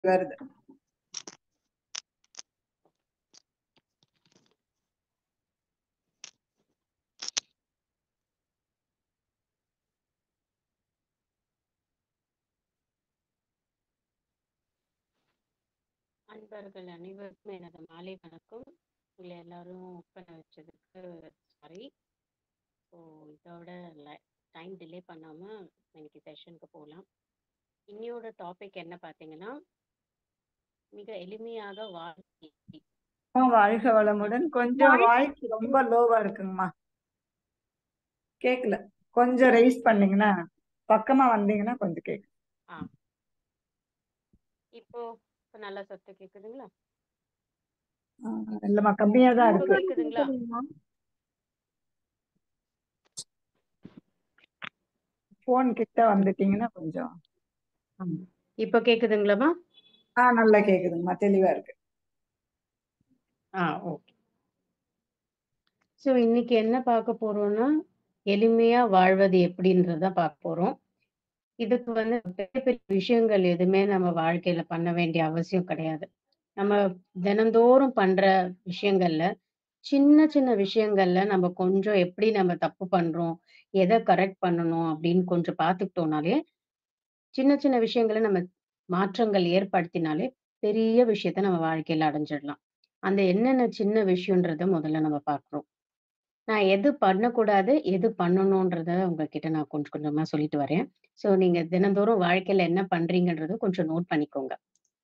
வருது அன்பர்கள் அனைவருக்கும் எனது மாலை வணக்கம் உங்களை எல்லாரும் பண்ண வச்சதுக்கு சாரி ஸோ இதோட டைம் டிலே பண்ணாம இன்னைக்கு செஷனுக்கு போகலாம் இன்னையோட டாபிக் என்ன பார்த்தீங்கன்னா மிக எளிமையாக வாழ்க்கை அம்மா, வாழ்க வளமுடன் கொஞ்சம் வாய்ஸ் ரொம்ப லோவா இருக்குங்கம்மா கேக்கல கொஞ்சம் ரைஸ் பண்ணீங்கன்னா பக்கமா வந்தீங்கன்னா கொஞ்சம் கேக்கு ஆ இப்போ இப்போ நல்லா சத்து கேக்குதுங்களா இல்லம்மா கம்மியா தான் இப்போ இருக்கு கேக்குதுங்களா போன் கிட்ட வந்துட்டீங்கன்னா கொஞ்சம் இப்போ கேக்குதுங்களாமா ஆ நல்லா கேக்குதுங்கம்மா தெளிவா இருக்கு ஆ ஓகே ஸோ இன்னைக்கு என்ன பார்க்க போறோம்னா எளிமையா வாழ்வது எப்படின்றத பார்க்க போறோம் இதுக்கு வந்து பெரிய பெரிய விஷயங்கள் எதுவுமே நம்ம வாழ்க்கையில பண்ண வேண்டிய அவசியம் கிடையாது நம்ம தினந்தோறும் பண்ற விஷயங்கள்ல சின்ன சின்ன விஷயங்கள்ல நம்ம கொஞ்சம் எப்படி நம்ம தப்பு பண்றோம் எதை கரெக்ட் பண்ணணும் அப்படின்னு கொஞ்சம் பார்த்துக்கிட்டோம்னாலே சின்ன சின்ன விஷயங்களை நம்ம மாற்றங்கள் ஏற்படுத்தினாலே பெரிய விஷயத்த நம்ம வாழ்க்கையில அடைஞ்சிடலாம் அந்த என்னென்ன சின்ன விஷயன்றத முதல்ல நம்ம பார்க்குறோம் நான் எது பண்ணக்கூடாது எது பண்ணணுன்றத உங்ககிட்ட நான் கொஞ்சம் கொஞ்சமா சொல்லிட்டு வரேன் ஸோ நீங்க தினந்தோறும் வாழ்க்கையில என்ன பண்றீங்கன்றத கொஞ்சம் நோட் பண்ணிக்கோங்க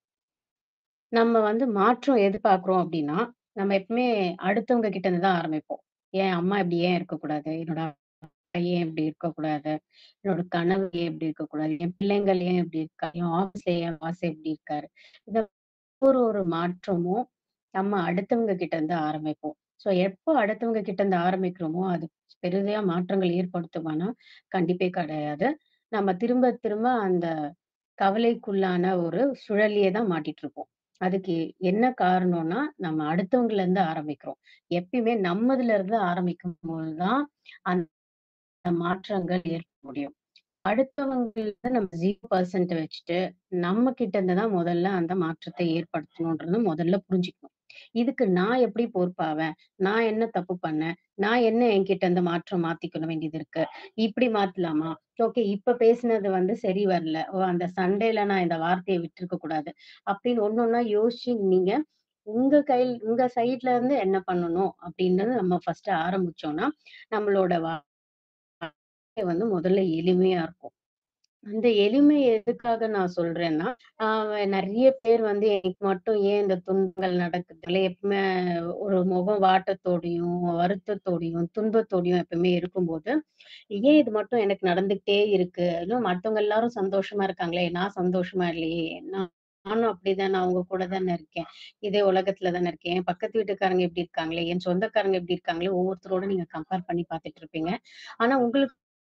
நம்ம வந்து மாற்றம் எதிர்பார்க்கிறோம் அப்படின்னா நம்ம எப்பவுமே அடுத்தவங்க கிட்ட இருந்து தான் ஆரம்பிப்போம் ஏன் அம்மா இப்படி ஏன் இருக்கக்கூடாது என்னோட அப்பா ஏன் இப்படி இருக்கக்கூடாது என்னோட கனவு ஏன் இப்படி இருக்கக்கூடாது என் பிள்ளைங்கள் ஏன் இப்படி இருக்கா என் ஆஃபீஸ்ல என் பாஸ் எப்படி இருக்காரு இந்த ஒரு ஒரு மாற்றமும் நம்ம அடுத்தவங்க கிட்ட இருந்து ஆரம்பிப்போம் ஸோ எப்போ அடுத்தவங்க கிட்ட இருந்து ஆரம்பிக்கிறோமோ அது பெரிதையா மாற்றங்கள் ஏற்படுத்துமானா கண்டிப்பே கிடையாது நம்ம திரும்ப திரும்ப அந்த கவலைக்குள்ளான ஒரு சுழலியே தான் மாட்டிட்டு இருப்போம் அதுக்கு என்ன காரணம்னா நம்ம அடுத்தவங்கல இருந்து ஆரம்பிக்கிறோம் எப்பயுமே நம்மதுல இருந்து ஆரம்பிக்கும் போதுதான் அந்த மாற்றங்கள் ஏற்பட முடியும் அடுத்தவங்களுக்கு நம்ம ஜீரோ பர்சன்ட் வச்சுட்டு நம்ம கிட்ட இருந்து தான் முதல்ல அந்த மாற்றத்தை ஏற்படுத்தணும்ன்றது முதல்ல புரிஞ்சுக்கணும் இதுக்கு நான் எப்படி பொறுப்பாவேன் நான் என்ன தப்பு பண்ணேன் நான் என்ன என்கிட்ட இருந்து மாற்றம் மாத்திக்கணும் வேண்டியது இருக்கு இப்படி மாத்தலாமா ஓகே இப்ப பேசினது வந்து சரி வரல ஓ அந்த சண்டேல நான் இந்த வார்த்தையை விட்டுருக்க கூடாது அப்படின்னு ஒன்னொன்னா யோசிச்சு நீங்க உங்க கையில் உங்க சைட்ல இருந்து என்ன பண்ணணும் அப்படின்றது நம்ம ஃபர்ஸ்ட் ஆரம்பிச்சோம்னா நம்மளோட வாழ்க்கை வந்து முதல்ல எளிமையா இருக்கும் அந்த எளிமை எதுக்காக நான் சொல்றேன்னா ஆஹ் நிறைய பேர் வந்து எனக்கு மட்டும் ஏன் இந்த துன்பங்கள் நடக்குதுல எப்பவுமே ஒரு முகம் வாட்டத்தோடையும் வருத்தத்தோடையும் துன்பத்தோடையும் எப்பவுமே இருக்கும்போது ஏன் இது மட்டும் எனக்கு நடந்துகிட்டே இருக்கு இன்னும் மத்தவங்க எல்லாரும் சந்தோஷமா இருக்காங்களே நான் சந்தோஷமா இல்லையே நான் நானும் அப்படிதான் நான் அவங்க கூட தானே இருக்கேன் இதே உலகத்துல தானே இருக்கேன் என் பக்கத்து வீட்டுக்காரங்க எப்படி இருக்காங்களே என் சொந்தக்காரங்க எப்படி இருக்காங்களே ஒவ்வொருத்தரோட நீங்க கம்பேர் பண்ணி பார்த்துட்டு இருப்பீங்க ஆனா உங்களுக்கு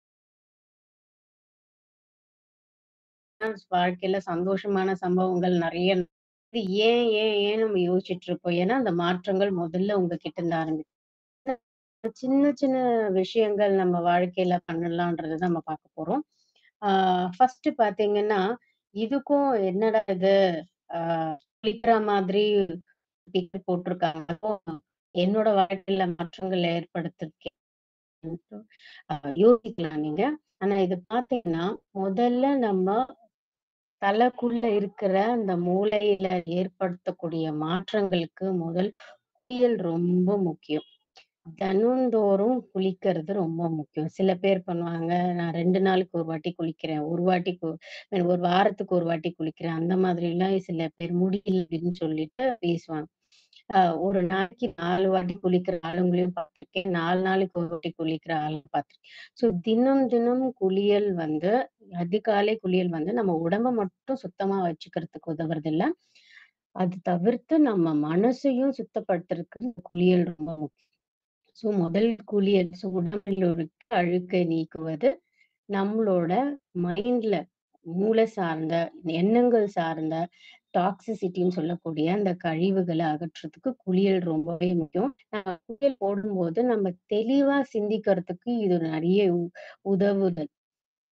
வாழ்க்கையில சந்தோஷமான சம்பவங்கள் நிறைய இது ஏன் ஏன் ஏன் நம்ம யோசிச்சுட்டு இருப்போம் ஏன்னா அந்த மாற்றங்கள் முதல்ல உங்ககிட்ட இருந்து ஆரம்பிக்கும் சின்ன சின்ன விஷயங்கள் நம்ம வாழ்க்கையில பண்ணலான்றத நம்ம பார்க்க போறோம் ஆஹ் ஃபர்ஸ்ட் பாத்தீங்கன்னா இதுக்கும் என்னடா இது ஆஹ் கிளிக்கிற மாதிரி டிக்கெட் போட்டிருக்காங்க என்னோட வாழ்க்கையில மாற்றங்கள் ஏற்படுத்திருக்கேன் யோசிக்கலாம் நீங்க ஆனா இது பாத்தீங்கன்னா முதல்ல நம்ம தலைக்குள்ள இருக்கிற அந்த மூளையில ஏற்படுத்தக்கூடிய மாற்றங்களுக்கு முதல் குளியல் ரொம்ப முக்கியம் தினந்தோறும் குளிக்கிறது ரொம்ப முக்கியம் சில பேர் பண்ணுவாங்க நான் ரெண்டு நாளுக்கு ஒரு வாட்டி குளிக்கிறேன் ஒரு வாட்டிக்கு ஒரு வாரத்துக்கு ஒரு வாட்டி குளிக்கிறேன் அந்த மாதிரி எல்லாம் சில பேர் முடியல அப்படின்னு சொல்லிட்டு பேசுவாங்க ஆஹ் ஒரு நாளைக்கு நாலு வாட்டி குளிக்கிற ஆளுங்களையும் பார்த்திருக்கேன் நாலு நாளைக்கு ஒரு வாட்டி குளிக்கிற ஆளு பார்த்திருக்கேன் ஸோ தினம் தினம் குளியல் வந்து அதிகாலை குளியல் வந்து நம்ம உடம்ப மட்டும் சுத்தமா வச்சுக்கிறதுக்கு உதவுறது இல்ல அது தவிர்த்து நம்ம மனசையும் சுத்தப்படுத்துறதுக்கு குளியல் ரொம்ப முக்கியம் ஸோ முதல் குளியல் ஸோ உடம்பில் இருக்க அழுக்கை நீக்குவது நம்மளோட மைண்ட்ல மூளை சார்ந்த எண்ணங்கள் சார்ந்த டாக்ஸிசிட்டின்னு சொல்லக்கூடிய அந்த கழிவுகளை அகற்றுறதுக்கு குளியல் ரொம்பவே முக்கியம் குளியல் போடும்போது நம்ம தெளிவா சிந்திக்கிறதுக்கு இது நிறைய உதவுதல்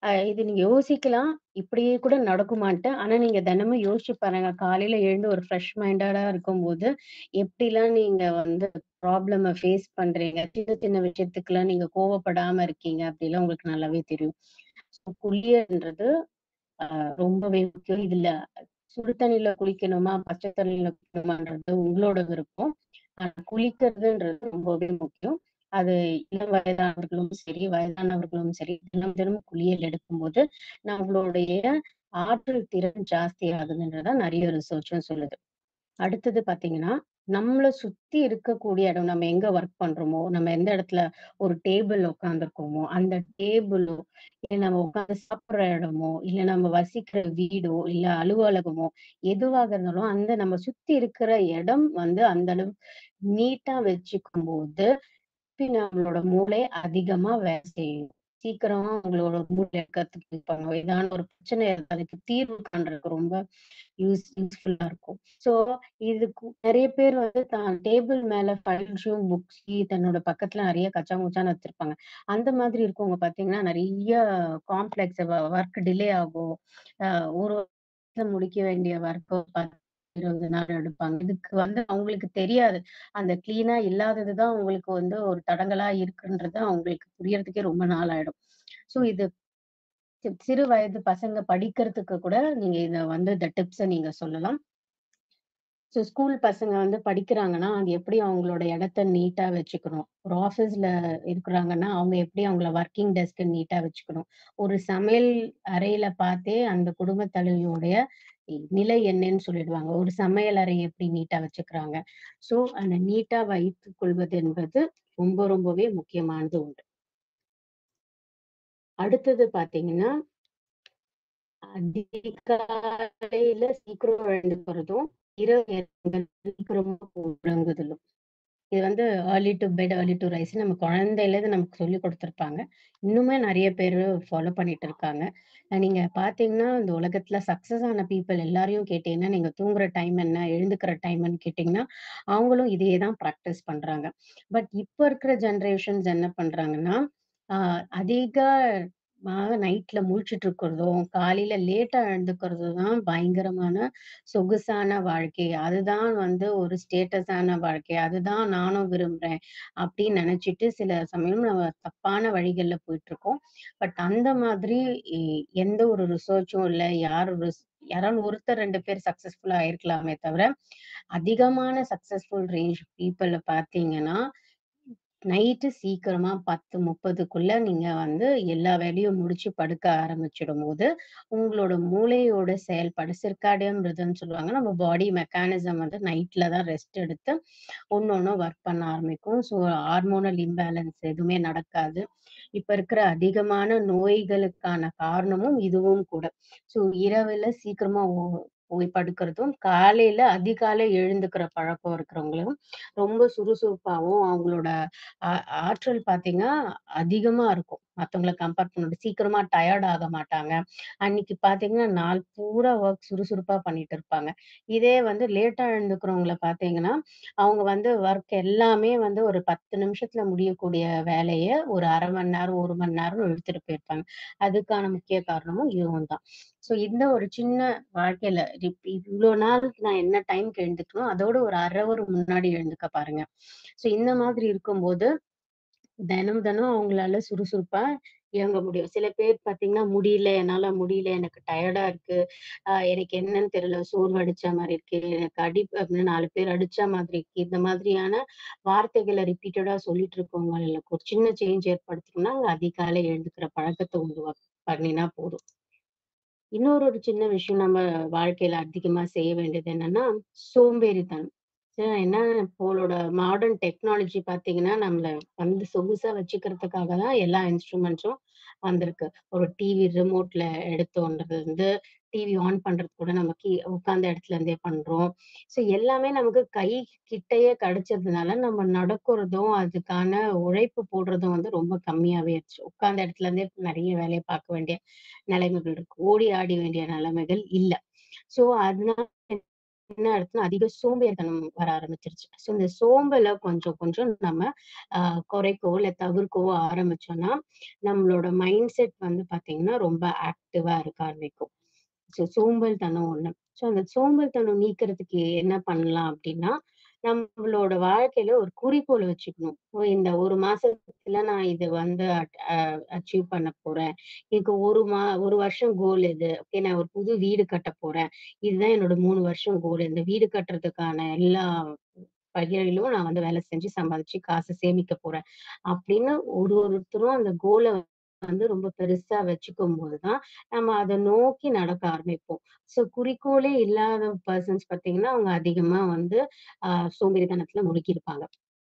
அ இது நீங்க யோசிக்கலாம், இப்படியே கூட நடக்குமான்ட்டு. ஆனா நீங்க தினமும் யோசிச்சு பாருங்க. காலையில எழுந்து ஒரு ஃப்ரெஷ் மைண்டடா இருக்கும்போது, எப்படிலாம் நீங்க வந்து ப்ராப்ளம ஃபேஸ் பண்றீங்க. சின்ன சின்ன விஷயத்துக்குலாம் நீங்க கோவப்படாம இருக்கீங்க. அப்படிலாம் உங்களுக்கு நல்லாவே தெரியும். ஸோ குளியல்ன்றது அ ரொம்பவே முக்கியம். இதுல சுடு தண்ணீல குளிக்கணுமா, பச்சை தண்ணீல குளிக்கணுமான்றது உங்களோட விருப்பம். ஆனா குளிக்கிறதுன்றது ரொம்பவே முக்கியம். அது இளம் வயதானவர்களும் சரி, வயதானவர்களும் சரி, தினம் தினமும் குளியல் எடுக்கும்போது, நம்மளுடைய ஆற்றல் திறன் ஜாஸ்தி ஆகுதுன்றத நெறைய ரிசர்ச்சும் சொல்லுது. அடுத்தது பார்த்தீங்கன்னா, நம்மள சுத்தி இருக்கக்கூடிய இடம், நம்ம எங்க ஒர்க் பண்றோமோ, நம்ம எந்த இடத்துல ஒரு டேபிள்ல உட்கார்ந்துருக்கோமோ, அந்த டேபிளோ, இல்ல நம்ம உட்கார்ந்து சாப்பிடுற இடமோ, இல்ல நம்ம வசிக்கிற வீடோ, இல்ல அலுவலகமோ, எதுவாக இருந்தாலும் அந்த நம்ம சுத்தி இருக்கிற இடம் வந்து அந்த அளவு நீட்டா வச்சுக்கும்போது, பின்ன நம்மளோட மூளை அதிகமா வேலை செய்யும். சீக்கிரமா உங்களோட மூளை கத்துப்பாங்க. ஏதான ஒரு பிரச்சனை இருந்தா அதுக்கு தீர்வு காண்றதுக்கு ரொம்ப யூஸ் யூஸ்ஃபுல்லா இருக்கும். ஸோ இதுக்கு நெறைய பேர் வந்து தான் டேபிள் மேல ஃபைல்ஸும், புக்ஸையும் தன்னோட பக்கத்துல நெறைய கச்சா முச்சான்னு வச்சிருப்பாங்க. அந்த மாதிரி இருக்கவங்க பார்த்தீங்கன்னா, நெறைய காம்ப்ளெக்ஸ் வ ஒர்க் டிலே ஆகும். அ ஒரு வாரத்துல முடிக்க வேண்டிய ஒர்க்க 10, 20 நாள் எடுப்பாங்க. இதுக்கு வந்து அவங்களுக்கு தெரியாது. அந்த கிளீனா இல்லாதது தான் அவங்களுக்கு வந்து ஒரு தடங்கலா இருக்குன்றது அவங்களுக்கு புரியறதுக்கே ரொம்ப நாள் ஆயிடும். ஸோ இது சி சிறு வயது பசங்க படிக்கிறதுக்கு கூட நீங்க இத வந்து இந்த டிப்ஸ நீங்க சொல்லலாம். ஸோ ஸ்கூல் பசங்க வந்து படிக்கிறாங்கன்னா, அது எப்படி அவங்களோட இடத்த நீட்டா வச்சுக்கணும். ஒரு ஆஃபீஸ்ல இருக்கிறாங்கன்னா, அவங்க எப்படி அவங்கள ஒர்க்கிங் டெஸ்க்க நீட்டா வச்சுக்கணும். ஒரு சமையல் அறையில பார்த்தே அந்த குடும்ப தலைவியோடைய இ நிலை என்னன்னு சொல்லிடுவாங்க. ஒரு சமையல் அறை எப்படி நீட்டா வச்சுக்கிறாங்க. ஸோ அந்த நீட்டா வைத்துக் கொள்வது என்பது ரொம்ப ரொம்பவே முக்கியமானது ஒன்று. அடுத்தது பார்த்தீங்கன்னா அதிகாலையில சீக்கிரம் எழுந்துக்கிறதும், இரவு நேரங்கள்ல சீக்கிரமா உறங்குதலும். இது வந்து early to bed, early to ரைஸ்ன்னு நம்ம குழந்தையிலேருந்து நமக்கு சொல்லிக் குடுத்துருப்பாங்க. இன்னுமே நெறைய பேரு ஃபாலோ பண்ணிட்டு இருக்காங்க. அ நீங்க பார்த்தீங்கன்னா, இந்த உலகத்துல சக்சஸ் ஆன பீப்பிள் எல்லாரையும் கேட்டீங்கன்னா, நீங்க தூங்குற டைம் என்ன? எழுந்துக்கிற டைம்ன்னு கேட்டீங்கன்னா, அவங்களும் இதே தான் பிராக்டிஸ் பண்றாங்க. பட் இப்ப இருக்கிற ஜெனரேஷன்ஸ் என்ன பண்றாங்கன்னா, அ அதிகமாக நைட்ல முழிச்சுட்டு இருக்கிறதும், காலையில லேட்டா எழுந்துக்கிறதும் தான் பயங்கரமான சொகுசான வாழ்க்கை. அதுதான் வந்து ஒரு ஸ்டேட்டஸான வாழ்க்கை. அதுதான் நானும் விரும்புறேன். அப்படின்னு நெனச்சுட்டு சில சமயம் நம்ம தப்பான வழிகள்ல போயிட்டுருக்கோம். பட் அந்த மாதிரி எ எந்த ஒரு ரிசர்ச்சும் இல்ல. யாரும் ரிஸ் யாராவது ஒருத்தர் 2 பேர் சக்சஸ்ஃபுல்லா ஆயிருக்கலாமே தவிர, அதிகமான சக்சஸ்ஃபுல் ரேஞ்ச் பீப்பிள பார்த்தீங்கன்னா, நைட்டு சீக்கிரமா 10:30க்குள்ள நீங்க வந்து எல்லா வேலையும் முடிச்சு படுக்க ஆரம்பிச்சிடும்போது, உங்களோட மூளையோட செயல்பாடு சிர்காடியம் ரிதம்ன்னு சொல்லுவாங்க. நம்ம பாடி மெக்கானிசம் வந்து நைட்ல தான் ரெஸ்ட் எடுத்து ஒண்ணொண்ணும் ஒர்க் பண்ண ஆரம்பிக்கும். ஸோ ஹார்மோனல் இம்பேலன்ஸ் எதுவுமே நடக்காது. இப்ப இருக்கிற அதிகமான நோய்களுக்கான காரணமும் இதுவும் கூட. ஸோ இரவுல சீக்கிரமா ஓ போய் படுக்கிறதும், காலையில அதிகாலை எழுந்துக்கிற பழக்கம் இருக்கிறவங்களும் ரொம்ப சுறுசுறுப்பாவும் அவங்களோட ஆ ஆற்றல் பார்த்தீங்கன்னா, அதிகமா இருக்கும். மத்தவங்கள கம்பேர் பண்ணும்போது சீக்கிரமா டயர்ட் ஆக மாட்டாங்க. அன்னைக்கு பார்த்தீங்கன்னா, நாள் பூரா ஒர்க் சுறுசுறுப்பா பண்ணிட்டு இருப்பாங்க. இதே வந்து லேட்டா எழுந்துக்கிறவங்கள பார்த்தீங்கன்னா, அவங்க வந்து ஒர்க் எல்லாமே வந்து ஒரு 10 நிமிஷத்துல முடியக்கூடிய வேலைய ஒரு 1/2 மணி நேரம், 1 மணி நேரம் இழுத்துட்டு போயிருப்பாங்க. அதுக்கான முக்கிய காரணமும் இதுவும் தான். ஸோ இந்த ஒரு சின்ன வாழ்க்கையில இப் இவ்ளோ நாளுக்கு நான் என்ன டைம்க்கு எழுந்துக்கணும், அதோட ஒரு 1/2 ஹவர் முன்னாடி எழுந்துக்க பாருங்க. ஸோ இந்த மாதிரி இருக்கும்போது, தினம் தினம் அவங்களால சுறுசுறுப்பா இயங்க முடியும். சில பேர் பார்த்தீங்கன்னா, முடியல, என்னால முடியல, எனக்கு டயர்டா இருக்கு, அ எனக்கு என்னன்னு தெரியல, சோர்வடிச்ச மாரி இருக்கு, எனக்கு அடி அப்படின்னு 4 பேர் அடிச்ச மாதிரி இருக்கு. இந்த மாதிரியான வார்த்தைகள ரிப்பீட்டடா சொல்லிட்டு இருக்கவங்களுக்கு ஒரு சின்ன சேஞ்ச் ஏற்படுத்தணும்னா, அதிகாலை எழுந்துக்கிற பழக்கத்த உருவா பண்ணினா போதும். இன்னொரு ஒரு சின்ன விஷயம் நம்ம வாழ்க்கையில அதிகமா செய்ய வேண்டியது என்னன்னா, சோம்பேறித்தனம். அ என்ன இப்போலோட மாடர்ன் டெக்னாலஜி பார்த்தீங்கன்னா, நம்மள வந்து சொகுசா வச்சுக்கிறதுக்காக தான் எல்லா இன்ஸ்ட்ருமெண்ட்ஸும் வந்திருக்கு. ஒரு டிவி ரிமோட்ல எடுத்தோன்றதுலருந்து, டிவி ஆன் பண்றது கூட நம்ம கீ உட்கார்ந்த இடத்துல இருந்தே பண்றோம். ஸோ எல்லாமே நமக்கு கை கிட்டயே கிடைச்சதுனால, நம்ம நடக்கிறதும், அதுக்கான உழைப்பு போடுறதும் வந்து ரொம்ப கம்மியாவே ஆச்சு. உட்கார்ந்த இடத்துல இருந்தே நெறைய வேலைய பார்க்க வேண்டிய நிலைமைகள் இருக்கு. ஓடி ஆடி வேண்டிய நிலைமைகள் இல்ல. ஸோ அதனால என்ன ஆயிடுச்சுன்னா அதிக சோம்பேறித்தனம் வர ஆரம்பிச்சிருச்சு ஸோ இந்த சோம்பலை கொஞ்சம் கொஞ்சம் நம்ம ஆஹ் குறைக்கோ இல்லை தவிர்க்கவோ ஆரம்பிச்சோம்னா நம்மளோட மைண்ட் செட் வந்து பாத்தீங்கன்னா ரொம்ப ஆக்டிவா இருக்க ஆரம்பிக்கும் ஸோ சோம்பல் தனம் ஒண்ணு ஸோ அந்த சோம்பல் தனம் நீக்கிறதுக்கு என்ன பண்ணலாம் அப்படின்னா நம்மளோட வாழ்க்கையில ஒரு குறிக்கோள் வச்சுக்கணும் ஓ இந்த ஒரு மாசத்துல நான் இது வந்து அச்சீவ் பண்ண போறேன் எனக்கு ஒரு மா ஒரு வருஷம் கோல் இது ஓகே நான் ஒரு புது வீடு கட்ட போறேன் இதுதான் என்னோட மூணு வருஷம் கோல் இந்த வீடு கட்டுறதுக்கான எல்லா பகிரிலும் நான் வந்து வேலை செஞ்சு சம்பாதிச்சு காசு சேமிக்க போறேன் அப்படின்னு ஒரு ஒருத்தரும் அந்த கோலை வந்து ரொம்ப பெருசா வச்சுக்கும் போதுதான் நம்ம அதை நோக்கி நடக்க ஆரம்பிப்போம் சோ குறிக்கோளே இல்லாத பர்சன்ஸ் பாத்தீங்கன்னா அவங்க அதிகமா வந்து ஆஹ் சோம்பேறித்தனத்துல முழுக்கியிருப்பாங்க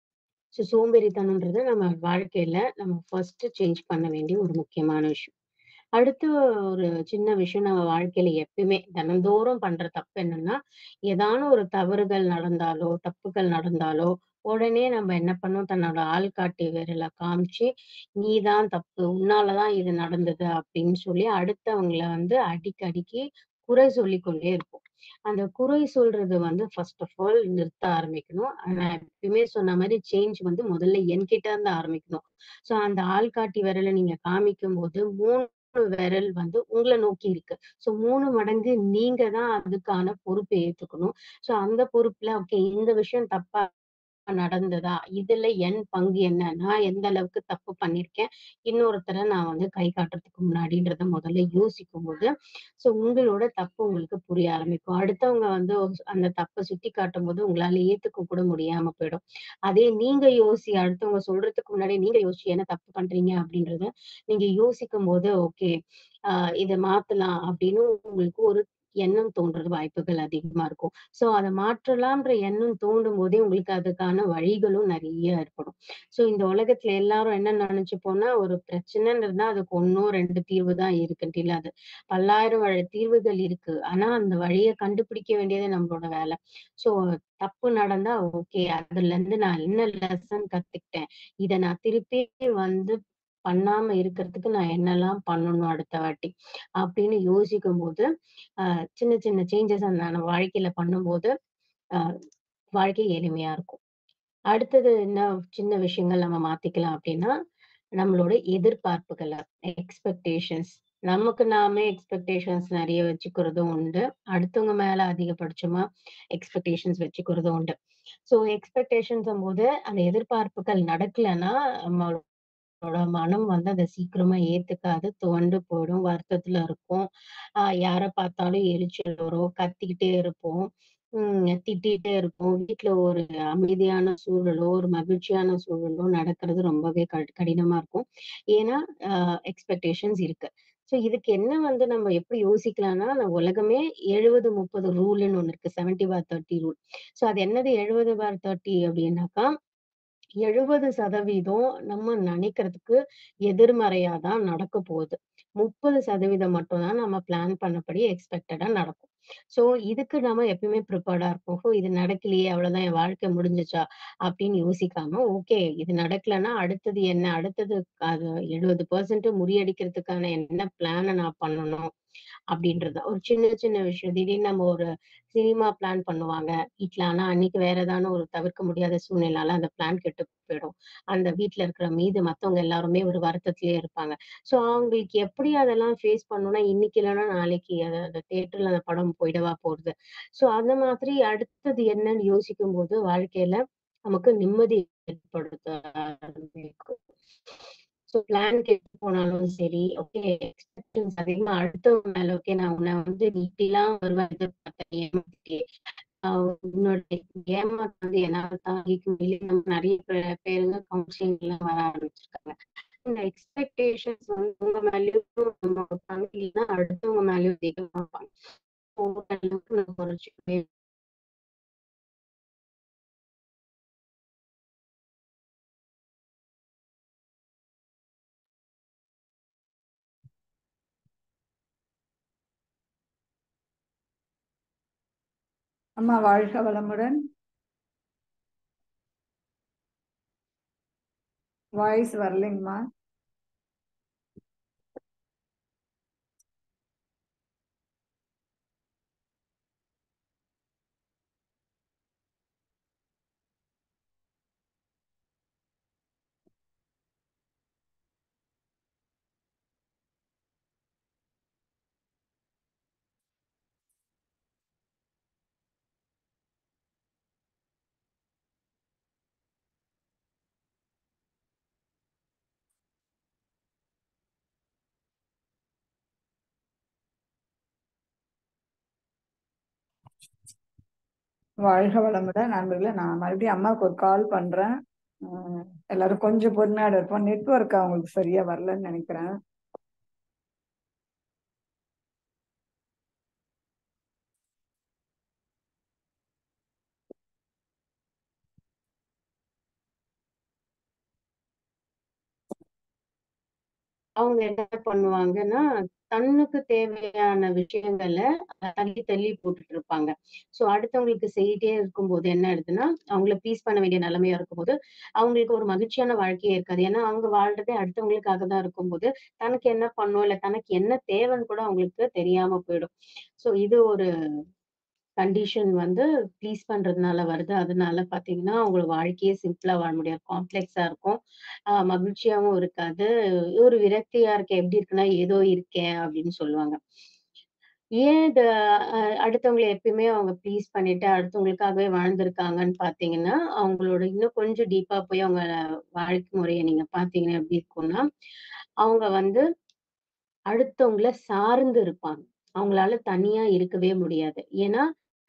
ஸோ சோம்பேறித்தனம்ன்றது நம்ம வாழ்க்கையில நம்ம ஃபர்ஸ்ட் சேஞ்ச் பண்ண வேண்டிய ஒரு முக்கியமான விஷயம் அடுத்து ஒரு சின்ன விஷயம் நம்ம வாழ்க்கையில எப்பயுமே தினந்தோறும் பண்ற தப்பு என்னன்னா ஏதான ஒரு தவறுகள் நடந்தாலோ தப்புகள் நடந்தாலோ உடனே நம்ம என்ன பண்ணோம் தன்னோட ஆள்காட்டி விரல காமிச்சு நீதான் தப்பு உன்னாலதான் இது நடந்தது அப்படின்னு சொல்லி அடுத்தவங்கள வந்து அடிக்கடிக்கு குறை சொல்லிக்கொண்டே இருப்போம் அந்த குறை சொல்றது வந்து ஃபர்ஸ்ட் ஆஃப் ஆல் நிறுத்த ஆரம்பிக்கணும் நான் எப்பயுமே சொன்ன மாதிரி சேஞ்ச் வந்து முதல்ல என்கிட்ட இருந்து ஆரம்பிக்கணும் சோ அந்த ஆள்காட்டி விரலை நீங்க காமிக்கும் போது மூணு விரல் வந்து உங்களை நோக்கி இருக்கு சோ மூணு மடங்கு நீங்க தான் அதுக்கான பொறுப்பை ஏத்துக்கணும் சோ அந்த பொறுப்புல ஓகே இந்த விஷயம் தப்பா நடந்ததா இதுல என் பங்கு என்ன நான் எந்த அளவுக்கு தப்பு பண்ணிருக்கேன் இன்னொருத்தரை நான் வந்து கை காட்டுறதுக்கு முன்னாடின்றத முதல்ல யோசிக்கும் போது சோ உங்களோட தப்பு உங்களுக்கு புரிய ஆரம்பிக்கும் அடுத்தவங்க வந்து அந்த தப்பை சுட்டி காட்டும் போது உங்களால ஏத்துக்க கூட முடியாம போயிடும் அதே நீங்க யோசி அடுத்தவங்க சொல்றதுக்கு முன்னாடி நீங்க யோசிச்சு என்ன தப்பு பண்றீங்க அப்படின்றத நீங்க யோசிக்கும் போது ஓகே ஆஹ் இதை மாத்தலாம் அப்படின்னு உங்களுக்கு ஒரு எண்ணம் தோன்றது வாய்ப்புகள் அதிகமா இருக்கும் சோ அதை மாற்றலாம்ன்ற எண்ணம் தோண்டும் போதே உங்களுக்கு அதுக்கான வழிகளும் நிறைய ஏற்படும் சோ இந்த உலகத்துல எல்லாரும் என்ன நினைச்சு போனா ஒரு பிரச்சனைன்னு இருந்தா அதுக்கு ஒன்னும் ரெண்டு தீர்வு தான் இருக்குன்ட்டு இல்ல அது பல்லாயிரம் வழி தீர்வுகள் இருக்கு ஆனா அந்த வழியை கண்டுபிடிக்க வேண்டியது நம்மளோட வேலை சோ தப்பு நடந்தா ஓகே அதுல இருந்து நான் என்ன லெசன் கத்துக்கிட்டேன் இதை நான் திருப்பி வந்து பண்ணாம இருக்கிறதுக்கு நான் என்னெல்லாம் பண்ணணும் அடுத்த வாட்டி அப்படின்னு யோசிக்கும் போது ஆஹ் சின்ன சின்ன சேஞ்சஸ் அந்த நம்ம வாழ்க்கையில பண்ணும்போது ஆஹ் வாழ்க்கை எளிமையா இருக்கும் அடுத்தது என்ன சின்ன விஷயங்கள் நம்ம மாத்திக்கலாம் அப்படின்னா நம்மளோட எதிர்பார்ப்புகளை எக்ஸ்பெக்டேஷன்ஸ் நமக்கு நாமே எக்ஸ்பெக்டேஷன்ஸ் நிறைய வச்சுக்கிறதும் உண்டு அடுத்தவங்க மேல அதிகபட்சமா எக்ஸ்பெக்டேஷன்ஸ் வச்சுக்கிறதும் உண்டு ஸோ எக்ஸ்பெக்டேஷன்ஸ் போது அந்த எதிர்பார்ப்புகள் நடக்கலைன்னா நம்மளோட மனம் வந்து அதை சீக்கிரமா ஏத்துக்காது துவண்டு போயிடும் வருத்தத்துல இருக்கும் ஆஹ் யார பார்த்தாலும் எரிச்சல் வரும் கத்திக்கிட்டே இருப்போம் உம் திட்டிகிட்டே இருப்போம் வீட்டுல ஒரு அமைதியான சூழலோ ஒரு மகிழ்ச்சியான சூழலோ நடக்கிறது ரொம்பவே கடினமா இருக்கும் ஏன்னா ஆஹ் எக்ஸ்பெக்டேஷன்ஸ் இருக்கு சோ இதுக்கு என்ன வந்து நம்ம எப்படி யோசிக்கலாம்னா உலகமே எழுபது முப்பது ரூல்னு ஒண்ணு இருக்கு seventy bar thirty rule so அது என்னது எழுபது பார் தேர்ட்டி அப்படின்னாக்கா எழுபது சதவீதம் நம்ம நினைக்கிறதுக்கு எதிர்மறையா தான் நடக்க போகுது முப்பது சதவீதம் மட்டும்தான் நம்ம பிளான் பண்ணபடி எக்ஸ்பெக்டடா நடக்கும் சோ இதுக்கு நம்ம எப்பயுமே ப்ரிப்பேர்டா இருப்போம் ஓ இது நடக்கலையே அவ்வளவுதான் என் வாழ்க்கை முடிஞ்சுச்சா அப்படின்னு யோசிக்காம ஓகே இது நடக்கலைன்னா அடுத்தது என்ன அடுத்தது அது எழுபது பெர்சென்ட் முறியடிக்கிறதுக்கான என்ன பிளான நான் பண்ணணும் அப்படின்றத ஒரு சின்ன சின்ன விஷயம் திடீர்னு நம்ம ஒரு சினிமா பிளான் பண்ணுவாங்க வீட்டுல ஆனா அன்னைக்கு வேற ஏதான ஒரு தவிர்க்க முடியாத சூழ்நிலால அந்த பிளான் கெட்டு போயிடும் அந்த வீட்டுல இருக்கிற மீது மத்தவங்க எல்லாருமே ஒரு வருத்தத்திலேயே இருப்பாங்க சோ அவங்களுக்கு எப்படி அதெல்லாம் ஃபேஸ் பண்ணணும்னா இன்னைக்கு இல்லைன்னா நாளைக்கு அதை அந்த தேட்டர்ல அந்த படம் போயிடவா போகுது சோ அந்த மாதிரி அடுத்தது என்னன்னு யோசிக்கும் போது வாழ்க்கையில நமக்கு நிம்மதி ஏற்படுத்த ஆரம்பிக்கும் ஸோ பிளான் கெட்டு போனாலும் சரி ஓகே எக்ஸ்பெக்டன்ஸ் அதிகமா அடுத்தவங்க மேல ஓகே நான் உன்னை வந்து நீ இப்படிலாம் வருவேன் எதிர்பார்த்தேன் ஏமாத்திட்டே உன்னோட ஏமாத்த வந்து என்னால தாங்கிக்க முடியல நம்ம நிறைய பேருங்க கவுன்சிலிங் எல்லாம் வர ஆரம்பிச்சிருக்காங்க இந்த எக்ஸ்பெக்டேஷன்ஸ் வந்து உங்க மேலயும் நம்ம ஃபேமிலினா அடுத்தவங்க மேலயும் அதிகமா வைப்பாங்க ஓரளவுக்கு நம்ம குறைச்சிக்கவே அம்மா வாழ்க வளமுடன் வாய்ஸ் வரலைங்கம்மா வாழ்க வளமுடன் நண்பர்களே நான் மறுபடியும் அம்மாவுக்கு ஒரு கால் பண்றேன் அஹ் எல்லாரும் கொஞ்சம் பொறுமையோட இருப்போம் நெட்வொர்க் அவங்களுக்கு சரியா வரலன்னு நினைக்கிறேன் அவங்க என்ன பண்ணுவாங்கன்னா தன்னுக்கு தேவையான விஷயங்கள தள்ளி தள்ளி போட்டுட்டு இருப்பாங்க சோ அடுத்தவங்களுக்கு செய்யிட்டே இருக்கும்போது என்ன ஆயிடுதுன்னா அவங்கள ப்ளீஸ் பண்ண வேண்டிய நிலைமையா இருக்கும்போது அவங்களுக்கு ஒரு மகிழ்ச்சியான வாழ்க்கையே இருக்காது ஏன்னா அவங்க வாழ்றதே அடுத்தவங்களுக்காக தான் இருக்கும்போது தனக்கு என்ன பண்ணும் இல்ல தனக்கு என்ன தேவைன்னு கூட அவங்களுக்கு தெரியாம போயிடும் சோ இது ஒரு கண்டிஷன் வந்து ப்ளீஸ் பண்றதுனால வருது அதனால பாத்தீங்கன்னா அவங்க வாழ்க்கையே சிம்பிளா வாழ முடியாது காம்ப்ளெக்ஸா இருக்கும் ஆஹ் மகிழ்ச்சியாவும் இருக்காது ஒரு விரக்தியா இருக்க எப்படி இருக்குன்னா ஏதோ இருக்கேன் அப்படின்னு சொல்லுவாங்க ஏன் இத அஹ் அடுத்தவங்கள எப்பயுமே அவங்க ப்ளீஸ் பண்ணிட்டு அடுத்தவங்களுக்காகவே வாழ்ந்திருக்காங்கன்னு பாத்தீங்கன்னா அவங்களோட இன்னும் கொஞ்சம் டீப்பா போய் அவங்க வாழ்க்கை முறையை நீங்க பாத்தீங்கன்னா எப்படி இருக்கும்னா அவங்க வந்து அடுத்தவங்கள சார்ந்து இருப்பாங்க அவங்களால தனியா இருக்கவே முடியாது ஏன்னா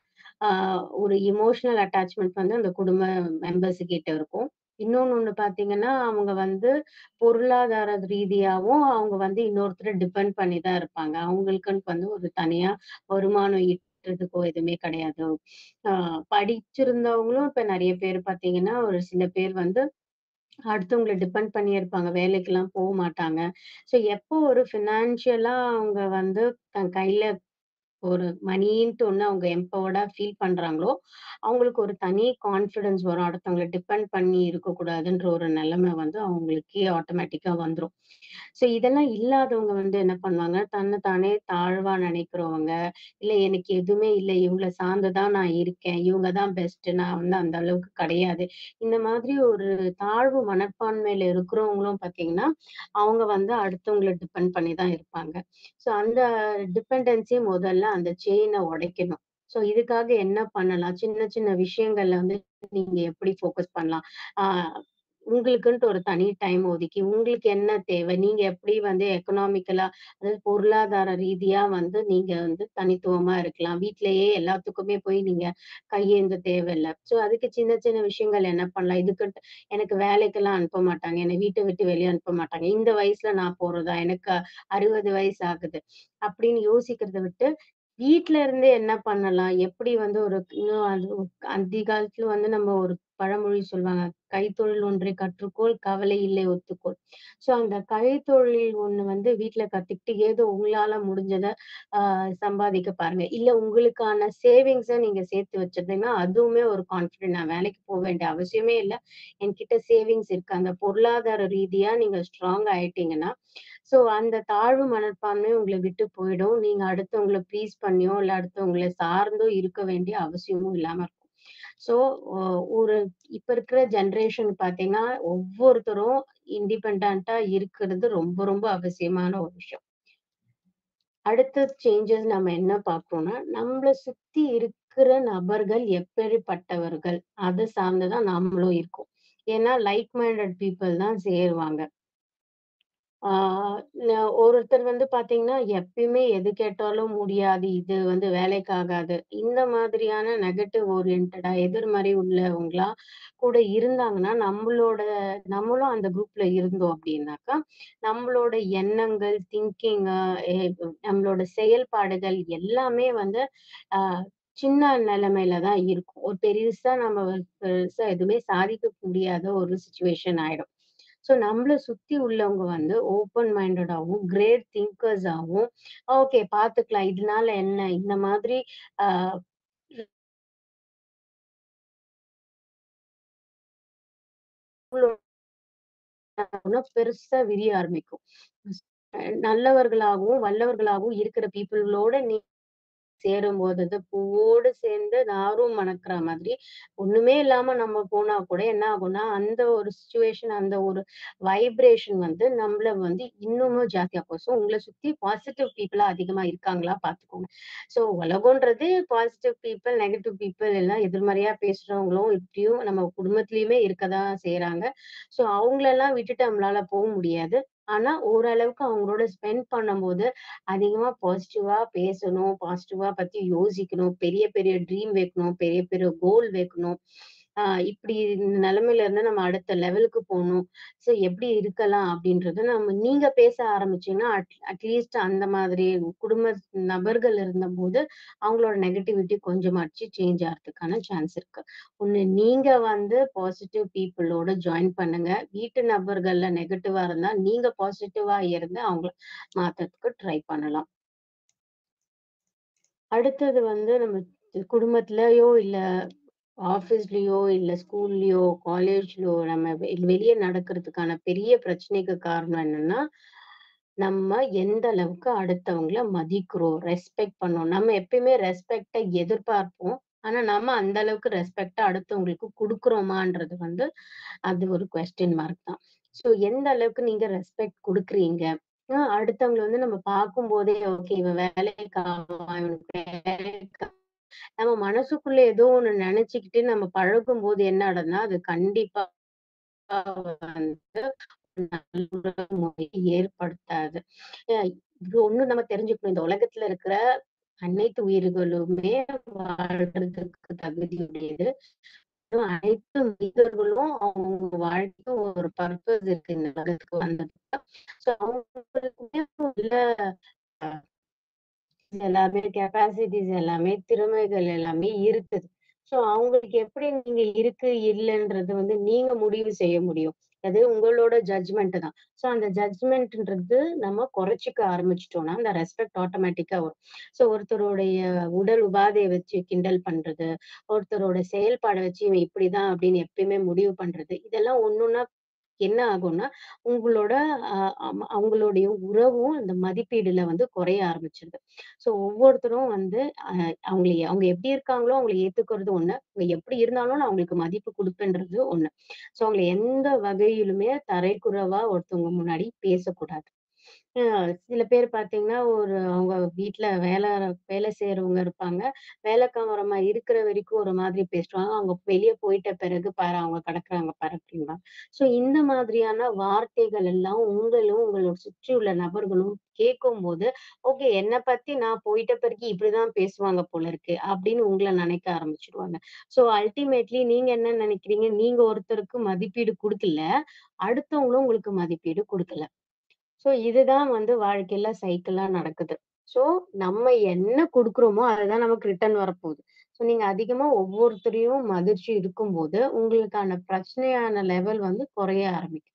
ஆஹ் ஒரு எமோஷனல் அட்டாச்மெண்ட் வந்து அந்த குடும்ப மெம்பர்ஸ் கிட்ட இருக்கும் இன்னொன்னு ஒண்ணு பாத்தீங்கன்னா அவங்க வந்து பொருளாதார ரீதியாவும் அவங்க வந்து இன்னொருத்தரை டிபெண்ட் பண்ணி தான் இருப்பாங்க அவங்களுக்குன்னு வந்து ஒரு தனியா வருமானம் ஈட்டுறதுக்கோ எதுவுமே கிடையாது ஆஹ் படிச்சிருந்தவங்களும் இப்ப நிறைய பேர் பாத்தீங்கன்னா ஒரு சில பேர் வந்து அடுத்தவங்கள டிபெண்ட் பண்ணி இருப்பாங்க வேலைக்கெல்லாம் போக மாட்டாங்க சோ எப்போ ஒரு ஃபினான்ஷியலா அவங்க வந்து தன் கையில ஒரு மணின்ட்டு ஒண்ணு அவங்க எம்பவர்டா ஃபீல் பண்றாங்களோ அவங்களுக்கு ஒரு தனி கான்ஃபிடன்ஸ் வரும் அடுத்தவங்கள டிபெண்ட் பண்ணி இருக்கக்கூடாதுன்ற ஒரு நிலைமை வந்து அவங்களுக்கே ஆட்டோமேட்டிக்கா வந்துரும் சோ இதெல்லாம் இல்லாதவங்க வந்து என்ன பண்ணுவாங்க தன்னை தானே தாழ்வா நினைக்கிறவங்க இல்ல எனக்கு எதுவுமே இல்லை இவங்கள சார்ந்துதான் நான் இருக்கேன் இவங்க தான் பெஸ்ட் நான் வந்து அந்த அளவுக்கு கிடையாது இந்த மாதிரி ஒரு தாழ்வு மனப்பான்மையில இருக்கிறவங்களும் பாத்தீங்கன்னா அவங்க வந்து அடுத்தவங்கள டிபெண்ட் பண்ணி தான் இருப்பாங்க சோ அந்த டிபெண்டன்சி முதல்ல அந்த செயினை உடைக்கணும் சோ இதுக்காக என்ன பண்ணலாம் சின்ன சின்ன விஷயங்கள்ல வந்து நீங்க எப்படி ஃபோக்கஸ் பண்ணலாம் ஆஹ் உங்களுக்குன்ட்டு ஒரு தனி டைம் ஒதுக்கி உங்களுக்கு என்ன தேவை நீங்க எப்படி வந்து எக்கனாமிக்கலா அதாவது பொருளாதார ரீதியா வந்து நீங்க வந்து தனித்துவமா இருக்கலாம் வீட்டிலேயே எல்லாத்துக்குமே போய் நீங்க கையேந்த தேவையில்லை சோ அதுக்கு சின்ன சின்ன விஷயங்கள் என்ன பண்ணலாம் இதுக்கு எனக்கு வேலைக்கெல்லாம் அனுப்ப மாட்டாங்க என்னை வீட்டை விட்டு வெளியே அனுப்ப மாட்டாங்க இந்த வயசுல நான் போறதா எனக்கு அறுபது வயசு ஆகுது அப்படின்னு யோசிக்கிறத விட்டு வீட்ல இருந்தே என்ன பண்ணலாம் எப்படி வந்து ஒரு இன்னும் அது அந்த காலத்துல வந்து நம்ம ஒரு பழமொழி சொல்லுவாங்க கைத்தொழில் ஒன்றை கற்றுக்கோள் கவலை இல்லை ஒத்துக்கோள் சோ அந்த கைத்தொழில் ஒண்ணு வந்து வீட்ல கத்துக்கிட்டு ஏதோ உங்களால முடிஞ்சதை ஆஹ் சம்பாதிக்க பாருங்க இல்ல உங்களுக்கான சேவிங்ஸ நீங்க சேர்த்து வச்சிருந்தீங்கன்னா அதுவுமே ஒரு கான்பிடன்ட் நான் வேலைக்கு போக வேண்டிய அவசியமே இல்லை என்கிட்ட சேவிங்ஸ் இருக்கு அந்த பொருளாதார ரீதியா நீங்க ஸ்ட்ராங் ஆயிட்டீங்கன்னா சோ அந்த தாழ்வு மனப்பான்மை உங்களை விட்டு போயிடும் நீங்க அடுத்தவங்களை ப்ளீஸ் பண்ணியோ இல்ல அடுத்தவங்களை சார்ந்தோ இருக்க வேண்டிய அவசியமும் இல்லாம இருக்கும் சோ ஒரு இப்ப இருக்கிற ஜெனரேஷன் பாத்தீங்கன்னா ஒவ்வொருத்தரும் இண்டிபெண்டா இருக்கிறது ரொம்ப ரொம்ப அவசியமான ஒரு விஷயம் அடுத்த சேஞ்சஸ் நம்ம என்ன பார்க்கறோம்னா நம்மள சுத்தி இருக்கிற நபர்கள் எப்படிப்பட்டவர்கள் அதை சார்ந்துதான் நாமளும் இருக்கோம் ஏன்னா லைக் மைண்டட் பீப்புள் தான் சேருவாங்க ஆஹ் ந- ஒருத்தர் வந்து பாத்தீங்கன்னா எப்பயுமே எது கேட்டாலும் முடியாது இது வந்து வேலைக்கு ஆகாது இந்த மாதிரியான நெகட்டிவ் ஓரியன்டா எதிர்மறை உள்ளவங்களா கூட இருந்தாங்கன்னா நம்மளோட நம்மளும் அந்த குரூப்ல இருந்தோம் அப்படின்னாக்கா நம்மளோட எண்ணங்கள் திங்கிங் நம்மளோட செயல்பாடுகள் எல்லாமே வந்து ஆஹ் சின்ன நிலைமையில தான் இருக்கும் ஒரு பெருசா நம்ம பெருசா எதுவுமே சாதிக்க முடியாத ஒரு சுச்சுவேஷன் ஆயிடும் சோ நம்மள சுத்தி உள்ளவங்க வந்து ஓப்பன் மைண்டடாவும் கிரேட் திங்கர்ஸாவும் ஓகே பாத்துக்கலாம் இதனால என்ன இந்த மாதிரி ஆஹ் பெருசா விரிய ஆரம்பிக்கும் நல்லவர்களாகவும் வல்லவர்களாகவும் இருக்கிற பீப்புளோட நீ சேரும் போது அது பூவோடு சேர்ந்து நாரும் மணக்கிற மாதிரி ஒண்ணுமே இல்லாம நம்ம போனா கூட என்ன ஆகும்னா அந்த ஒரு சுச்சுவேஷன் அந்த ஒரு வைப்ரேஷன் வந்து நம்மள வந்து இன்னமும் ஜாஸ்தியாக்கும் ஸோ உங்களை சுத்தி பாசிட்டிவ் பீப்புளா அதிகமா இருக்காங்களா பாத்துக்கோங்க ஸோ உலகம்ன்றது பாசிட்டிவ் பீப்புள் நெகட்டிவ் பீப்புள் எல்லாம் எதிர்மறையா பேசுறவங்களும் இப்படியும் நம்ம குடும்பத்திலயுமே இருக்கதான் செய்யறாங்க ஸோ அவங்களெல்லாம் விட்டுட்டு நம்மளால போக முடியாது ஆனா ஓரளவுக்கு அவங்களோட ஸ்பெண்ட் பண்ணும்போது அதிகமா பாசிட்டிவா பேசணும் பாசிட்டிவா பத்தி யோசிக்கணும் பெரிய பெரிய ட்ரீம் வைக்கணும் பெரிய பெரிய கோல் வைக்கணும் ஆஹ் இப்படி நிலைமையில இருந்து நம்ம அடுத்த லெவலுக்கு போகணும் சோ எப்படி இருக்கலாம் அப்படின்றத நம்ம நீங்க பேச ஆரம்பிச்சீங்கன்னா அட்லீஸ்ட் அந்த மாதிரி குடும்ப நபர்கள் இருந்தபோது அவங்களோட நெகட்டிவிட்டி கொஞ்சமாச்சு சேஞ்ச் ஆகிறதுக்கான சான்ஸ் இருக்கு ஒண்ணு நீங்க வந்து பாசிட்டிவ் பீப்புளோட ஜாயின் பண்ணுங்க வீட்டு நபர்கள்ல நெகட்டிவா இருந்தா நீங்க பாசிட்டிவா இருந்து அவங்கள மாத்துறதுக்கு ட்ரை பண்ணலாம் அடுத்தது வந்து நம்ம குடும்பத்திலயோ இல்ல ஆபீஸ்லயோ இல்ல ஸ்கூல்லயோ காலேஜ்லயோ நம்ம வெ- வெளியே நடக்கிறதுக்கான பெரிய பிரச்சனைக்கு காரணம் என்னன்னா நம்ம எந்த அளவுக்கு அடுத்தவங்கள மதிக்கிறோம் ரெஸ்பெக்ட் பண்ணோம் நம்ம எப்பயுமே ரெஸ்பெக்டை எதிர்பார்ப்போம் ஆனா நம்ம அந்த அளவுக்கு ரெஸ்பெக்ட அடுத்தவங்களுக்கு கொடுக்குறோமான்றது வந்து அது ஒரு கொஸ்டின் மார்க் தான் சோ எந்த அளவுக்கு நீங்க ரெஸ்பெக்ட் கொடுக்குறீங்க ஆஹ் அடுத்தவங்களை வந்து நம்ம பார்க்கும் போதே ஓகே இவன் வேலைக்கு ஆவான், இவனுக்கு வேலைக்கு நம்ம மனசுக்குள்ள ஏதோ ஒண்ணு நினைச்சுக்கிட்டு நம்ம பழகும் போது என்ன ஆகுதுன்னா அது கண்டிப்பா வந்து ஒரு நல்ல முறையை ஏற்படுத்தாது அஹ் இது ஒண்ணு நம்ம தெரிஞ்சுக்கணும் இந்த உலகத்துல இருக்கிற அனைத்து உயிர்களுமே வாழ்றதுக்கு தகுதியுடையது அதுவும் அனைத்து மனிதர்களும் அவங்க வாழ்க்கைக்கு ஒரு பர்பஸ் இருக்கு இந்த உலகத்துக்கு வந்ததுக்கு சோ அவங்களுக்குமே உள்ள அஹ், எல்லாமே கெப்பாசிட்டிஸ் எல்லாமே திறமைகள் எல்லாமே இருக்குது சோ அவங்களுக்கு எப்படி நீங்க இருக்கு இல்லைன்றது வந்து நீங்க முடிவு செய்ய முடியும் அது உங்களோட ஜட்ஜ்மெண்ட் தான் சோ அந்த ஜட்ஜ்மெண்ட்ன்றது நம்ம குறைச்சிக்க ஆரம்பிச்சிட்டோம்னா அந்த ரெஸ்பெக்ட் ஆட்டோமேட்டிக்கா வரும் சோ ஒருத்தருடைய உடல் உபாதையை வச்சு கிண்டல் பண்றது ஒருத்தரோட செயல்பாடை வச்சு இவன் இப்படிதான் அப்படின்னு எப்பயுமே முடிவு பண்றது இதெல்லாம் ஒன்னொன்னா என்ன ஆகும்னா உங்களோட ஆஹ் அம்- அவங்களுடைய உறவும் அந்த மதிப்பீடுல வந்து குறைய ஆரம்பிச்சிருது சோ ஒவ்வொருத்தரும் வந்து ஆஹ் அவங்களை அவங்க எப்படி இருக்காங்களோ அவங்களை ஏத்துக்கிறது ஒண்ணு அவங்க எப்படி இருந்தாலும் நான் அவங்களுக்கு மதிப்பு கொடுப்பேன்றது ஒண்ணு சோ அவங்களை எந்த வகையிலுமே தரைக்குறைவா ஒருத்தவங்க முன்னாடி பேசக்கூடாது ஆஹ் சில பேர் பாத்தீங்கன்னா ஒரு அவங்க வீட்ல வேலை வேலை செய்யறவங்க இருப்பாங்க வேலைக்காரமா இருக்கிற வரைக்கும் ஒரு மாதிரி பேசுவாங்க அவங்க வெளியே போயிட்ட பிறகு பாரு அவங்க கிடக்குறாங்க பாரு அப்படின்பாங்க சோ இந்த மாதிரியான வார்த்தைகள் எல்லாம் உங்களும் உங்களோட சுற்றி உள்ள நபர்களும் கேட்கும் போது ஓகே என்னை பத்தி நான் போயிட்ட பிறகு இப்படிதான் பேசுவாங்க போல இருக்கு அப்படின்னு உங்களை நினைக்க ஆரம்பிச்சிடுவாங்க சோ அல்டிமேட்லி நீங்க என்ன நினைக்கிறீங்க நீங்க ஒருத்தருக்கு மதிப்பீடு கொடுக்கல அடுத்தவங்களும் உங்களுக்கு மதிப்பீடு கொடுக்கல சோ இதுதான் வந்து வாழ்க்கையில சைக்கிளா நடக்குது சோ நம்ம என்ன கொடுக்குறோமோ அதுதான் நமக்கு ரிட்டர்ன் வரப்போகுது சோ நீங்க அதிகமா ஒவ்வொருத்தரையும் மதிச்சு இருக்கும்போது உங்களுக்கான பிரச்சனையான லெவல் வந்து குறைய ஆரம்பிக்கும்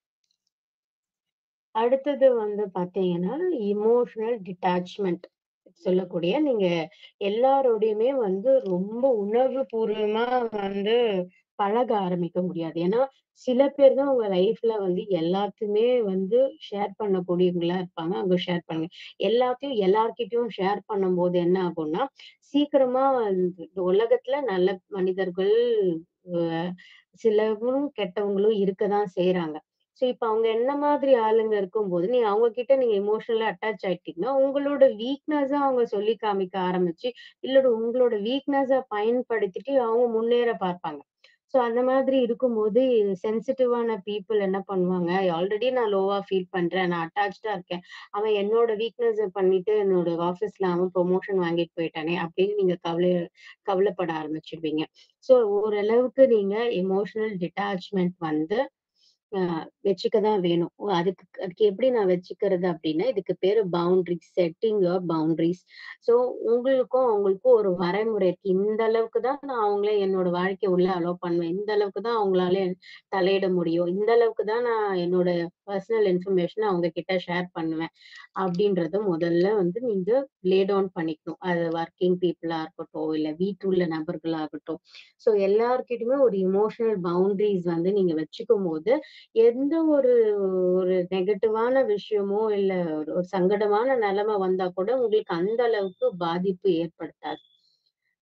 அடுத்தது வந்து பாத்தீங்கன்னா இமோஷனல் டிட்டாச்மெண்ட் சொல்லக்கூடிய நீங்க எல்லாரோடையுமே வந்து ரொம்ப உணர்வு பூர்வமா வந்து பழக ஆரம்பிக்க முடியாது ஏன்னா சில பேர் தான் உங்க லைஃப்ல வந்து எல்லாத்தையுமே வந்து ஷேர் பண்ணக்கூடியவங்களா இருப்பாங்க அங்க ஷேர் பண்ணுங்க எல்லாத்தையும் எல்லார்கிட்டயும் ஷேர் பண்ணும்போது என்ன ஆகும்னா சீக்கிரமா இந்த உலகத்துல நல்ல மனிதர்கள் அஹ் சிலவரும் கெட்டவங்களும் இருக்கதான் செய்யறாங்க சோ இப்ப அவங்க என்ன மாதிரி ஆளுங்க இருக்கும்போது நீங்க அவங்க கிட்ட நீங்க எமோஷனலா அட்டாச் ஆயிட்டீங்கன்னா உங்களோட வீக்னஸா அவங்க சொல்லி காமிக்க ஆரம்பிச்சு இல்ல உங்களோட வீக்னஸா பயன்படுத்திட்டு அவங்க முன்னேற பார்ப்பாங்க சோ அந்த மாதிரி இருக்கும்போது சென்சிட்டிவான பீப்புள் என்ன பண்ணுவாங்க ஆல்ரெடி நான் லோவா ஃபீல் பண்றேன் நான் அட்டாச்சா இருக்கேன் அவன் என்னோட வீக்னஸ் பண்ணிட்டு என்னோட ஆபீஸ்ல அவன் ப்ரொமோஷன் வாங்கிட்டு போயிட்டானே அப்படின்னு நீங்க கவலை கவலைப்பட ஆரம்பிச்சிடுவீங்க சோ ஓரளவுக்கு நீங்க எமோஷனல் டிட்டாச்மெண்ட் வந்து ஆஹ் வச்சுக்கதான் வேணும் ஓ, அதுக்கு அதுக்கு எப்படி நான் வச்சுக்கிறது அப்படின்னா இதுக்கு பேரு boundaries setting your boundaries so உங்களுக்கும் அவங்களுக்கும் ஒரு வரைமுறை இருக்கு இந்த அளவுக்கு தான் நான் அவங்கள என்னோட வாழ்க்கை உள்ள அலோவ் பண்ணுவேன் இந்த அளவுக்கு தான் அவங்களால தலையிட முடியும் இந்த அளவுக்கு தான் நான் என்னோட பர்சனல் இன்ஃபர்மேஷனை அவங்க கிட்ட ஷேர் பண்ணுவேன் அப்படின்றத முதல்ல வந்து நீங்க லே டவுன் பண்ணிக்கணும் அது ஒர்க்கிங் பீப்புளா இருக்கட்டும் இல்ல வீட்டுள்ள நபர்களாகட்டும் சோ எல்லார்கிட்டயுமே ஒரு இமோஷனல் பவுண்டரிஸ் வந்து நீங்க வச்சுக்கும் போது எந்த ஒரு ஒரு நெகட்டிவான விஷயமோ இல்ல ஒரு ஒரு சங்கடமான நிலைமை வந்தா கூட உங்களுக்கு அந்த அளவுக்கு பாதிப்பு ஏற்படுத்தாது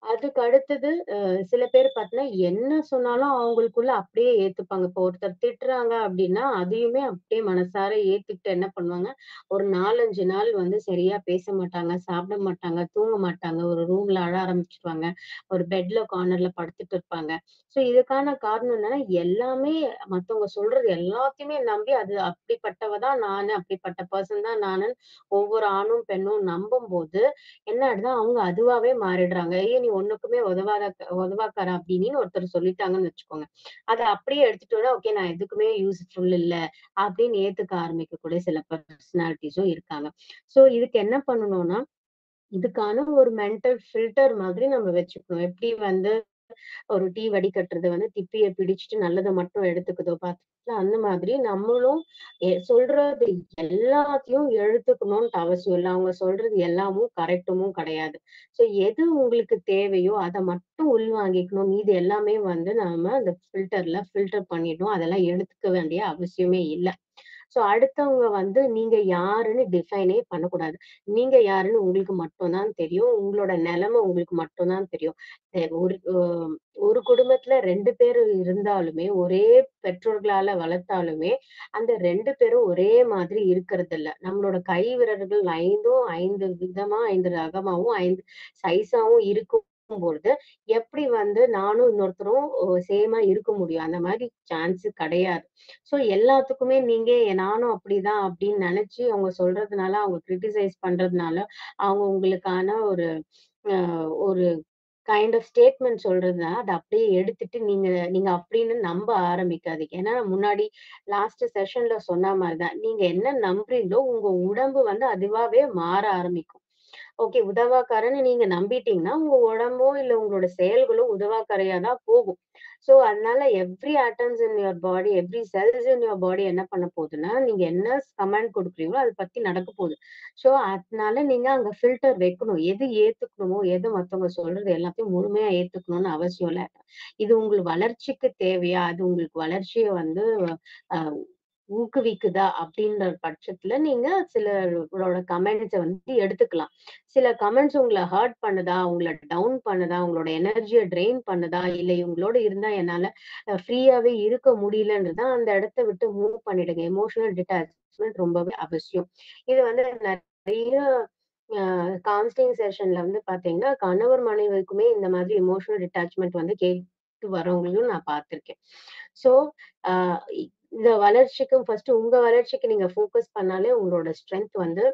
அதுக்கு அடுத்தது அ சில பேர் பார்த்தீங்கன்னா, என்ன சொன்னாலும் அவங்களுக்குள்ள அப்படியே ஏத்துப்பாங்க. இப்போ ஒருத்தர் திட்டுறாங்க அப்படின்னா, அதையுமே அப்படியே மனசார ஏத்துக்கிட்டு என்ன பண்ணுவாங்க, ஒரு 4, 5 நாள் வந்து சரியா பேச மாட்டாங்க, சாப்பிட மாட்டாங்க, தூங்க மாட்டாங்க. ஒரு ரூம்ல அழ ஆரம்பிச்சுருவாங்க. ஒரு பெட்ல கார்னர்ல படுத்துட்டு இருப்பாங்க. ஸோ இதுக்கான காரணம் என்னன்னா, எல்லாமே மத்தவங்க சொல்றது எல்லாத்தையுமே நம்பி, அது அப்படிப்பட்டவ தான் நானு, அப்படிப்பட்ட பெர்சன் தான் நானுன்னு ஒவ்வொரு ஆணும், பெண்ணும் நம்பும்போது, என்ன ஆயிடுதுன்னா, அவங்க அதுவாவே மாறிடுறாங்க. "ஐயோ! நீ ஒண்ணுக்குமே உதவாத உதவாக்கற" அப்படின்னு ஒருத்தர் சொல்லிட்டாங்கன்னு வச்சுக்கோங்க. அத அப்படியே எடுத்துட்டோம்னா, ஓகே நான் எதுக்குமே யூஸ்ஃபுல் இல்ல, அப்படின்னு ஏத்துக்க ஆரம்பிக்கக்கூடிய சில பெர்சனாலிட்டீஸும் இருக்காங்க. ஸோ இதுக்கு என்ன பண்ணணும்னா, இதுக்கான ஒரு மென்டல் ஃபில்டர் மாதிரி நம்ம வச்சுக்கணும். எப்படி வந்து ஒரு டீ வடிகட்டுறது வந்து திப்பிய பிடிச்சுட்டு நல்லத மட்டும் எடுத்துக்குதோ பாத்தீங்களா, அந்த மாதிரி நம்மளும் எ சொல்றது எல்லாத்தையும் எடுத்துக்கணும்ன்ட்டு அவசியம் இல்ல. அவங்க சொல்றது எல்லாமும் கரெக்ட்டுமும் கிடையாது. ஸோ எது உங்களுக்கு தேவையோ அத மட்டும் உள்வாங்கிக்கணும். மீதி எல்லாமே வந்து நாம அந்த ஃபில்டர்ல ஃபில்டர் பண்ணிடணும். அதெல்லாம் எடுத்துக்க வேண்டிய அவசியமே இல்ல. ஸோ அடுத்தவங்க வந்து நீங்க யாருன்னு டிஃபைனே பண்ணக்கூடாது. நீங்க யாருன்னு உங்களுக்கு மட்டும் தான் தெரியும். உங்களோட நெலைம உங்களுக்கு மட்டும் தான் தெரியும். எ ஒரு அ ஒரு குடும்பத்துல 2 பேரு இருந்தாலுமே, ஒரே பெற்றோர்களால வளர்த்தாலுமே, அந்த 2 பேரும் ஒரே மாதிரி இருக்கிறதில்ல. நம்மளோட கை விரல்கள் 5ம் 5 விதமா, 5 ரகமாவும், 5 சைஸாவும் இருக்கும்பொழுது, எப்படி வந்து நானும் இன்னொருத்தரும் ஒ சேமா இருக்க முடியும்? அந்த மாரி சான்ஸ் கிடையாது. ஸோ எல்லாத்துக்குமே நீங்க நானும் அப்படிதான் அப்படின்னு நெனச்சு அவங்க சொல்றதுனால, அவங்க கிரிட்டிசைஸ் பண்றதுனால, அவங்க உங்களுக்கான ஒரு அ ஒரு கைண்ட் ஆஃப் ஸ்டேட்மெண்ட் சொல்றதுனால, அத அப்படியே எடுத்துட்டு நீங்க நீங்க அப்படின்னு நம்ப ஆரம்பிக்காதீங்க. ஏன்னா முன்னாடி லாஸ்ட் செஷன்ல சொன்ன மாரி தான். நீங்க என்ன நம்புறீங்களோ, உங்க உடம்பு வந்து அதுவாவே மாற ஆரம்பிக்கும். ஓகே உதவாக்கரன்னு நீங்க நம்பிட்டீங்கன்னா, உங்க உடம்போ இல்ல உங்களோட செயல்களோ உதவாக்கரையா தான் போகும். ஸோ அதனால every atoms in your body, every cells in your body என்ன பண்ண போதுன்னா, நீங்க என்ன கமெண்ட் குடுக்குறீங்களோ, அத பத்தி நடக்க போகுது. ஸோ அதனால நீங்க அங்க ஃபில்டர் வைக்கணும். எது ஏத்துக்கணுமோ, எது மத்தவங்க சொல்றது எல்லாத்தையும் முழுமையா ஏத்துக்கணும்னு அவசியம் இல்ல. இது உங்கள் வளர்ச்சிக்கு தேவையா? அது உங்களுக்கு வளர்ச்சிய வந்து அ ஊக்குவிக்குதா? அப்படின்ற பட்சத்துல நீங்க சிலரோட கமெண்ட்ஸ வந்து எடுத்துக்கலாம். சில கமெண்ட்ஸ் உங்கள ஹர்ட் பண்ணுதா? உங்கள டவுன் பண்ணுதா? உங்களோட எனர்ஜிய ட்ரெயின் பண்ணுதா? இல்ல இவங்களோட இருந்தா என்னால அ ஃப்ரீயாவே இருக்க முடியலன்றதா, அந்த இடத்த விட்டு மூவ் பண்ணிடுங்க. எமோஷனல் டிட்டாச்மென்ட் ரொம்பவே அவசியம். இது வந்து நெறைய அ கவுன்சிலிங் செஷன்ல வந்து பாத்தீங்கன்னா, கணவர் மனைவிக்குமே இந்த மாதிரி எமோஷனல் டிட்டாச்மென்ட் வந்து கேட்டு வரவங்களையும் நான் பார்த்திருக்கேன். ஸோ அ இ இந்த வளர்ச்சிக்கும் ஃபர்ஸ்ட் உங்க வளர்ச்சிக்கு நீங்க ஃபோக்கஸ் பண்ணாலே உங்களோட ஸ்ட்ரென்த் வந்து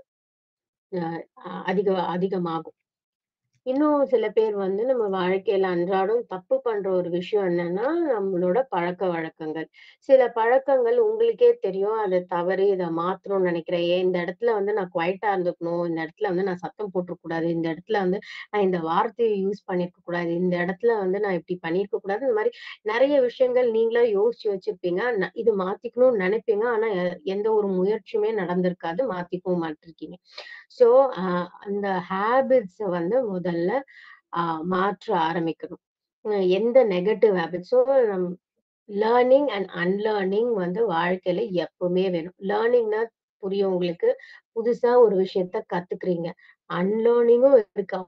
அ அதிக அதிகமாகும். இன்னும் சில பேர் வந்து நம்ம வாழ்க்கையில அன்றாடம் தப்பு பண்ற ஒரு விஷயம் என்னன்னா, நம்மளோட பழக்கவழக்கங்கள். சில பழக்கங்கள் உங்களுக்கே தெரியும். அது தவறு. இத மாத்தணும்னு நெனைக்கிறேன். ஏன் இந்த இடத்துல வந்து நான் குவைட்டா இருந்துக்கணும். இந்த இடத்துல வந்து நான் சத்தம் போட்டுறக்கூடாது. இந்த இடத்துல வந்து நான் இந்த வார்த்தைய யூஸ் பண்ணியிருக்க கூடாது. இந்த இடத்துல வந்து நான் இப்படி பண்ணியிருக்க கூடாது. இந்த மாரி நெறைய விஷயங்கள் நீங்களா யோசிச்சு வச்சிருப்பீங்க. ந இது மாத்திக்கணும்னு நெனைப்பீங்க. ஆனா எ எந்த ஒரு முயற்சியுமே நடந்திருக்காது. மாத்திக்கவும் மாட்டிருக்கீங்க. ஸோ அ அந்த ஹேபிட்ஸ வந்து முதல்ல அ மாற்ற ஆரம்பிக்கணும். அ எந்த நெகட்டிவ் ஹேபிட்ஸோ நம் லேர்னிங் அண்ட் அன்லேர்னிங் வந்து வாழ்க்கையில எப்பவுமே வேணும். லேர்னிங்னா புரியும் உங்களுக்கு. புதுசா ஒரு விஷயத்த கத்துக்கிறீங்க. அன்லேர்னிங்கும் இருக்கு.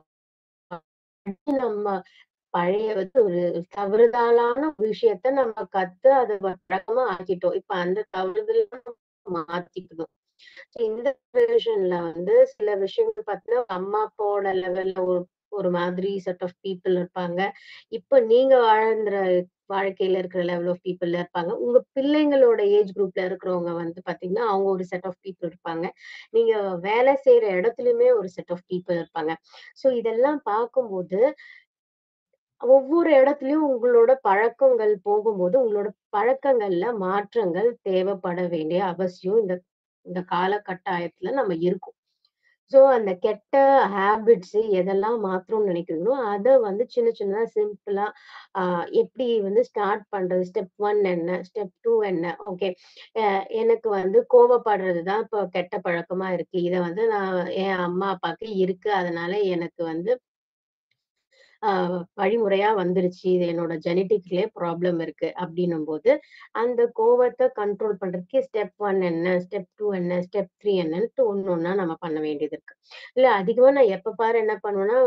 நம்ம பழைய வந்து ஒரு தவறுதலான விஷயத்த நம்ம கத்து அத பழக்கமா ஆக்கிட்டோம். இப்ப அந்த தவறுதல மாத்திக்கணும். இந்த ஜெனரேஷன்ல வந்து சில விஷயங்கள் பார்த்தீங்கன்னா, அம்மா, அப்பாவோட லெவல்ல ஒரு ஒரு மாதிரி செட் ஆஃப் பீப்பிள் இருப்பாங்க. இப்ப நீங்க வாழ்ந்த வாழ்க்கையில இருக்கிற லெவல் ஆஃப் பீப்பிள்ல இருப்பாங்க. உங்க பிள்ளைங்களோட ஏஜ் குரூப்ல இருக்கிறவங்க வந்து பார்த்தீங்கன்னா, அவங்க ஒரு செட் ஆஃப் பீப்பிள் இருப்பாங்க. நீங்க வேலை செய்ற இடத்துலயுமே ஒரு செட் ஆஃப் பீப்பிள் இருப்பாங்க. ஸோ இதெல்லாம் பார்க்கும்போது ஒவ்வொரு இடத்துலயும் உங்களோட பழக்கங்கள் போகும்போது, உங்களோட பழக்கங்கள்ல மாற்றங்கள் தேவைப்பட வேண்டிய அவசியம் இந்த இந்த காலகட்டாயத்துல நம்ம இருக்கோம். ஸோ அந்த கெட்ட ஹேபிட்ஸ் எதெல்லாம் மாத்தணும்னு நினைக்கிறீங்களோ, அத வந்து சின்ன சின்னதா சிம்பிளா அ எப்படி வந்து ஸ்டார்ட் பண்றது? ஸ்டெப் 1 என்ன? ஸ்டெப் 2 என்ன? ஓகே. அ எனக்கு வந்து கோவப்படுறது தான் இப்போ கெட்ட பழக்கமா இருக்கு. இத வந்து நான் என் அம்மா, அப்பாவுக்கு இருக்கு. அதனால எனக்கு வந்து ஆஹ் வழிமுறையா வந்துருச்சு இது என்னோட ஜெனட்டிக்லயே ப்ராப்ளம் இருக்கு அப்படின்னும் போது அந்த கோவத்தை கண்ட்ரோல் பண்றதுக்கு ஸ்டெப் ஒன் என்ன ஸ்டெப் டூ என்ன ஸ்டெப் த்ரீ என்னன்ட்டு ஒண்ணு ஒண்ணா நம்ம பண்ண வேண்டியது இருக்கு இல்ல அதிகமா நான் எப்ப பாரு என்ன பண்ணுவேன்னா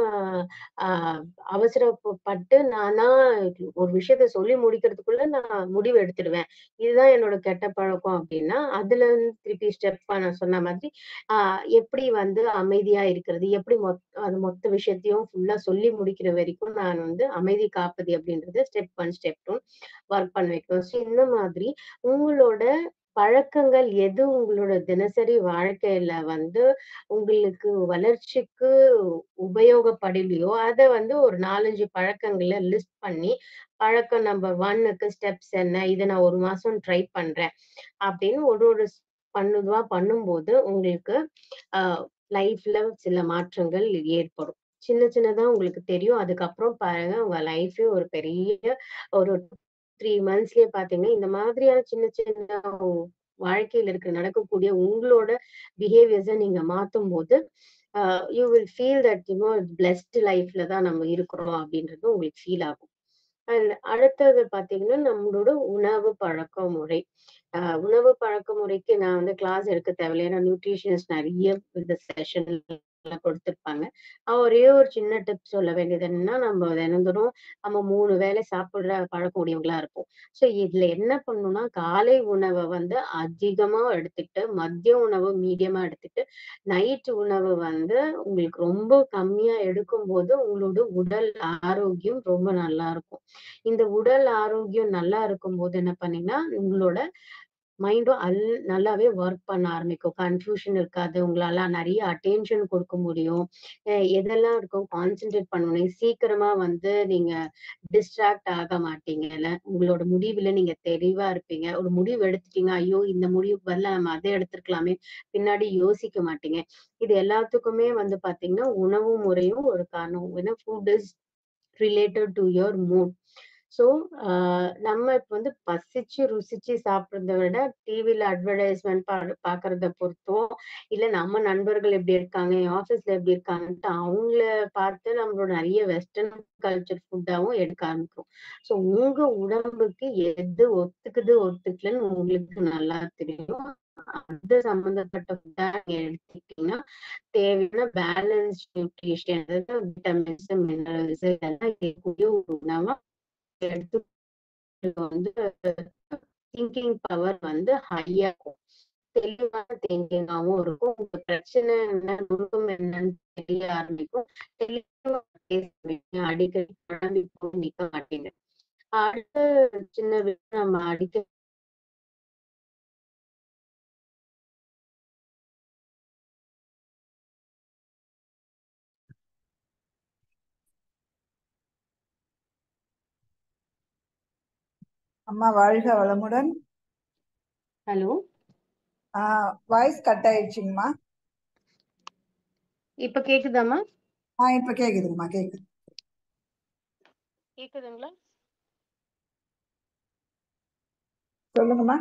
ஆஹ் அவசரப்பட்டு நானா ஒரு விஷயத்த சொல்லி முடிக்கிறதுக்குள்ள நான் முடிவு எடுத்துடுவேன் இதுதான் என்னோட கெட்ட பழக்கம் அப்படின்னா அதுல இருந்து திருப்பி ஸ்டெப் நான் சொன்ன மாதிரி ஆஹ் எப்படி வந்து அமைதியா இருக்கிறது எப்படி மொத் அது மொத்த விஷயத்தையும் ஃபுல்லா சொல்லி முடிக்கிற வரைக்கும் நான் வந்து அமைதி காப்பது அப்படின்றது step one step two work பண்ண வைக்கணும் ஸோ இந்த மாதிரி உங்களோட பழக்கங்கள் எது உங்களோட தினசரி வாழ்க்கையில வந்து உங்களுக்கு வளர்ச்சிக்கு உபயோகப்படலையோ அதை வந்து ஒரு நாலஞ்சு பழக்கங்களை லிஸ்ட் பண்ணி பழக்கம் நம்பர் ஒன்னுக்கு ஸ்டெப்ஸ் என்ன இதை நான் ஒரு மாசம் ட்ரை பண்றேன் அப்படின்னு ஒரு ஒரு பண்ணுவா பண்ணும்போது உங்களுக்கு ஆஹ் லைஃப்ல சில மாற்றங்கள் ஏற்படும் சின்ன சின்னதா உங்களுக்கு தெரியும் அதுக்கப்புறம் பாருங்க உங்க லைஃபே ஒரு பெரிய ஒரு த்ரீ மந்த்ஸ்லயே பாத்தீங்கன்னா இந்த மாதிரியான சின்ன சின்ன வாழ்க்கையில இருக்க நடக்கக்கூடிய உங்களோட பிஹேவியர்ஸை நீங்க மாத்தும் போது you will feel that you know blessed லைஃப்ல தான் நம்ம இருக்கிறோம் அப்படின்றது உங்களுக்கு ஃபீல் ஆகும் அண்ட் அடுத்தது பாத்தீங்கன்னா நம்மளோட உணவு பழக்க முறை ஆஹ் உணவு பழக்க முறைக்கு நான் வந்து கிளாஸ் எடுக்க தேவையில்லை ஏன்னா நியூட்ரிஷனிஸ்ட் நிறைய இந்த செஷன் கொடுத்துருப்பாங்க ஒரே ஒரு சின்ன டிப் சொல்ல வேண்டியது என்னன்னா நம்ம தினந்தோறும் நம்ம மூணு வேளை சாப்பிடுற பழக்கக்கூடியவங்களா இருப்போம் ஸோ இதுல என்ன பண்ணணும்னா காலை உணவை வந்து அதிகமா எடுத்துக்கிட்டு மதிய உணவு மீடியமா எடுத்துட்டு நைட் உணவு வந்து உங்களுக்கு ரொம்ப கம்மியா எடுக்கும் போது உங்களோட உடல் ஆரோக்கியம் ரொம்ப நல்லா இருக்கும் இந்த உடல் ஆரோக்கியம் நல்லா இருக்கும் போது என்ன பண்ணீங்கன்னா உங்களோட மைண்டும் அல் நல்லாவே ஒர்க் பண்ண ஆரம்பிக்கும் கன்ஃபியூஷன் இருக்காது உங்களால நிறைய அட்டென்ஷன் கொடுக்க முடியும் எதெல்லாம் இருக்கும் கான்சென்ட்ரேட் பண்ணணும் சீக்கிரமா வந்து நீங்க டிஸ்ட்ராக்ட் ஆக மாட்டீங்கல்ல உங்களோட முடிவுல நீங்க தெளிவா இருப்பீங்க ஒரு முடிவு எடுத்துட்டீங்க ஐயோ இந்த முடிவு வரல நம்ம அதை எடுத்துருக்கலாமே பின்னாடி யோசிக்க மாட்டீங்க இது எல்லாத்துக்குமே வந்து பாத்தீங்கன்னா உணவு முறையும் ஒரு காரணம் ஏன்னா food is related to your mood so நம்ம இப்போ வந்து பசிச்சு ருசிச்சு சாப்பிட்றத விட டிவியில அட்வர்டைஸ்மெண்ட் பா பார்க்கறத பொறுத்தோ இல்லை நம்ம நண்பர்கள் எப்படி இருக்காங்க ஆஃபீஸ்ல எப்படி இருக்காங்கன்ட்டு அவங்கள பார்த்து நம்மளோட நிறைய வெஸ்டர்ன் கல்ச்சர் ஃபுட்டாகவும் எடுக்க ஆரம்பிக்கும் ஸோ உங்க உடம்புக்கு எது ஒத்துக்குது ஒத்துக்கலன்னு உங்களுக்கு நல்லா தெரியும் அது சம்பந்தப்பட்ட ஃபுட்டா எடுத்துக்கிட்டீங்கன்னா தேவையான பேலன்ஸ் நியூட்ரிஷன் அதாவது விட்டமின்ஸ் மினரல்ஸ் இதெல்லாம் இருக்கக்கூடிய ஒரு உணவா எடுத்து வந்து திங்கிங் பவர் வந்து ஹையா இருக்கும் தெளிவான திங்கிங்காவும் இருக்கும் உங்க பிரச்சனை என்ன நுணுக்கம் என்னன்னு தெரிய ஆரம்பிக்கும் தெளிவா பேசுவீங்க அடிக்கடி குழம்பி போய் நிக்க மாட்டீங்க அடுத்த சின்ன விஷயம் நம்ம அடிக்கடி அம்மா வாழ்க வளமுடன் ஹலோ ஆஹ் வாய்ஸ் கட் ஆயிடுச்சுங்கம்மா இப்ப கேக்குதாம்மா ஆஹ் இப்ப கேக்குதுங்கம்மா கேக்குது கேக்குதுங்களா சொல்லுங்கம்மா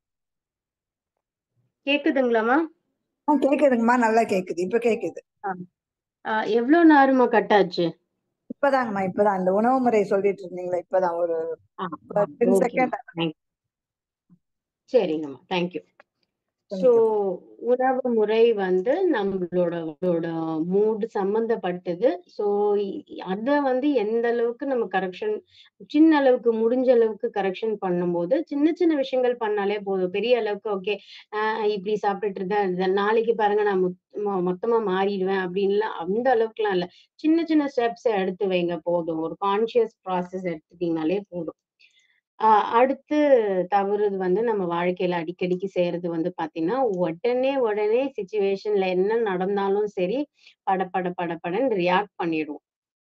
கேக்குதுங்களாம்மா ஆ கேக்குதுங்கம்மா நல்லா கேக்குது இப்ப கேக்குது ஆஹ் எவ்வளவு நேரமா கட் ஆச்சு இப்பதாங்கம்மா இப்பதான் இந்த உணவு முறை சொல்லிட்டு இருந்தீங்களா இப்பதான் ஒரு டென் செகண்ட் சரிங்கம்மா தேங்க்யூ ஸோ உணவு முறை வந்து நம்மளோட நம்மளோட மூடு சம்பந்தப்பட்டது ஸோ அத வந்து எந்த அளவுக்கு நம்ம கரெக்ஷன் சின்ன அளவுக்கு முடிஞ்ச அளவுக்கு கரெக்ஷன் பண்ணும்போது சின்ன சின்ன விஷயங்கள் பண்ணாலே போதும் பெரிய அளவுக்கு ஓகே இப்படி சாப்பிட்டுட்டு இருந்தேன் நாளைக்கு பாருங்க நான் மொத்தமா மாறிடுவேன் அப்படின்லாம் அந்த அளவுக்குலாம் இல்லை சின்ன சின்ன ஸ்டெப்ஸ் எடுத்து வைங்க போதும் ஒரு கான்சியஸ் ப்ராசஸ் எடுத்துட்டீங்கனாலே போதும் ஆஹ் அடுத்து தவறு வந்து நம்ம வாழ்க்கையில அடிக்கடிக்கு செய்யறது வந்து பாத்தீங்கன்னா உடனே உடனே சுச்சுவேஷன்ல என்ன நடந்தாலும் சரி பட பட பட படன்னு ரியாக்ட் பண்ணிடுவோம்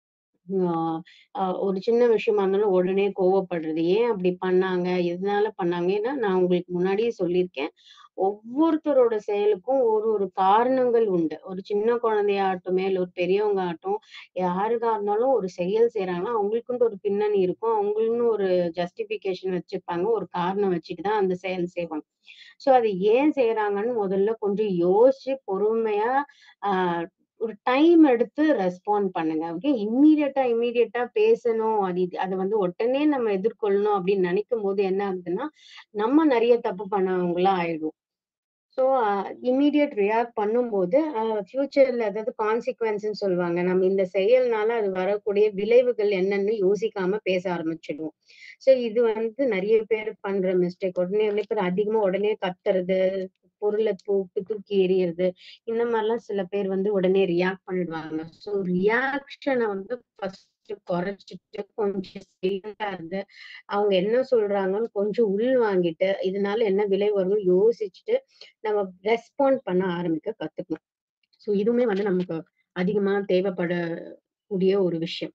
ஒரு சின்ன விஷயமா இருந்தாலும் உடனே கோவப்படுறது ஏன் அப்படி பண்ணாங்க எதனால பண்ணாங்க ஏன்னா நான் உங்களுக்கு முன்னாடியே சொல்லியிருக்கேன் ஒவ்வொருத்தரோட செயலுக்கும் ஒரு ஒரு காரணங்கள் உண்டு ஒரு சின்ன குழந்தையாகட்டுமே இல்லை ஒரு பெரியவங்க ஆகட்டும் யாருக்கா இருந்தாலும் ஒரு செயல் செய்யறாங்கன்னா அவங்களுக்குன்னு ஒரு பின்னணி இருக்கும் அவங்களுன்னு ஒரு ஜஸ்டிபிகேஷன் வச்சிருப்பாங்க ஒரு காரணம் வச்சுட்டு தான் அந்த செயல் செய்வாங்க ஸோ அது ஏன் செய்யறாங்கன்னு முதல்ல கொஞ்சம் யோசிச்சு பொறுமையா ஆஹ் ஒரு டைம் எடுத்து ரெஸ்பாண்ட் பண்ணுங்க ஓகே இம்மீடியட்டா இம்மீடியட்டா பேசணும் அது இது அதை வந்து உடனே நம்ம எதிர்கொள்ளணும் அப்படின்னு நினைக்கும் போது என்ன ஆகுதுன்னா நம்ம நிறைய தப்பு பண்ணவங்களா ஆயிடும் ஸோ இம்மீடியட் ரியாக்ட் பண்ணும்போது ஃபியூச்சர்ல அதாவது கான்சிக்வன்ஸ்ன்னு சொல்லுவாங்க நம்ம இந்த செயல்னால அது வரக்கூடிய விளைவுகள் என்னன்னு யோசிக்காம பேச ஆரம்பிச்சிடுவோம் ஸோ இது வந்து நிறைய பேர் பண்ற மிஸ்டேக் உடனே உடனே பேர் அதிகமா உடனே கத்துறது பொருளை தூக்கி தூக்கி எறியறது இந்த மாதிரிலாம் சில பேர் வந்து உடனே ரியாக்ட் பண்ணிடுவாங்க ஸோ ரியாக்ஷனை வந்து ஃபர்ஸ்ட் குறைச்சிட்டு கொஞ்சம் சைலண்டா இருந்து அவங்க என்ன சொல்றாங்கன்னு கொஞ்சம் உள் வாங்கிட்டு இதனால என்ன விளைவு வரும்னு யோசிச்சுட்டு நம்ம ரெஸ்பாண்ட் பண்ண ஆரம்பிக்க கத்துக்கணும் ஸோ இதுவுமே வந்து நமக்கு அதிகமா தேவைப்படக்கூடிய ஒரு விஷயம்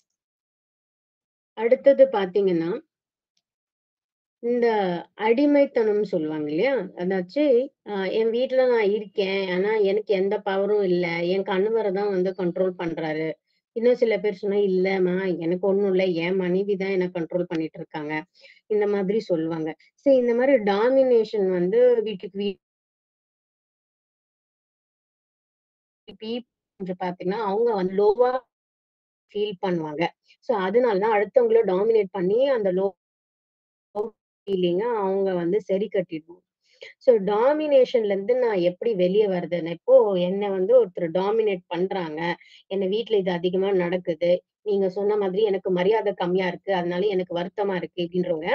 அடுத்தது பாத்தீங்கன்னா இந்த அடிமைத்தனம் சொல்லுவாங்க இல்லையா அதாச்சு ஆஹ் என் வீட்டுல நான் இருக்கேன் ஆனா எனக்கு எந்த பவரும் இல்ல என் கணவரை தான் வந்து கண்ட்ரோல் பண்றாரு இன்னும் சில பேர் சொன்னா இல்லம்மா எனக்கு ஒண்ணும் இல்ல என் மனைவி தான் என்ன கண்ட்ரோல் பண்ணிட்டு இருக்காங்க இந்த மாதிரி சொல்லுவாங்க சரி இந்த மாதிரி டாமினேஷன் வந்து வீட்டுக்கு வீ கொஞ்சம் பாத்தீங்கன்னா அவங்க வந்து லோவா ஃபீல் பண்ணுவாங்க சோ அதனாலதான் அடுத்தவங்கள டாமினேட் பண்ணி அந்த லோ ஃபீலிங்க அவங்க வந்து சரி கட்டிடுவாங்க ஸோ டாமினேஷன்ல இருந்து நான் எப்படி வெளியே வருதுன்னு இப்போ என்னை வந்து ஒருத்தர் டாமினேட் பண்றாங்க என்ன வீட்ல இது அதிகமா நடக்குது நீங்க சொன்ன மாதிரி எனக்கு மரியாதை கம்மியா இருக்கு அதனால எனக்கு வருத்தமா இருக்கு அப்படின்றவங்க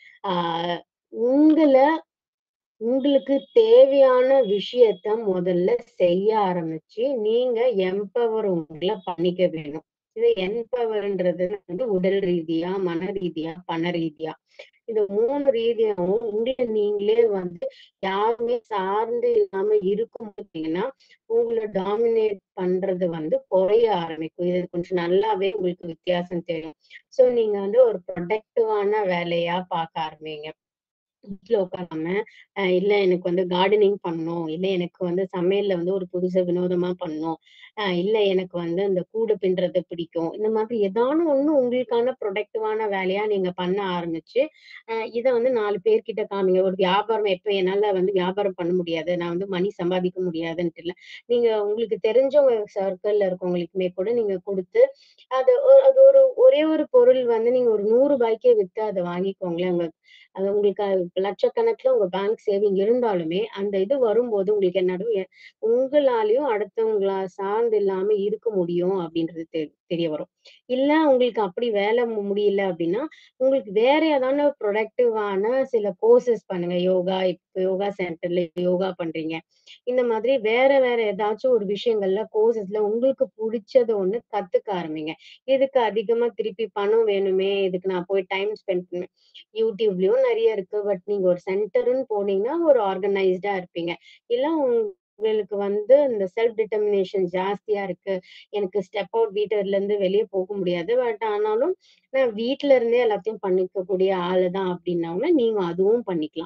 ஆஹ் உங்களை உங்களுக்கு தேவையான விஷயத்த முதல்ல செய்ய ஆரம்பிச்சு நீங்க எம்பவர் உங்களை பண்ணிக்க வேணும் இது என்பவர்ன்றது வந்து உடல் ரீதியா மன ரீதியா பண ரீதியா இந்த மூணு ரீதியாவும் உங்களை நீங்களே வந்து யாருமே சார்ந்து இல்லாம இருக்கும் பார்த்தீங்கன்னா உங்களை டாமினேட் பண்றது வந்து குறைய ஆரம்பிக்கும் இது கொஞ்சம் நல்லாவே உங்களுக்கு வித்தியாசம் தெரியும் சோ நீங்க வந்து ஒரு ப்ரொடக்டிவான வேலையா பார்க்க ஆரம்பிங்க வீட்டுல உட்காராம அஹ் இல்ல எனக்கு வந்து கார்டனிங் பண்ணணும் இல்ல எனக்கு வந்து சமையல்ல வந்து ஒரு புதுசா வினோதமா பண்ணணும் ஆஹ் இல்ல எனக்கு வந்து இந்த கூடை பின்றது பிடிக்கும் இந்த மாதிரி ஏதானும் ஒண்ணு உங்களுக்கான ப்ரொடக்டிவான வேலையா நீங்க பண்ண ஆரம்பிச்சு ஆஹ் இதை வந்து நாலு பேர்கிட்ட காமிங்க ஒரு வியாபாரம் எப்ப என்னால வந்து வியாபாரம் பண்ண முடியாது நான் வந்து மணி சம்பாதிக்க முடியாதுன்ட்டு இல்ல நீங்க உங்களுக்கு தெரிஞ்சவங்க சர்க்கிள்ல இருக்கவங்களுக்குமே கூட நீங்க கொடுத்து அது ஒரு- அது ஒரு ஒரே ஒரு பொருள் வந்து நீங்க ஒரு நூறு ரூபாய்க்கே வித்து அதை வாங்கிக்கோங்களேன் உங்க அது உங்களுக்கு அது லட்சக்கணக்குல உங்க பேங்க் சேவிங் இருந்தாலுமே அந்த இது வரும்போது உங்களுக்கு என்னடும் எ- உங்களாலையும் அடுத்தவங்களா சார்ந்து இல்லாம இருக்க முடியும் அப்படின்றது தெ- தெரிய வரும் இல்ல உங்களுக்கு அப்படி வேலை மு- முடியல அப்படின்னா உங்களுக்கு வேற ஏதான ப்ரொடக்டிவான சில கோர்சஸ் பண்ணுங்க யோகா இப்ப யோகா சென்டர்ல யோகா பண்றீங்க இந்த மாதிரி வேற வேற ஏதாச்சும் ஒரு விஷயங்கள்ல கோர்சஸ்ல உங்களுக்கு பிடிச்சத ஒண்ணு கத்துக்க ஆரம்பிங்க இதுக்கு அதிகமா திருப்பி பணம் வேணுமே இதுக்கு நான் போய் டைம் ஸ்பெண்ட் பண்ணுவேன் யூடியூப்லயும் நிறைய இருக்கு பட் நீங்க ஒரு சென்டர்னு போனீங்கன்னா ஒரு ஆர்கனைஸ்டா இருப்பீங்க இல்ல உங்களுக்கு வந்து இந்த செல்ஃப் டிட்டர்மினேஷன் ஜாஸ்தியா இருக்கு எனக்கு ஸ்டெப் அவுட் வீட்டுல இருந்து வெளியே போக முடியாது பட் ஆனாலும் நான் வீட்ல இருந்தே எல்லாத்தையும் பண்ணிக்கக்கூடிய ஆளு தான் அப்படின்னாங்கன்னா நீங்க அதுவும் பண்ணிக்கலாம்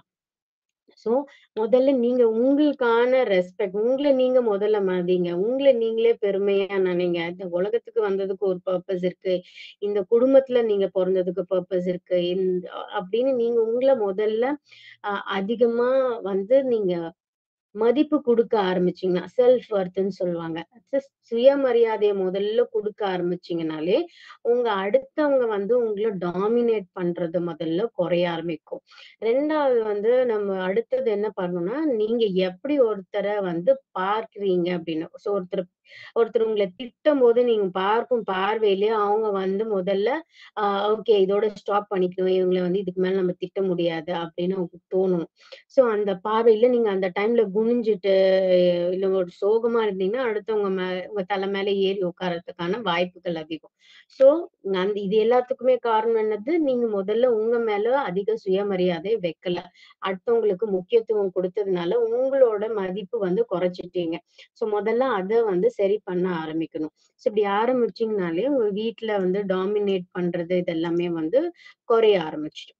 சோ முதல்ல நீங்க உங்களுக்கான ரெஸ்பெக்ட் உங்களை நீங்க முதல்ல மதிங்க உங்களை நீங்களே பெருமையா நினைங்க இந்த உலகத்துக்கு வந்ததுக்கு ஒரு பர்பஸ் இருக்கு இந்த குடும்பத்துல நீங்க பிறந்ததுக்கு பர்பஸ் இருக்கு இந்த அப்படின்னு நீங்க உங்களை முதல்ல அஹ், அதிகமா வந்து நீங்க மதிப்பு கொடுக்க ஆரம்பிச்சீங்கன்னா செல்ஃப் ஒர்த்ன்னு சொல்லுவாங்க Just சுயமரியாதையை முதல்ல கொடுக்க ஆரம்பிச்சீங்கனாலே உங்க அடுத்தவங்க வந்து உங்களை டாமினேட் பண்றது முதல்ல குறைய ஆரம்பிக்கும் ரெண்டாவது வந்து நம்ம அடுத்தது என்ன பண்ணணும்னா நீங்க எப்படி ஒருத்தரை வந்து பார்க்கிறீங்க அப்படின்னு சோ ஒருத்தர் ஒருத்தர் உங்களை திட்டும் போது நீங்க பார்க்கும் பார்வையிலே அவங்க வந்து முதல்ல ஆஹ் ஓகே இதோட ஸ்டாப் பண்ணிக்கணும் இவங்களை வந்து இதுக்கு மேல நம்ம திட்ட முடியாது அப்படின்னு உங்களுக்கு தோணும் சோ அந்த பார்வையில நீங்க அந்த டைம்ல குனிஞ்சிட்டு இல்ல ஒரு சோகமா இருந்தீங்கன்னா அடுத்தவங்க மே உங்க தலை மேல ஏறி உட்கார்றதுக்கான வாய்ப்புகள் அதிகம் சோ அந்த இது எல்லாத்துக்குமே காரணம் என்னது நீங்க முதல்ல உங்க மேல அதிக சுயமரியாதை வைக்கல அடுத்தவங்களுக்கு முக்கியத்துவம் கொடுத்ததுனால உங்களோட மதிப்பு வந்து குறைச்சிட்டீங்க சோ முதல்ல அதை வந்து சரி பண்ண ஆரம்பிக்கணும் சோ இப்படி ஆரம்பிச்சீங்கனாலே உங்க வீட்ல வந்து டாமினேட் பண்றது இதெல்லாமே வந்து குறைய ஆரம்பிச்சிடும்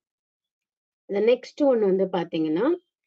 இந்த நெக்ஸ்ட் ஒன்னு வந்து பாத்தீங்கன்னா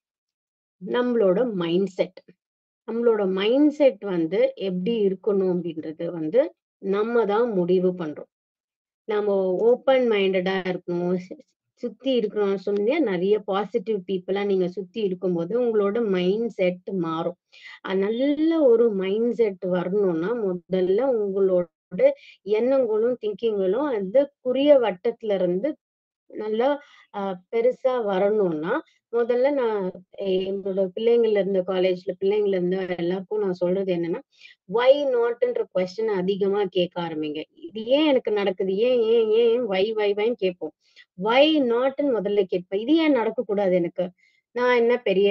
நம்மளோட மைண்ட் செட் நம்மளோட மைண்ட் செட் வந்து எப்படி இருக்கணும் அப்படின்றது வந்து நம்ம தான் முடிவு பண்றோம் நம்ம ஓப்பன் மைண்டடா இருக்கணும் சுத்தி இருக்கணும் சொன்னீங்க நிறைய பாசிட்டிவ் பீப்புளா நீங்க சுத்தி இருக்கும்போது உங்களோட மைண்ட் செட் மாறும் அஹ் நல்ல ஒரு மைண்ட் செட் வரணும்னா முதல்ல உங்களோட எண்ணங்களும் திங்கிங்களும் அந்த குறிய வட்டத்துல இருந்து நல்லா ஆஹ் பெருசா வரணும்னா முதல்ல நான் எ- என்னோட பிள்ளைங்கள்ல இருந்த காலேஜ்ல பிள்ளைங்கள்ல இருந்த எல்லாருக்கும் நான் சொல்றது என்னன்னா வை நாட்ன்ற கொஸ்டின் அதிகமா கேட்க ஆரம்பிங்க இது ஏன் எனக்கு நடக்குது ஏன் ஏன் ஏன் வை வை வைன்னு கேட்போம் வை நாட்னு முதல்ல கேட்பேன் இது ஏன் நடக்க கூடாது எனக்கு நான் என்ன பெரிய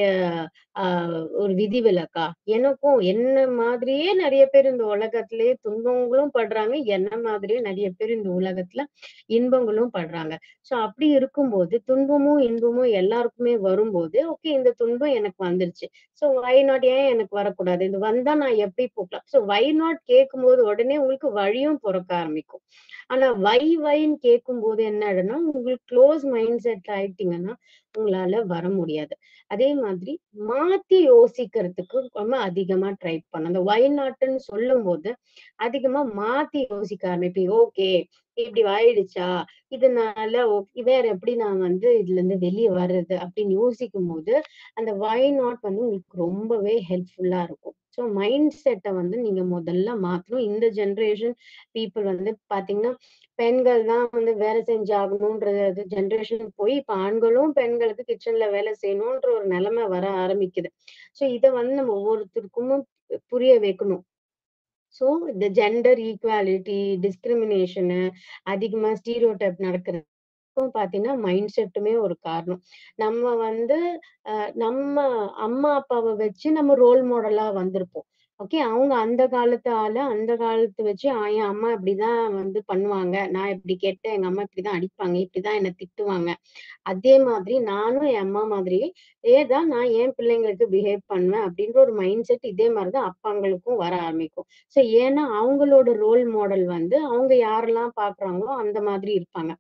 ஆஹ் ஒரு விதிவிலக்கா எனக்கும் என்ன மாதிரியே நிறைய பேர் இந்த உலகத்திலேயே துன்பங்களும் படுறாங்க என்ன மாதிரியே நிறைய பேர் இந்த உலகத்துல இன்பங்களும் படுறாங்க சோ அப்படி இருக்கும்போது துன்பமும் இன்பமும் எல்லாருக்குமே வரும்போது ஓகே இந்த துன்பம் எனக்கு வந்துருச்சு சோ வை நாட் ஏன் எனக்கு வரக்கூடாது இது வந்தா நான் எப்படி போக்கலாம் சோ வை நாட் கேட்கும்போது உடனே உங்களுக்கு வழியும் பிறக்க ஆரம்பிக்கும் ஆனா வை வைன்னு கேட்கும்போது என்ன ஆயிடும்னா உங்களுக்கு க்ளோஸ் மைண்ட் செட் ஆயிட்டீங்கன்னா உங்களால வர முடியாது அதே மாதிரி மாத்தி யோசிக்கிறதுக்கு ரொம்ப அதிகமா ட்ரை பண்ணும் அந்த வை நாட்னு சொல்லும் போது அதிகமா மாத்தி யோசிக்க ஆரம்பிப்பீங்க ஓகே இப்படி ஆயிடுச்சா இதனால ஓ- வேற எப்படி நான் வந்து இதுல இருந்து வெளியே வர்றது அப்படின்னு யோசிக்கும் போது அந்த வை நாட் வந்து உங்களுக்கு ரொம்பவே ஹெல்ப்ஃபுல்லா இருக்கும் ஸோ மைண்ட் செட்டை வந்து நீங்க முதல்ல மாத்தணும் இந்த ஜென்ரேஷன் பீப்புள் வந்து பாத்தீங்கன்னா பெண்கள் தான் வந்து வேலை செஞ்சாகணும்ன்றது ஜென்ரேஷன் போய் இப்ப ஆண்களும் பெண்களுக்கு கிச்சன்ல வேலை செய்யணும்ன்ற ஒரு நிலைமை வர ஆரம்பிக்குது ஸோ இதை வந்து நம்ம ஒவ்வொருத்தருக்கும் புரிய வைக்கணும் ஸோ இந்த ஜெண்டர் ஈக்குவாலிட்டி டிஸ்கிரிமினேஷனு அதிகமா ஸ்டீரியோடைப் நடக்கிறது பாத்தீங்கன்னா மைண்ட் செட்டுமே ஒரு காரணம் நம்ம வந்து அஹ், நம்ம அம்மா அப்பாவை வச்சு நம்ம ரோல் மாடலா வந்திருப்போம் ஓகே அவங்க அந்த காலத்து ஆளு அந்த காலத்து வச்சு "ஆ, என் அம்மா இப்படிதான் வந்து பண்ணுவாங்க நான் இப்படி கேட்டேன் எங்க அம்மா இப்படிதான் அடிப்பாங்க இப்படிதான் என்ன திட்டுவாங்க அதே மாதிரி நானும் என் அம்மா மாதிரி ஏதான் நான் என் பிள்ளைங்களுக்கு பிஹேவ் பண்ணுவேன் அப்படின்ற ஒரு மைண்ட் செட் இதே மாதிரிதான் அப்பாங்களுக்கும் வர ஆரம்பிக்கும் சோ ஏன்னா அவங்களோட ரோல் மாடல் வந்து அவங்க யாரெல்லாம் பாக்குறாங்களோ அந்த மாதிரி இருப்பாங்க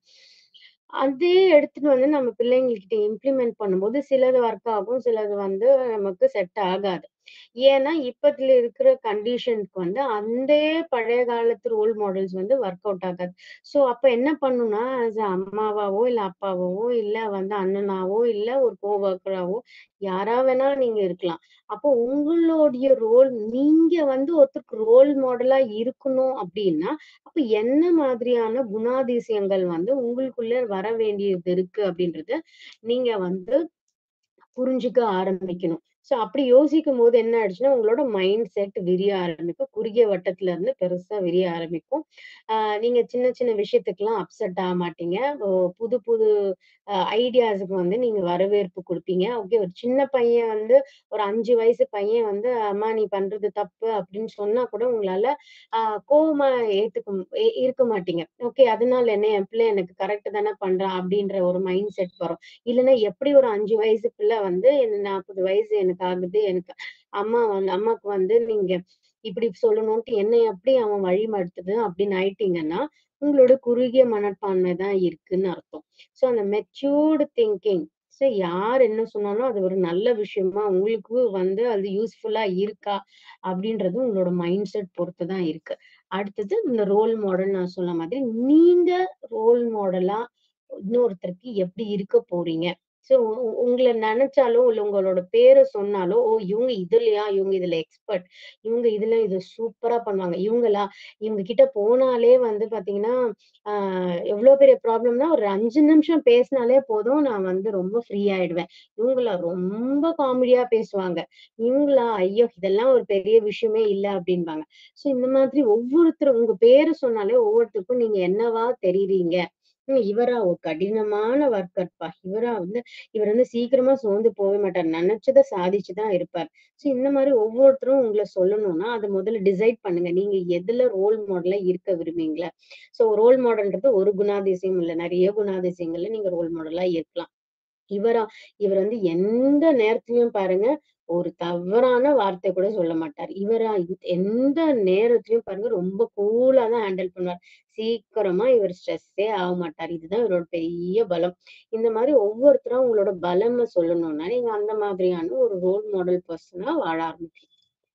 அதே எடுத்துட்டு வந்து நம்ம பிள்ளைங்ககிட்ட இம்ப்ளிமெண்ட் பண்ணும்போது சிலது ஒர்க் ஆகும் சிலது வந்து நமக்கு செட் ஆகாது ஏன்னா இப்பத்துல இருக்கிற கண்டிஷனுக்கு வந்து அந்த பழைய காலத்து ரோல் மாடல்ஸ் வந்து ஒர்க் அவுட் ஆகாது சோ அப்ப என்ன பண்ணும்னா as a அம்மாவாவோ இல்ல அப்பாவாவோ இல்ல வந்து அண்ணனாவோ இல்ல ஒரு கோவர்க்கராவோ யாரா வேணாலும் நீங்க இருக்கலாம் அப்போ உங்களுடைய ரோல் நீங்க வந்து ஒருத்தருக்கு ரோல் மாடலா இருக்கணும் அப்படின்னா அப்ப என்ன மாதிரியான குணாதிசயங்கள் வந்து உங்களுக்குள்ள வர வேண்டியது இருக்கு அப்படின்றத நீங்க வந்து புரிஞ்சுக்க ஆரம்பிக்கணும் சோ அப்படி யோசிக்கும் போது என்ன ஆயிடுச்சுன்னா உங்களோட மைண்ட் செட் விரிய ஆரம்பிக்கும் குறுகிய வட்டத்துல இருந்து பெருசா விரிய ஆரம்பிக்கும் ஆஹ் நீங்க சின்ன சின்ன விஷயத்துக்கெல்லாம் அப்செட் ஆக மாட்டீங்க ஓ, புது புது ஐடியாஸுக்கு வந்து நீங்க வரவேற்பு கொடுப்பீங்க ஓகே ஒரு சின்ன பையன் வந்து ஒரு அஞ்சு வயசு பையன் வந்து அம்மா நீ பண்றது தப்பு அப்படின்னு சொன்னா கூட உங்களால ஆஹ் கோவமா ஏத்துக்க மு- இ- இருக்க மாட்டீங்க ஓகே அதனால என்ன என் பிள்ளை எனக்கு கரெக்ட் தானே பண்றான் அப்படின்ற ஒரு மைண்ட் செட் வரும் இல்லைன்னா எப்படி ஒரு அஞ்சு வயசு பிள்ளை வந்து என்ன நாற்பது வயசு எனக்கு ஆகுது எனக்கு அம்மா வந்து அம்மாக்கு வந்து நீங்க இப்படி சொல்லணும்ட்டு என்னை எப்படி அவன் வழிமடுத்துது அப்படின்னு ஆயிட்டீங்கன்னா உங்களோட குறுகிய மனப்பான்மை தான் இருக்குன்னு அர்த்தம் சோ அந்த மெச்சூர்டு திங்கிங் ஸோ யார் என்ன சொன்னாலும் அது ஒரு நல்ல விஷயமா உங்களுக்கு வந்து அது யூஸ்ஃபுல்லா இருக்கா அப்படின்றது உங்களோட மைண்ட் செட் பொறுத்து தான் இருக்கு அடுத்தது இந்த ரோல் மாடல் நான் சொன்ன மாதிரி நீங்க ரோல் மாடலா இன்னொருத்தருக்கு எப்படி இருக்க போறீங்க சோ உங்களை நினைச்சாலோ இல்ல உங்களோட பேரை சொன்னாலோ ஓ இவங்க இதுலயா இவங்க இதுல எக்ஸ்பர்ட் இவங்க இதுல இது சூப்பரா பண்ணுவாங்க இவங்களா இவங்க கிட்ட போனாலே வந்து பாத்தீங்கன்னா ஆஹ் எவ்வளவு பெரிய ப்ராப்ளம்னா ஒரு அஞ்சு நிமிஷம் பேசினாலே போதும் நான் வந்து ரொம்ப ஃப்ரீ ஆயிடுவேன் இவங்களா ரொம்ப காமெடியா பேசுவாங்க இவங்களா ஐயோ இதெல்லாம் ஒரு பெரிய விஷயமே இல்ல அப்படின்பாங்க சோ இந்த மாதிரி ஒவ்வொருத்தரும் உங்க பேரை சொன்னாலே ஒவ்வொருத்தருக்கும் நீங்க என்னவா தெரியுறீங்க ஹம் இவரா ஒரு கடினமான ஒர்க்கர்ப்பா இவரா வந்து இவர் வந்து சீக்கிரமா சோர்ந்து போகவே மாட்டார் நினைச்சதை சாதிச்சுதான் இருப்பார் சோ இந்த மாதிரி ஒவ்வொருத்தரும் உங்களை சொல்லணும்னா அதை முதல்ல டிசைட் பண்ணுங்க நீங்க எதுல ரோல் மாடலா இருக்க விரும்புறீங்களா சோ ரோல் மாடல்ன்றது ஒரு குணாதிசயம் இல்ல நிறைய குணாதிசயங்கள்ல நீங்க ரோல் மாடலா இருக்கலாம் இவரா இவர் வந்து எந்த நேரத்திலயும் பாருங்க ஒரு தவறான வார்த்தை கூட சொல்ல மாட்டார் இவரா இந்த- எந்த நேரத்திலயும் பாருங்க ரொம்ப கூலா தான் ஹேண்டில் பண்ணுவார் சீக்கிரமா இவர் ஸ்ட்ரெஸ்ஸே ஆக மாட்டார் இதுதான் இவரோட பெரிய பலம் இந்த மாதிரி ஒவ்வொருத்தரும் உங்களோட பலமை சொல்லணும்னா நீங்க அந்த மாதிரியான ஒரு ரோல் மாடல் பர்சனா வாழ ஆரம்பிக்கலாம்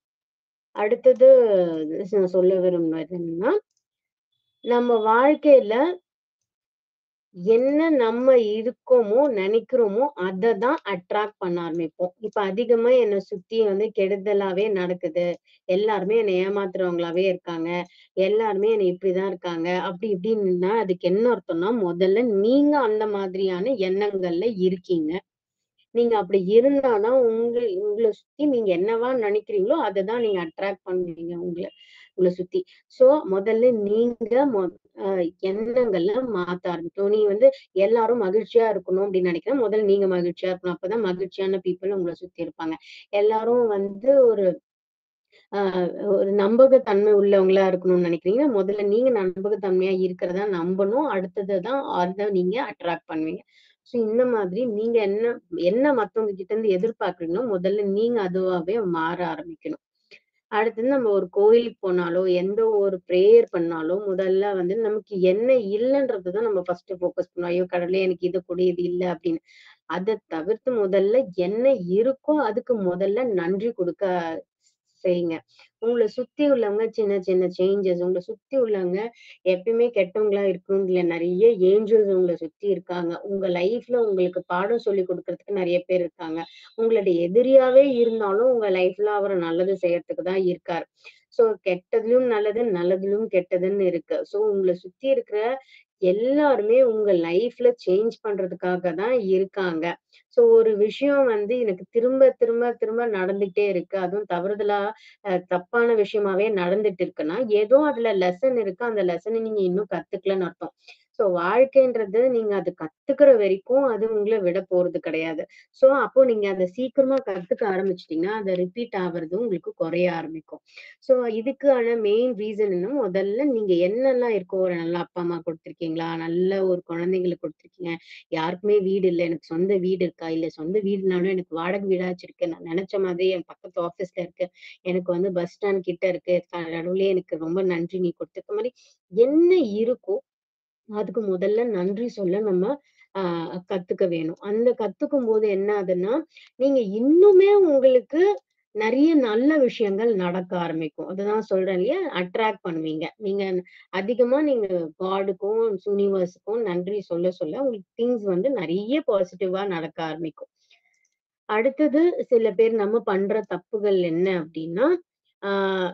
அடுத்தது நான் சொல்ல விரும்புறது என்னன்னா நம்ம வாழ்க்கையில என்ன நம்ம இருக்கோமோ நினைக்கிறோமோ அதை தான் அட்ராக்ட் பண்ண ஆரம்பிப்போம் இப்ப அதிகமா என்னை சுத்தி வந்து கெடுதலாவே நடக்குது எல்லாருமே என்னை ஏமாத்துறவங்களாவே இருக்காங்க எல்லாருமே என்னை இப்படிதான் இருக்காங்க அப்படி இப்படின்னா அதுக்கு என்ன அர்த்தம்னா முதல்ல நீங்க அந்த மாதிரியான எண்ணங்கள்ல இருக்கீங்க நீங்க அப்படி இருந்தாதான் உங்க உங்களை சுத்தி நீங்க என்னவா நினைக்கிறீங்களோ அதை தான் நீங்க அட்ராக்ட் பண்ணுவீங்க உங்களை உங்களை சுத்தி சோ முதல்ல நீங்க மொ- ஆஹ் எண்ணங்கள்ல மாத்த ஆரம்பிக்கணும் நீ வந்து எல்லாரும் மகிழ்ச்சியா இருக்கணும் அப்படின்னு நினைக்கிறேன் முதல்ல நீங்க மகிழ்ச்சியா இருக்கணும் அப்பதான் மகிழ்ச்சியான பீப்புள் உங்களை சுத்தி இருப்பாங்க எல்லாரும் வந்து ஒரு ஆஹ் ஒரு நம்பகத்தன்மை உள்ளவங்களா இருக்கணும்னு நினைக்கிறீங்கன்னா முதல்ல நீங்க நம்பகத்தன்மையா இருக்கிறதா நம்பணும் அடுத்ததுதான் அதை நீங்க அட்ராக்ட் பண்ணுவீங்க சோ இந்த மாதிரி நீங்க என்ன என்ன மத்தவங்க கிட்ட இருந்து எதிர்பார்க்கறீங்களோ முதல்ல நீங்க அதுவாவே மாற ஆரம்பிக்கணும் அடுத்தது நம்ம ஒரு கோயிலுக்கு போனாலோ எந்த ஒரு ப்ரேயர் பண்ணாலும் முதல்ல வந்து நமக்கு என்ன இல்லைன்றதுதான் நம்ம ஃபர்ஸ்ட் ஃபோக்கஸ் பண்ணணும் ஐயோ கடவுளே எனக்கு இது கூட இது இல்லை அப்படின்னு அதை தவிர்த்து முதல்ல என்ன இருக்கோ அதுக்கு முதல்ல நன்றி கொடுக்க செய்யுங்க உங்களை சுத்தி உள்ளவங்க சின்ன சின்ன சேஞ்சஸ் உங்களை சுத்தி உள்ளவங்க எப்பயுமே கெட்டவங்களா இருக்கணும் இல்ல நிறைய ஏஞ்சல்ஸ் உங்களை சுத்தி இருக்காங்க உங்க லைஃப்ல உங்களுக்கு பாடம் சொல்லி கொடுக்கறதுக்கு நிறைய பேர் இருக்காங்க உங்களுடைய எதிரியாவே இருந்தாலும் உங்க லைஃப்ல அவர் நல்லது செய்யறதுக்கு தான் இருக்காரு சோ கெட்டதிலும் நல்லது நல்லதிலும் கெட்டதுன்னு இருக்கு சோ உங்களை சுத்தி இருக்கிற எல்லாருமே உங்க லைஃப்ல சேஞ்ச் பண்றதுக்காக தான் இருக்காங்க சோ ஒரு விஷயம் வந்து எனக்கு திரும்ப திரும்ப திரும்ப நடந்துகிட்டே இருக்கு அதுவும் தவறுதலா அஹ் தப்பான விஷயமாவே நடந்துட்டு இருக்குன்னா ஏதோ அதுல லெசன் இருக்கு அந்த லெசனை நீங்க இன்னும் கத்துக்கலன்னு அர்த்தம் சோ வாழ்க்கைன்றது நீங்க அது கத்துக்கிற வரைக்கும் அது உங்களை விட போறது கிடையாது சோ அப்போ நீங்க அதை சீக்கிரமா கத்துக்க ஆரம்பிச்சிட்டீங்கன்னா அதை ரிப்பீட் ஆகுறது உங்களுக்கு குறைய ஆரம்பிக்கும் சோ இதுக்கான மெயின் ரீசன் என்ன முதல்ல நீங்க என்னெல்லாம் இருக்கோ ஒரு நல்ல அப்பா அம்மா கொடுத்துருக்கீங்களா நல்ல ஒரு குழந்தைங்களுக்கு கொடுத்துருக்கீங்க யாருக்குமே வீடு இல்லை எனக்கு சொந்த வீடு இருக்கா இல்ல சொந்த வீடுனாலும் எனக்கு வாடகை வீடாச்சும் இருக்கு நான் நினைச்ச மாதிரி என் பக்கத்து ஆபீஸ்ல இருக்கு எனக்கு வந்து பஸ் ஸ்டாண்ட் கிட்ட இருக்கு நடுவுலயே எனக்கு ரொம்ப நன்றி நீ கொடுத்துருக்க மாதிரி என்ன இருக்கோ அதுக்கு முதல்ல நன்றி சொல்ல நம்ம ஆஹ் கத்துக்க வேணும் அந்த கத்துக்கும் போது என்ன ஆகுதுன்னா நீங்க இன்னுமே உங்களுக்கு நிறைய நல்ல விஷயங்கள் நடக்க ஆரம்பிக்கும் அதுதான் சொல்றேன் இல்லையா அட்ராக்ட் பண்ணுவீங்க நீங்க அதிகமா நீங்க காடுக்கும் யூனிவர்ஸுக்கும் நன்றி சொல்ல சொல்ல உங்களுக்கு திங்ஸ் வந்து நிறைய பாசிட்டிவா நடக்க ஆரம்பிக்கும் அடுத்தது சில பேர் நம்ம பண்ற தப்புகள் என்ன அப்படின்னா ஆஹ்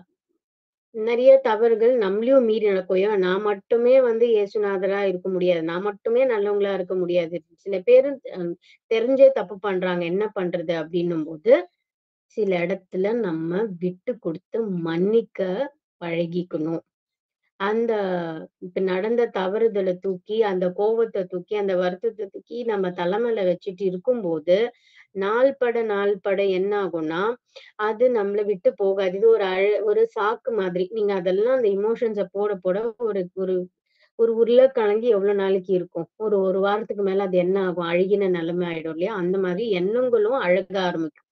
நிறைய தவறுகள் நம்மளையும் மீறி நடக்கும் ஏன் நான் மட்டுமே வந்து இயேசுநாதரா இருக்க முடியாது நான் மட்டுமே நல்லவங்களா இருக்க முடியாது சில பேர் அஹ், தெரிஞ்சே தப்பு பண்றாங்க என்ன பண்றது அப்படின்னும் போது சில இடத்துல நம்ம விட்டு கொடுத்து மன்னிக்க பழகிக்கணும் அந்த இப்ப நடந்த தவறுதலை தூக்கி அந்த கோவத்தை தூக்கி அந்த வருத்தத்தை தூக்கி நம்ம தலைமையில வச்சுட்டு இருக்கும்போது நாள் பட நாள் பட என்ன ஆகும்னா அது நம்மளை விட்டு போகாது இது ஒரு அழ ஒரு சாக்கு மாதிரி நீங்க அதெல்லாம் அந்த இமோஷன்ஸ போட போட ஒரு ஒரு ஒரு உருளைக்கிழங்கு எவ்வளவு நாளைக்கு இருக்கும் ஒரு ஒரு வாரத்துக்கு மேல அது என்ன ஆகும் அழுகின நிலைமை ஆயிடும் இல்லையா அந்த மாதிரி எண்ணங்களும் அழக ஆரம்பிக்கும்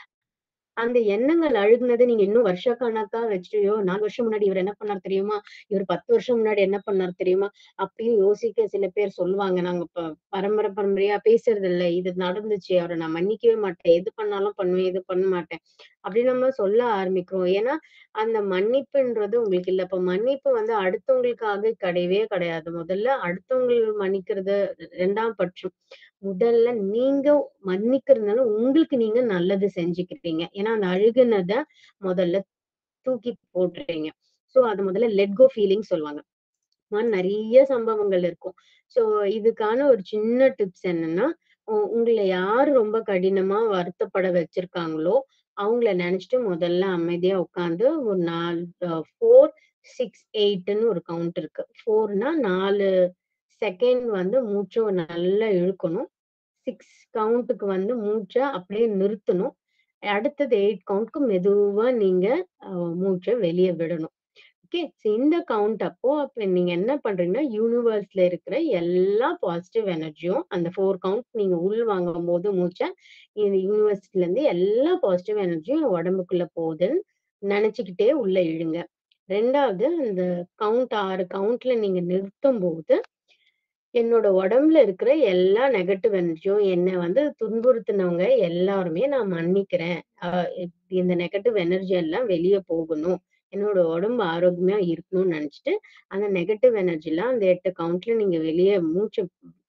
அந்த எண்ணங்கள் அழுகுனதை நீங்க இன்னும் வருஷ கணக்கா வச்சுட்டு "ஐயோ, நாலு வருஷம் முன்னாடி இவர் என்ன பண்ணார் தெரியுமா இவர் பத்து வருஷம் முன்னாடி என்ன பண்ணார் தெரியுமா அப்படின்னு யோசிக்க சில பேர் சொல்லுவாங்க நாங்க இப்ப பரம்பரை பரம்பரையா பேசுறது இல்ல இது நடந்துச்சு அவரை நான் மன்னிக்கவே மாட்டேன் எது பண்ணாலும் பண்ணுவேன் எது பண்ண மாட்டேன் அப்படின்னு நம்ம சொல்ல ஆரம்பிக்கிறோம் ஏன்னா அந்த மன்னிப்புன்றது உங்களுக்கு இல்ல இப்ப மன்னிப்பு வந்து அடுத்தவங்களுக்காக கிடையவே கிடையாது முதல்ல அடுத்தவங்க மன்னிக்கிறது ரெண்டாம் பட்சம் முதல்ல நீங்க மன்னிக்கிறதுனால உங்களுக்கு நீங்க நல்லது செஞ்சுக்கிறீங்க ஏன்னா அந்த அழுகுனத முதல்ல தூக்கி போட்டுறீங்க சோ அது முதல்ல லெட் கோ ஃபீலிங் சொல்லுவாங்க மாதிரி நிறைய சம்பவங்கள் இருக்கும் சோ இதுக்கான ஒரு சின்ன டிப்ஸ் என்னன்னா உ- உங்களை யாரு ரொம்ப கடினமா வருத்தப்பட வச்சிருக்காங்களோ அவங்கள நினைச்சிட்டு முதல்ல அமைதியா உட்காந்து ஒரு நாலு ஃபோர் சிக்ஸ் எயிட்னு ஒரு கவுண்ட் இருக்கு ஃபோர்னா நாலு செகண்ட் வந்து மூச்சை நல்லா இழுக்கணும் சிக்ஸ் கவுண்ட்டுக்கு வந்து மூச்சை அப்படியே நிறுத்தணும் அடுத்தது எயிட் கவுண்ட்க்கு மெதுவா நீங்க அஹ், மூச்சை வெளியே விடணும் ஓகே இந்த கவுண்ட் அப்போ அப்ப நீங்க என்ன பண்றீங்கன்னா யூனிவர்ஸ்ல இருக்கிற எல்லா பாசிட்டிவ் எனர்ஜியும் அந்த ஃபோர் கவுண்ட் நீங்க உள் வாங்கும் போது மூச்சை இந்த யூனிவர்ஸ்ல இருந்து எல்லா பாசிட்டிவ் எனர்ஜியும் உடம்புக்குள்ள போகுதுன்னு நினைச்சுக்கிட்டே உள்ள இழுங்க ரெண்டாவது அந்த கவுண்ட் ஆறு கவுண்ட்ல நீங்க நிறுத்தும் போது என்னோட உடம்புல இருக்கிற எல்லா நெகட்டிவ் எனர்ஜியும் என்னை வந்து துன்புறுத்தினவங்க எல்லாருமே நான் மன்னிக்கிறேன் ஆஹ் இப்~ இந்த நெகட்டிவ் எனர்ஜி எல்லாம் வெளியே போகணும் என்னோட உடம்பு ஆரோக்கியமா இருக்கணும்னு நினைச்சிட்டு அந்த நெகட்டிவ் எனர்ஜிலாம் அந்த எட்டு கவுண்ட்ல நீங்க வெளியே மூச்சு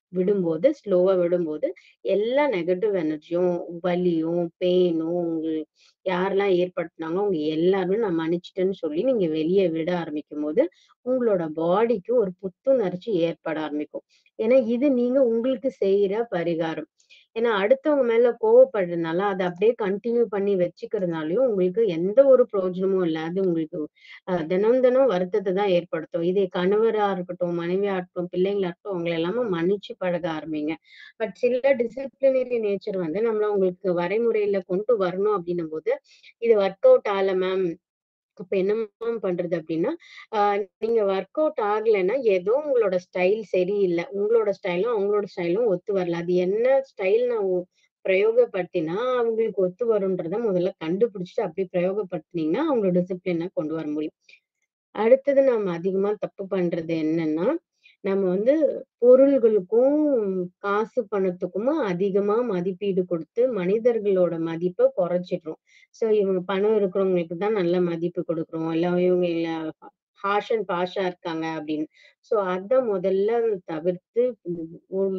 விடும்போது ஸ்லோவா விடும்போது எல்லா நெகட்டிவ் எனர்ஜியும் வலியும் பெயினும் உங்க யாரெல்லாம் ஏற்படுத்தினாங்களோ அவங்க எல்லாருமே நான் மன்னிச்சிட்டேன்னு சொல்லி நீங்க வெளியே விட ஆரம்பிக்கும் போது உங்களோட பாடிக்கு ஒரு புத்துணர்ச்சி ஏற்பட ஆரம்பிக்கும் ஏன்னா இது நீங்க உங்களுக்கு செய்யற பரிகாரம் ஏன்னா அடுத்தவங்க மேல கோவப்படுறதுனால அதை அப்படியே கண்டினியூ பண்ணி வச்சுக்கிறதுனாலயும் உங்களுக்கு எந்த ஒரு பிரயோஜனமும் இல்லை அது உங்களுக்கு அஹ், தினம் தினம் வருத்தத்தை தான் ஏற்படுத்தும் இதே கணவரா இருக்கட்டும் மனைவியா இருக்கட்டும் பிள்ளைங்களா இருக்கட்டும் அவங்களை எல்லாமே மன்னிச்சு பழக ஆரம்பிங்க பட் சில டிசிப்ளினரி நேச்சர் வந்து நம்மள உங்களுக்கு வரைமுறையில கொண்டு வரணும் அப்படின்னும் போது இது ஒர்க் அவுட் ஆகல மேம் அப்ப என்ன மேம் பண்றது அப்படின்னா ஆஹ் நீங்க ஒர்க் அவுட் ஆகலைன்னா ஏதோ உங்களோட ஸ்டைல் சரியில்லை உங்களோட ஸ்டைலும் அவங்களோட ஸ்டைலும் ஒத்து வரல அது என்ன ஸ்டைல் நான் உ- பிரயோகப்படுத்தினா அவங்களுக்கு ஒத்து வரும்ன்றத முதல்ல கண்டுபிடிச்சிட்டு அப்படி பிரயோகப்படுத்தினீங்கன்னா அவங்களோட டிசிப்ளினை கொண்டு வர முடியும் அடுத்தது நம்ம அதிகமா தப்பு பண்றது என்னன்னா நம்ம வந்து பொருள்களுக்கும் காசு பணத்துக்குமா அதிகமா மதிப்பீடு கொடுத்து மனிதர்களோட மதிப்பை குறைச்சிடுறோம் சோ இவங்க பணம் இருக்கிறவங்களுக்கு தான் நல்ல மதிப்பு கொடுக்குறோம் இல்ல இவங்க இல்ல ஹாஷ் அண்ட் பாஷா இருக்காங்க அப்படின்னு சோ அத முதல்ல தவிர்த்து உம் உம்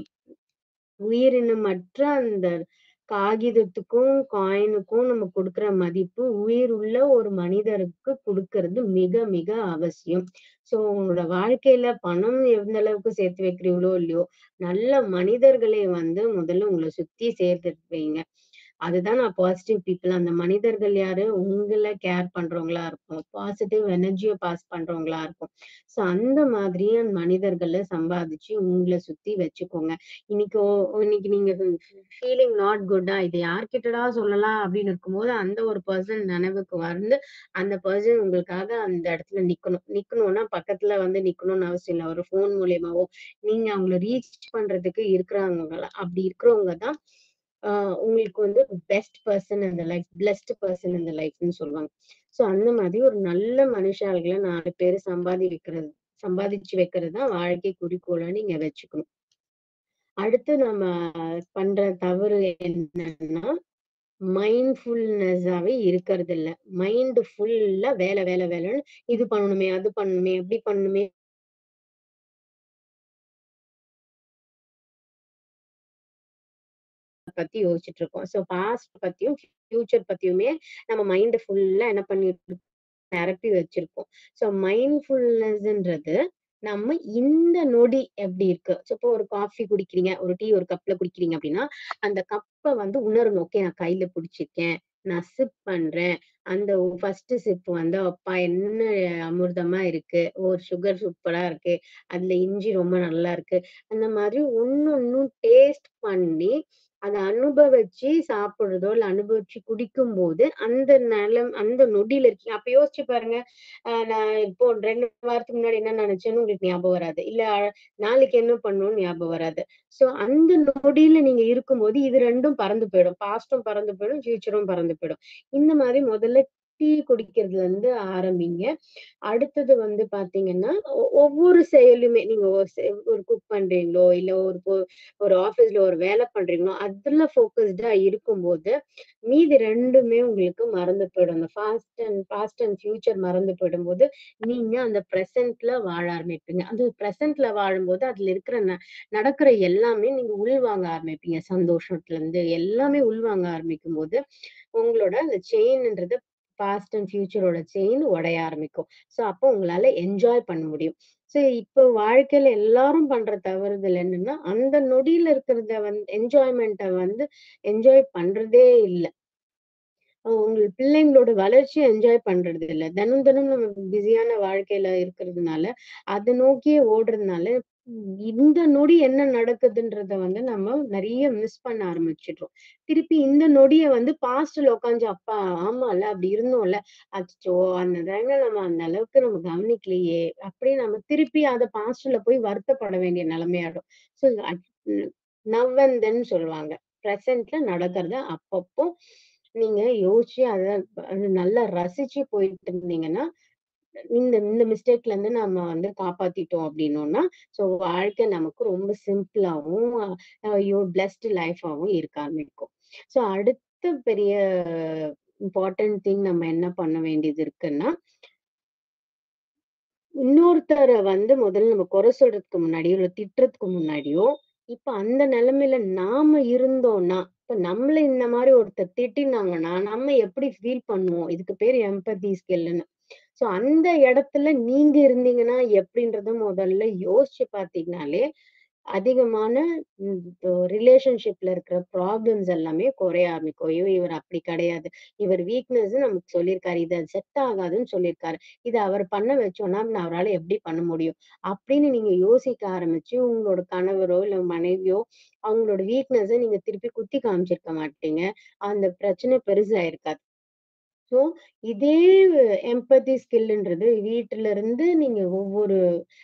உயிரினமற்ற அந்த காகிதத்துக்கும் காயினுக்கும் நம்ம கொடுக்கிற மதிப்பு உயிர் உள்ள ஒரு மனிதருக்கு கொடுக்கறது மிக மிக அவசியம் சோ உங்களோட வாழ்க்கையில பணம் எந்த அளவுக்கு சேர்த்து வைக்கிறீங்களோ இல்லையோ நல்ல மனிதர்களை வந்து முதல்ல உங்களை சுத்தி சேர்த்து வைங்க அதுதான் நான் பாசிட்டிவ் பீப்புள் அந்த மனிதர்கள் யாரு உங்களை கேர் பண்றவங்களா இருக்கும் பாசிட்டிவ் எனர்ஜியை பாஸ் பண்றவங்களா இருக்கும் சோ அந்த மாதிரியே மனிதர்களை சம்பாதிச்சு உங்களை சுத்தி வச்சுக்கோங்க இன்னைக்கு ஓ- இன்னைக்கு நீங்க ஃபீலிங் நாட் குட்டா இது யார்கிட்டடா சொல்லலாம் அப்படின்னு இருக்கும்போது அந்த ஒரு பர்சன் நினைவுக்கு வந்து அந்த பர்சன் உங்களுக்காக அந்த இடத்துல நிக்கணும் நிக்கணும்னா பக்கத்துல வந்து நிக்கணும்னு அவசியம் இல்லை ஒரு ஃபோன் மூலியமாவோ நீங்க அவங்கள ரீச் பண்றதுக்கு இருக்கிறவங்க அப்படி இருக்கிறவங்க தான் ஆஹ் உங்களுக்கு வந்து பெஸ்ட் பர்சன் இந்த லைஃப் பெஸ்ட் பர்சன் இந்த லைஃப்னு சொல்லுவாங்க சோ அந்த மாதிரி ஒரு நல்ல மனுஷாள்களை நாலு பேர் சம்பாதி வைக்கிறது சம்பாதிச்சு வைக்கிறது தான் வாழ்க்கை குறிக்கோளா நீங்க வச்சுக்கணும் அடுத்து நம்ம பண்ற தவறு என்னன்னா மைண்ட்ஃபுல்னஸாவே இருக்கிறது இல்ல மைண்ட் ஃபுல்லா வேலை வேலை வேலைன்னு இது பண்ணணுமே அது பண்ணணுமே அப்படி பண்ணணுமே பத்தி யோசிச்சுட்டு இருக்கோம் சோ பாஸ்ட் பத்தியும் ஃபியூச்சர் பத்தியுமே நம்ம மைண்ட் ஃபுல்லா என்ன பண்ணிட்டு நிரப்பி வச்சிருக்கோம் சோ மைண்ட்ஃபுல்னஸ்ன்றது நம்ம இந்த நொடி எப்படி இருக்கு So, இப்போ ஒரு காஃபி குடிக்கிறீங்க ஒரு டீ ஒரு கப்ல குடிக்கிறீங்க அப்படின்னா அந்த கப்பை வந்து உணரணும் ஓகே நான் கையில பிடிச்சிருக்கேன் நான் சிப் பண்றேன் அந்த ஃபர்ஸ்ட் சிப் வந்து அப்பா என்ன அமிர்தமா இருக்கு ஒரு சுகர் சூப்பரா இருக்கு அதுல இஞ்சி ரொம்ப நல்லா இருக்கு அந்த மாதிரி ஒன்னொன்னும் டேஸ்ட் பண்ணி அதை அனுபவிச்சு சாப்பிடுறதோ இல்ல அனுபவிச்சு குடிக்கும் போது அந்த நிலம் அந்த நொடியில இருக்கீங்க அப்ப யோசிச்சு பாருங்க ஆஹ் நான் இப்போ ரெண்டு வாரத்துக்கு முன்னாடி என்ன நினைச்சேன்னு உங்களுக்கு ஞாபகம் வராது இல்ல அஹ் நாளைக்கு என்ன பண்ணணும்னு ஞாபகம் வராது சோ அந்த நொடியில நீங்க இருக்கும்போது இது ரெண்டும் பறந்து போயிடும் பாஸ்டும் பறந்து போயிடும் ஃபியூச்சரும் பறந்து போயிடும் இந்த மாதிரி முதல்ல டீ குடிக்கிறதுல இருந்து ஆரம்பிங்க அடுத்தது வந்து பாத்தீங்கன்னா ஒ- ஒவ்வொரு செயலுமே நீங்க ஒரு செ- ஒரு குக் பண்றீங்களோ இல்ல ஒரு பொ- ஒரு ஆபீஸ்ல ஒரு வேலை பண்றீங்களோ அதுல போக்கஸ்டா இருக்கும்போது மீதி ரெண்டுமே உங்களுக்கு மறந்து போயிடும் அந்த fast and past and future மறந்து போயிடும் போது நீங்க அந்த பிரசன்ட்ல வாழ ஆரம்பிப்பீங்க அந்த பிரசன்ட்ல வாழும்போது அதுல இருக்கிற ந- நடக்கிற எல்லாமே நீங்க உள்வாங்க ஆரம்பிப்பீங்க சந்தோஷத்துல இருந்து எல்லாமே உள்வாங்க ஆரம்பிக்கும் போது உங்களோட அந்த செயின்ன்றது பாஸ்ட் அண்ட் ஃபியூச்சரோட செயின் உடைய ஆரம்பிக்கும் சோ அப்போ உங்களால என்ஜாய் பண்ண முடியும் சோ இப்போ வாழ்க்கையில எல்லாரும் பண்ற தவறுதல் என்னன்னா அந்த நொடியில இருக்கிறத வந்து என்ஜாய்மெண்ட்டை வந்து என்ஜாய் பண்றதே இல்ல அஹ் உங்க பிள்ளைங்களோட வளர்ச்சியை என்ஜாய் பண்றது இல்ல தினம் தினம் நம்ம பிஸியான வாழ்க்கையில இருக்கிறதுனால அதை நோக்கியே ஓடுறதுனால உம் இந்த நொடி என்ன நடக்குதுன்றத வந்து நம்ம நிறைய மிஸ் பண்ண ஆரம்பிச்சிடுறோம் திருப்பி இந்த நொடியை வந்து பாஸ்ட்ல உட்காந்து அப்பா ஆமால அப்படி இருந்தோம்ல அச்சோ அந்த டைம்ல நம்ம அந்த அளவுக்கு நம்ம கவனிக்கலையே அப்படி நம்ம திருப்பி அதை பாஸ்ட்ல போய் வருத்தப்பட வேண்டிய நிலைமையாடும் ஸோ நவ் அண்ட் தென் சொல்லுவாங்க ப்ரெசென்ட்ல நடக்கிறத அப்பப்போ நீங்க யோசிச்சு அதை அது நல்லா ரசிச்சு போயிட்டு இருந்தீங்கன்னா இந்த இந்த மிஸ்டேக்ல இருந்து நம்ம வந்து காப்பாத்திட்டோம் அப்படின்னோம்னா ஸோ வாழ்க்கை நமக்கு ரொம்ப சிம்பிளாவும் ஐயோ பிளஸ்ட் லைஃபாவும் இருக்க ஆரம்பிக்கும் ஸோ அடுத்த பெரிய இம்பார்ட்டன்ட் திங் நம்ம என்ன பண்ண வேண்டியது இருக்குன்னா இன்னொருத்தரை வந்து முதல்ல நம்ம குறை சொல்றதுக்கு முன்னாடியோ இல்ல திட்டுறதுக்கு முன்னாடியோ அப்ப அந்த நிலைமையில நாம இருந்தோம்னா இப்ப நம்மள இந்த மாதிரி ஒருத்தர் திட்டினாங்கன்னா நம்ம எப்படி ஃபீல் பண்ணுவோம் இதுக்கு பேர் எம்பதி ஸ்கில்னு சோ அந்த இடத்துல நீங்க இருந்தீங்கன்னா எப்படின்றத முதல்ல யோசிச்சு பாத்தீங்கன்னாலே அதிகமான ரிலேஷன்ஷிப்ல இருக்கிற ப்ராப்ளம்ஸ் எல்லாமே குறைய ஆரம்பிக்கும் ஐயோ இவர் அப்படி கிடையாது இவர் வீக்னஸ் நமக்கு சொல்லியிருக்காரு இது செட் ஆகாதுன்னு சொல்லியிருக்காரு இதை அவர் பண்ண வச்சோம்னா அவரால் எப்படி பண்ண முடியும் அப்படின்னு நீங்க யோசிக்க ஆரம்பிச்சு உங்களோட கணவரோ இல்ல மனைவியோ அவங்களோட வீக்னஸை நீங்க திருப்பி குத்தி காமிச்சிருக்க மாட்டீங்க அந்த பிரச்சனை பெருசா இருக்காது ஸோ இதே எம்பதி ஸ்கில்ன்றது வீட்டுல இருந்து நீங்க ஒவ்வொரு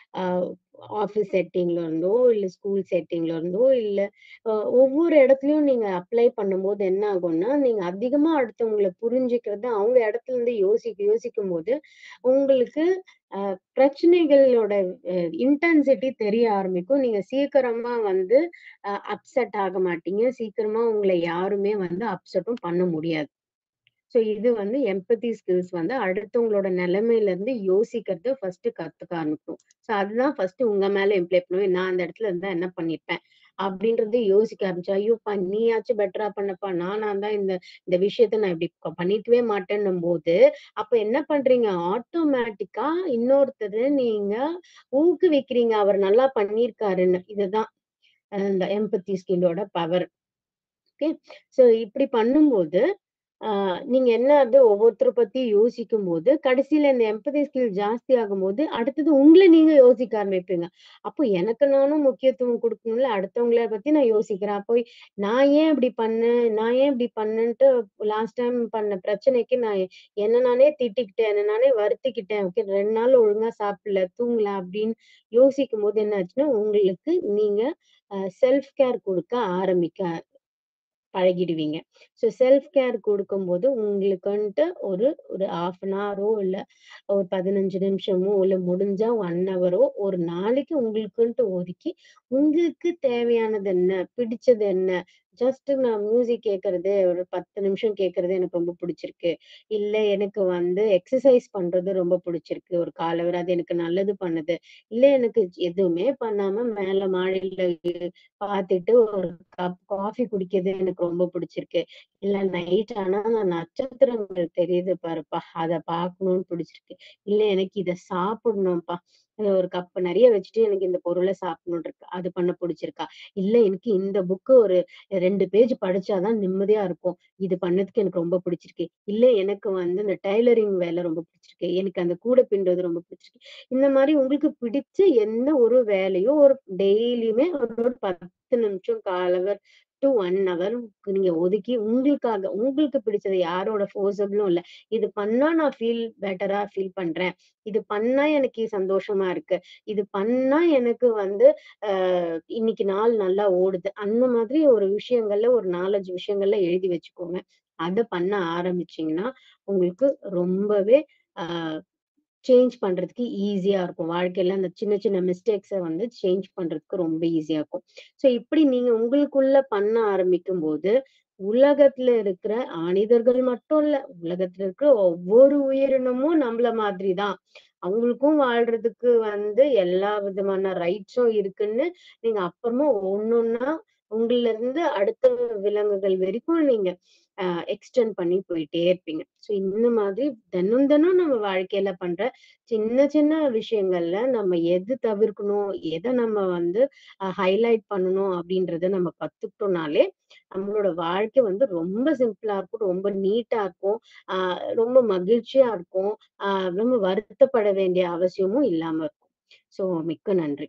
ஆஃபீஸ் செட்டிங்ல இருந்தோ இல்ல ஸ்கூல் செட்டிங்ல இருந்தோ இல்ல அஹ் ஒவ்வொரு இடத்துலயும் நீங்க அப்ளை பண்ணும்போது என்ன ஆகும்னா நீங்க அதிகமா அடுத்தவங்களை புரிஞ்சுக்கிறது அவங்க இடத்துல இருந்து யோசிக்க யோசிக்கும் போது உங்களுக்கு அஹ் பிரச்சனைகளோட இன்டென்சிட்டி தெரிய ஆரம்பிக்கும் நீங்க சீக்கிரமா வந்து அப்செட் ஆக மாட்டீங்க சீக்கிரமா உங்களை யாருமே வந்து அப்செட்டும் பண்ண முடியாது ஸோ இது வந்து எம்பதி ஸ்கில்ஸ் வந்து அடுத்தவங்களோட நிலைமையில இருந்து யோசிக்கிறது ஃபர்ஸ்ட் கத்துக்க ஆரம்பிக்கும் ஸோ அதுதான் ஃபர்ஸ்ட் உங்க மேல இம்ப்ளை பண்ணுவேன் நான் அந்த இடத்துல இருந்தா என்ன பண்ணிருப்பேன் அப்படின்றத யோசிக்க ஆரம்பிச்சா ஐயோப்பா நீயாச்சும் பெட்டரா பண்ணப்பா நானா தான் இந்த இந்த விஷயத்த நான் இப்படி பண்ணிக்கவே மாட்டேன்னும் போது அப்ப என்ன பண்றீங்க ஆட்டோமேட்டிக்கா இன்னொருத்தர் நீங்க ஊக்குவிக்கிறீங்க அவர் நல்லா பண்ணியிருக்காருன்னு இதுதான் இந்த எம்பத்தி ஸ்கில்லோட பவர் ஓகே ஸோ இப்படி பண்ணும்போது ஆஹ் நீங்க என்ன அது ஒவ்வொருத்தரை பத்தி யோசிக்கும் போது கடைசியில இந்த எம்பதி ஸ்கில் ஜாஸ்தி ஆகும் போது அடுத்தது உங்களை நீங்க யோசிக்க ஆரம்பிப்பீங்க அப்போ எனக்கு நானும் முக்கியத்துவம் கொடுக்கணும்ல அடுத்தவங்கள பத்தி நான் யோசிக்கிறேன் அப்போ நான் ஏன் இப்படி பண்ணேன் நான் ஏன் இப்படி பண்ணேன்ட்டு லாஸ்ட் டைம் பண்ண பிரச்சனைக்கு நான் என்ன நானே திட்டிக்கிட்டேன் என்ன நானே வருத்திக்கிட்டேன் ஓகே ரெண்டு நாள் ஒழுங்கா சாப்பிடல தூங்கல அப்படின்னு யோசிக்கும் போது என்ன ஆச்சுன்னா உங்களுக்கு நீங்க செல்ஃப் கேர் கொடுக்க ஆரம்பிக்க பழகிடுவீங்க ஸோ செல்ஃப் கேர் கொடுக்கும்போது உங்களுக்குன்ட்டு ஒரு ஒரு ஹாஃப் அன் ஹவரோ இல்லை ஒரு பதினஞ்சு நிமிஷமோ இல்லை முடிஞ்சா ஒன் ஹவரோ ஒரு நாளைக்கு உங்களுக்குன்ட்டு ஒதுக்கி உங்களுக்கு தேவையானது என்ன பிடிச்சது என்ன ஜஸ்ட் நான் மியூசிக் கேட்கறது ஒரு பத்து நிமிஷம் கேட்கறது எனக்கு ரொம்ப பிடிச்சிருக்கு இல்ல எனக்கு வந்து எக்ஸசைஸ் பண்றது ரொம்ப பிடிச்சிருக்கு ஒரு காலவர் அது எனக்கு நல்லது பண்ணுது இல்ல எனக்கு எதுவுமே பண்ணாம மேல மாடியில பார்த்துட்டு ஒரு கப் காஃபி குடிக்கிறது எனக்கு ரொம்ப பிடிச்சிருக்கு இல்ல நைட் ஆனா நான் நட்சத்திரங்கள் தெரியுது பாருப்பா அத பாக்கணும்னு பிடிச்சிருக்கு இல்ல எனக்கு இத சாப்பிடணும்ப்பா ஒரு கப் நிறைய வச்சுட்டு எனக்கு இந்த பொருளை சாப்பிடணும் இருக்கு அது பண்ண பிடிச்சிருக்கா இல்ல எனக்கு இந்த புக்கு ஒரு ரெண்டு பேஜ் படிச்சாதான் நிம்மதியா இருக்கும் இது பண்ணதுக்கு எனக்கு ரொம்ப பிடிச்சிருக்கு இல்ல எனக்கு வந்து இந்த டைலரிங் வேலை ரொம்ப பிடிச்சிருக்கு எனக்கு அந்த கூடை பின்றது ரொம்ப பிடிச்சிருக்கு இந்த மாதிரி உங்களுக்கு பிடிச்ச எந்த ஒரு வேலையோ ஒரு டெய்லியுமே ஒரு பத்து நிமிஷம் காலவர் டு ஒன் ஹவர் நீங்க ஒதுக்கி உங்களுக்காக உங்களுக்கு பிடிச்சது யாரோட ஃபோர்ஸபிளும் இல்ல இது பண்ணா நான் ஃபீல் பெட்டரா ஃபீல் பண்றேன் இது பண்ணா எனக்கு சந்தோஷமா இருக்கு இது பண்ணா எனக்கு வந்து ஆஹ் இன்னைக்கு நாள் நல்லா ஓடுது அந்த மாதிரி ஒரு விஷயங்கள்ல ஒரு நாலஞ்சு விஷயங்கள்ல எழுதி வச்சுக்கோங்க அதை பண்ண ஆரம்பிச்சீங்கன்னா உங்களுக்கு ரொம்பவே ஆஹ் சேஞ்ச் பண்றதுக்கு ஈஸியா இருக்கும் வாழ்க்கையில அந்த சின்ன சின்ன மிஸ்டேக்ஸை வந்து சேஞ்ச் பண்றதுக்கு ரொம்ப ஈஸியா இருக்கும் ஸோ இப்படி நீங்க உங்களுக்குள்ள பண்ண ஆரம்பிக்கும் போது உலகத்துல இருக்கிற மனிதர்கள் மட்டும் இல்ல உலகத்துல இருக்கிற ஒவ்வொரு உயிரினமும் நம்மள மாதிரிதான் அவங்களுக்கும் வாழ்றதுக்கு வந்து எல்லா விதமான ரைட்ஸும் இருக்குன்னு நீங்க அப்புறமா ஒன்னொன்னா உங்கள இருந்து அடுத்த விலங்குகள் வரைக்கும் நீங்க ஆஹ் எக்ஸ்டெண்ட் பண்ணி போயிட்டே இருப்பீங்க ஸோ இந்த மாதிரி தினம் தினம் நம்ம வாழ்க்கையில பண்ற சின்ன சின்ன விஷயங்கள்ல நம்ம எது தவிர்க்கணும் எதை நம்ம வந்து ஹைலைட் பண்ணணும் அப்படின்றத நம்ம கத்துக்கிட்டோம்னாலே நம்மளோட வாழ்க்கை வந்து ரொம்ப சிம்பிளா இருக்கும் ரொம்ப நீட்டா இருக்கும் ஆஹ் ரொம்ப மகிழ்ச்சியா இருக்கும் ஆஹ் ரொம்ப வருத்தப்பட வேண்டிய அவசியமும் இல்லாம இருக்கும் ஸோ மிக்க நன்றி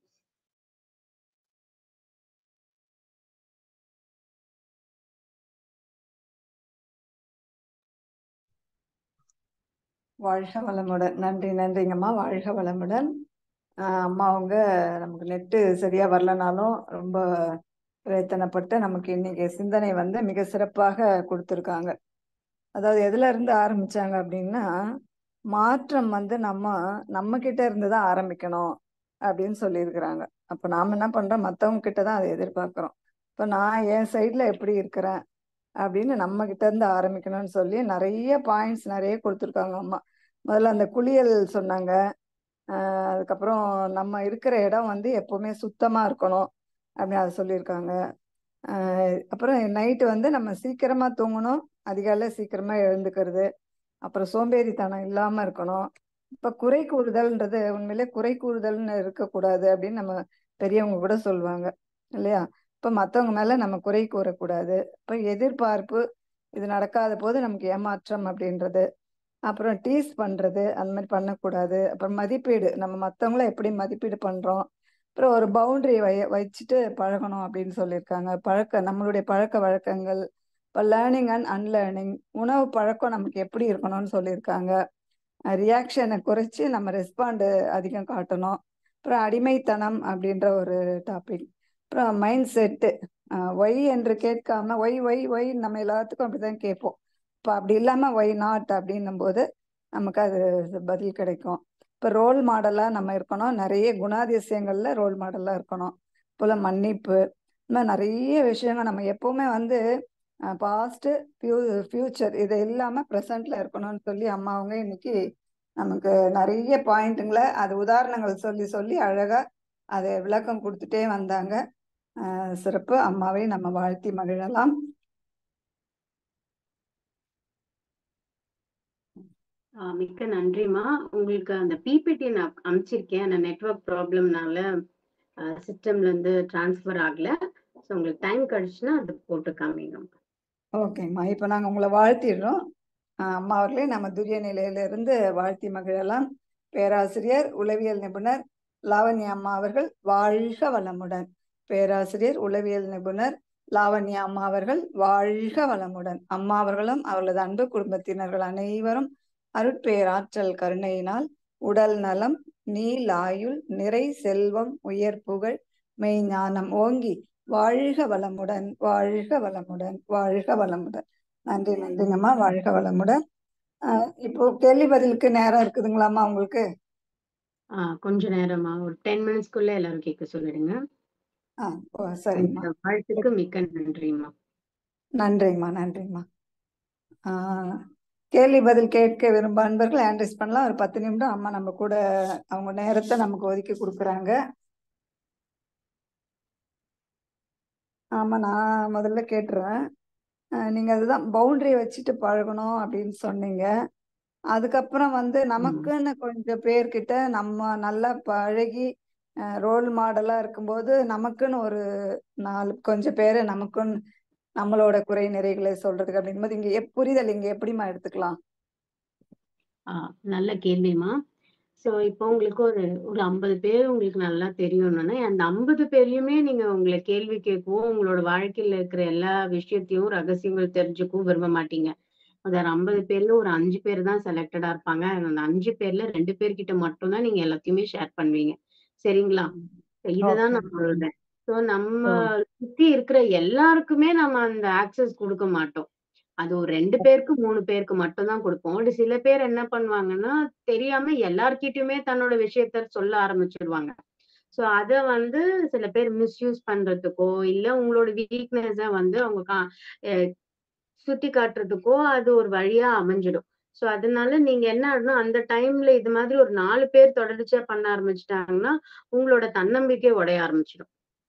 வாழ்க வளமுடன் நன்றி நன்றிங்கம்மா வாழ்க வளமுடன் ஆஹ் அம்மா அவங்க நமக்கு நெட்டு சரியா வரலனாலும் ரொம்ப பிரயத்தனப்பட்டு நமக்கு இன்னைக்கு சிந்தனை வந்து மிக சிறப்பாக கொடுத்துருக்காங்க அதாவது எதுல இருந்து ஆரம்பிச்சாங்க அப்படின்னா மாற்றம் வந்து நம்ம நம்ம கிட்ட இருந்து தான் ஆரம்பிக்கணும் அப்படின்னு சொல்லியிருக்கிறாங்க அப்ப நாம என்ன பண்றோம் மத்தவங்க கிட்ட தான் அதை எதிர்பார்க்கிறோம் இப்ப நான் என் சைட்ல எப்படி இருக்கிறேன் அப்படின்னு நம்ம கிட்ட இருந்து ஆரம்பிக்கணும்னு சொல்லி நிறைய பாயிண்ட்ஸ் நிறைய கொடுத்துருக்காங்க அம்மா முதல்ல அந்த குளியல் சொன்னாங்க ஆஹ் அதுக்கப்புறம் நம்ம இருக்கிற இடம் வந்து எப்பவுமே சுத்தமா இருக்கணும் அப்படின்னு அதை சொல்லியிருக்காங்க ஆஹ் அப்புறம் நைட்டு வந்து நம்ம சீக்கிரமா தூங்கணும் அதிகாலை சீக்கிரமா எழுந்துக்கிறது அப்புறம் சோம்பேறித்தனம் இல்லாம இருக்கணும் இப்ப குறை கூறுதல்ன்றது உண்மையிலே குறை கூறுதல்னு இருக்கக்கூடாது அப்படின்னு நம்ம பெரியவங்க கூட சொல்லுவாங்க இல்லையா இப்ப மத்தவங்க மேல நம்ம குறை கூறக்கூடாது இப்ப எதிர்பார்ப்பு இது நடக்காத போது நமக்கு ஏமாற்றம் அப்படின்றது அப்புறம் டீஸ் பண்றது அந்த மாதிரி பண்ணக்கூடாது அப்புறம் மதிப்பீடு நம்ம மத்தவங்கள எப்படி மதிப்பீடு பண்றோம் அப்புறம் ஒரு பவுண்டரி வை வச்சுட்டு பழகணும் அப்படின்னு சொல்லியிருக்காங்க பழக்க நம்மளுடைய பழக்க வழக்கங்கள் இப்போ லேர்னிங் அண்ட் அன்லேர்னிங் உணவு பழக்கம் நமக்கு எப்படி இருக்கணும்னு சொல்லியிருக்காங்க ரியாக்ஷனை குறைச்சி நம்ம ரெஸ்பாண்டு அதிகம் காட்டணும் அப்புறம் அடிமைத்தனம் அப்படின்ற ஒரு டாபிக் அப்புறம் மைண்ட் செட்டு ஒய் என்று கேட்காம ஒய் ஒய் ஒய் நம்ம எல்லாத்துக்கும் அப்படிதான் கேட்போம் இப்போ அப்படி இல்லாமல் ஒய் நாட் அப்படின்னும் போது நமக்கு அது பதில் கிடைக்கும் இப்போ ரோல் மாடலாக நம்ம இருக்கணும் நிறைய குணாதிசயங்களில் ரோல் மாடலாக இருக்கணும் போல் மன்னிப்பு இந்த மாதிரி நிறைய விஷயங்கள் நம்ம எப்போவுமே வந்து பாஸ்ட்டு ஃபியூ ஃப்யூச்சர் இது இல்லாமல் ப்ரெசண்ட்டில் இருக்கணும்னு சொல்லி அம்மா அவங்க இன்னைக்கு நமக்கு நிறைய பாயிண்ட்டுங்களை அது உதாரணங்கள் சொல்லி சொல்லி அழகாக அதை விளக்கம் கொடுத்துட்டே வந்தாங்க ஆஹ் சிறப்பு அம்மாவை நம்ம வாழ்த்தி மகிழலாம் ஆ, மிக்க நன்றிம்மா உங்களுக்கு அந்த பிபிடி நான் அனுப்பிச்சிருக்கேன் அந்த நெட்வொர்க் ப்ராப்ளம்னால சிஸ்டம்ல இருந்து டிரான்ஸ்ஃபர் ஆகல ஸோ உங்களுக்கு டைம் கிடைச்சுன்னா அது போட்டு காமிங்க ஓகேம்மா இப்போ நாங்கள் உங்களை வாழ்த்திடுறோம் ஆஹ் அம்மா அவர்களே நம்ம துரிய நிலையிலிருந்து வாழ்த்தி மகிழலாம் பேராசிரியர் உளவியல் நிபுணர் லாவண்யா அம்மா அவர்கள் வாழ்க வளமுடன் பேராசிரியர் உளவியல் நிபுணர் லாவண்யா அம்மா அவர்கள் வாழ்க வளமுடன் அம்மா அவர்களும் அவர்களது அன்பு குடும்பத்தினர்கள் அனைவரும் அருட்பேராற்றல் கருணையினால் உடல் நலம் நீல் ஆயுள் நிறை செல்வம் உயர் புகழ் மெய்ஞானம் ஓங்கி வாழ்க வளமுடன் வாழ்க வளமுடன் வாழ்க வளமுடன் நன்றி நன்றிங்கம்மா வாழ்க வளமுடன் ஆஹ் இப்போ கேள்வி பதிலுக்கு நேரம் இருக்குதுங்களாம்மா உங்களுக்கு ஆ கொஞ்ச நேரமா ஒரு டென் மினிட்ஸ்க்குள்ள எல்லாரும் கேட்க சொல்லிடுங்க ஆ ஓ சரிம்மா இந்த வாழ்த்துக்கு மிக்க நன்றிம்மா நன்றிங்கம்மா நன்றிங்கம்மா ஆஹ் கேள்வி பதில் கேட்க விரும்ப அன்பர்கள் ஹேண்ட்ரைஸ் பண்ணலாம் ஒரு பத்து நிமிடம் அம்மா நம்ம கூட அவங்க நேரத்தை நமக்கு ஒதுக்கி கொடுக்குறாங்க ஆமா நான் முதல்ல கேட்டுறேன் அஹ் நீங்க அதுதான் பவுண்டரி வச்சுட்டு பழகணும் அப்படின்னு சொன்னீங்க அதுக்கப்புறம் வந்து நமக்குன்னு கொஞ்சம் பேர்கிட்ட நம்ம நல்லா பழகி ரோல் மாடலா இருக்கும்போது நமக்குன்னு ஒரு நாலு கொஞ்சம் பேர் நமக்குன்னு நம்மளோட குறை நிறைகளை சொல்றதுக்கு அப்படிங்கும்போது இங்க எப் புரிதல் இங்க எப்படிம்மா எடுத்துக்கலாம் ஆ நல்ல கேள்விமா சோ இப்போ உங்களுக்கு ஒரு ஒரு ஐம்பது பேர் உங்களுக்கு நல்லா தெரியணும்னா அந்த ஐம்பது பேரையுமே நீங்க உங்களை கேள்வி கேட்கவும் உங்களோட வாழ்க்கையில இருக்கிற எல்லா விஷயத்தையும் ரகசியங்கள் தெரிஞ்சுக்கவும் விரும்ப மாட்டீங்க அந்த ஐம்பது பேர்ல ஒரு அஞ்சு பேர் தான் செலக்டடா இருப்பாங்க அந்த அஞ்சு பேர்ல ரெண்டு பேர்கிட்ட மட்டும்தான் நீங்க எல்லாத்தையுமே ஷேர் பண்ணுவீங்க சரிங்களா இதுதான் நான் சொல்றேன் சோ நம்ம சுத்தி இருக்கிற எல்லாருக்குமே நம்ம அந்த ஆக்சஸ் கொடுக்க மாட்டோம் அது ஒரு ரெண்டு பேருக்கு மூணு பேருக்கு மட்டும் தான் கொடுப்போம் ஒரு சில பேர் என்ன பண்ணுவாங்கன்னா தெரியாம எல்லார்கிட்டயுமே தன்னோட விஷயத்த சொல்ல ஆரம்பிச்சிருவாங்க சோ அத வந்து சில பேர் மிஸ்யூஸ் பண்றதுக்கோ இல்ல உங்களோட வீக்னஸ வந்து அவங்க கா சுத்தி காட்டுறதுக்கோ அது ஒரு வழியா அமைஞ்சிடும் சோ அதனால நீங்க என்ன ஆகணும் அந்த டைம்ல இது மாதிரி ஒரு நாலு பேர் தொடர்ச்சியா பண்ண ஆரம்பிச்சிட்டாங்கன்னா உங்களோட தன்னம்பிக்கை உடைய ஆரம்பிச்சிடும்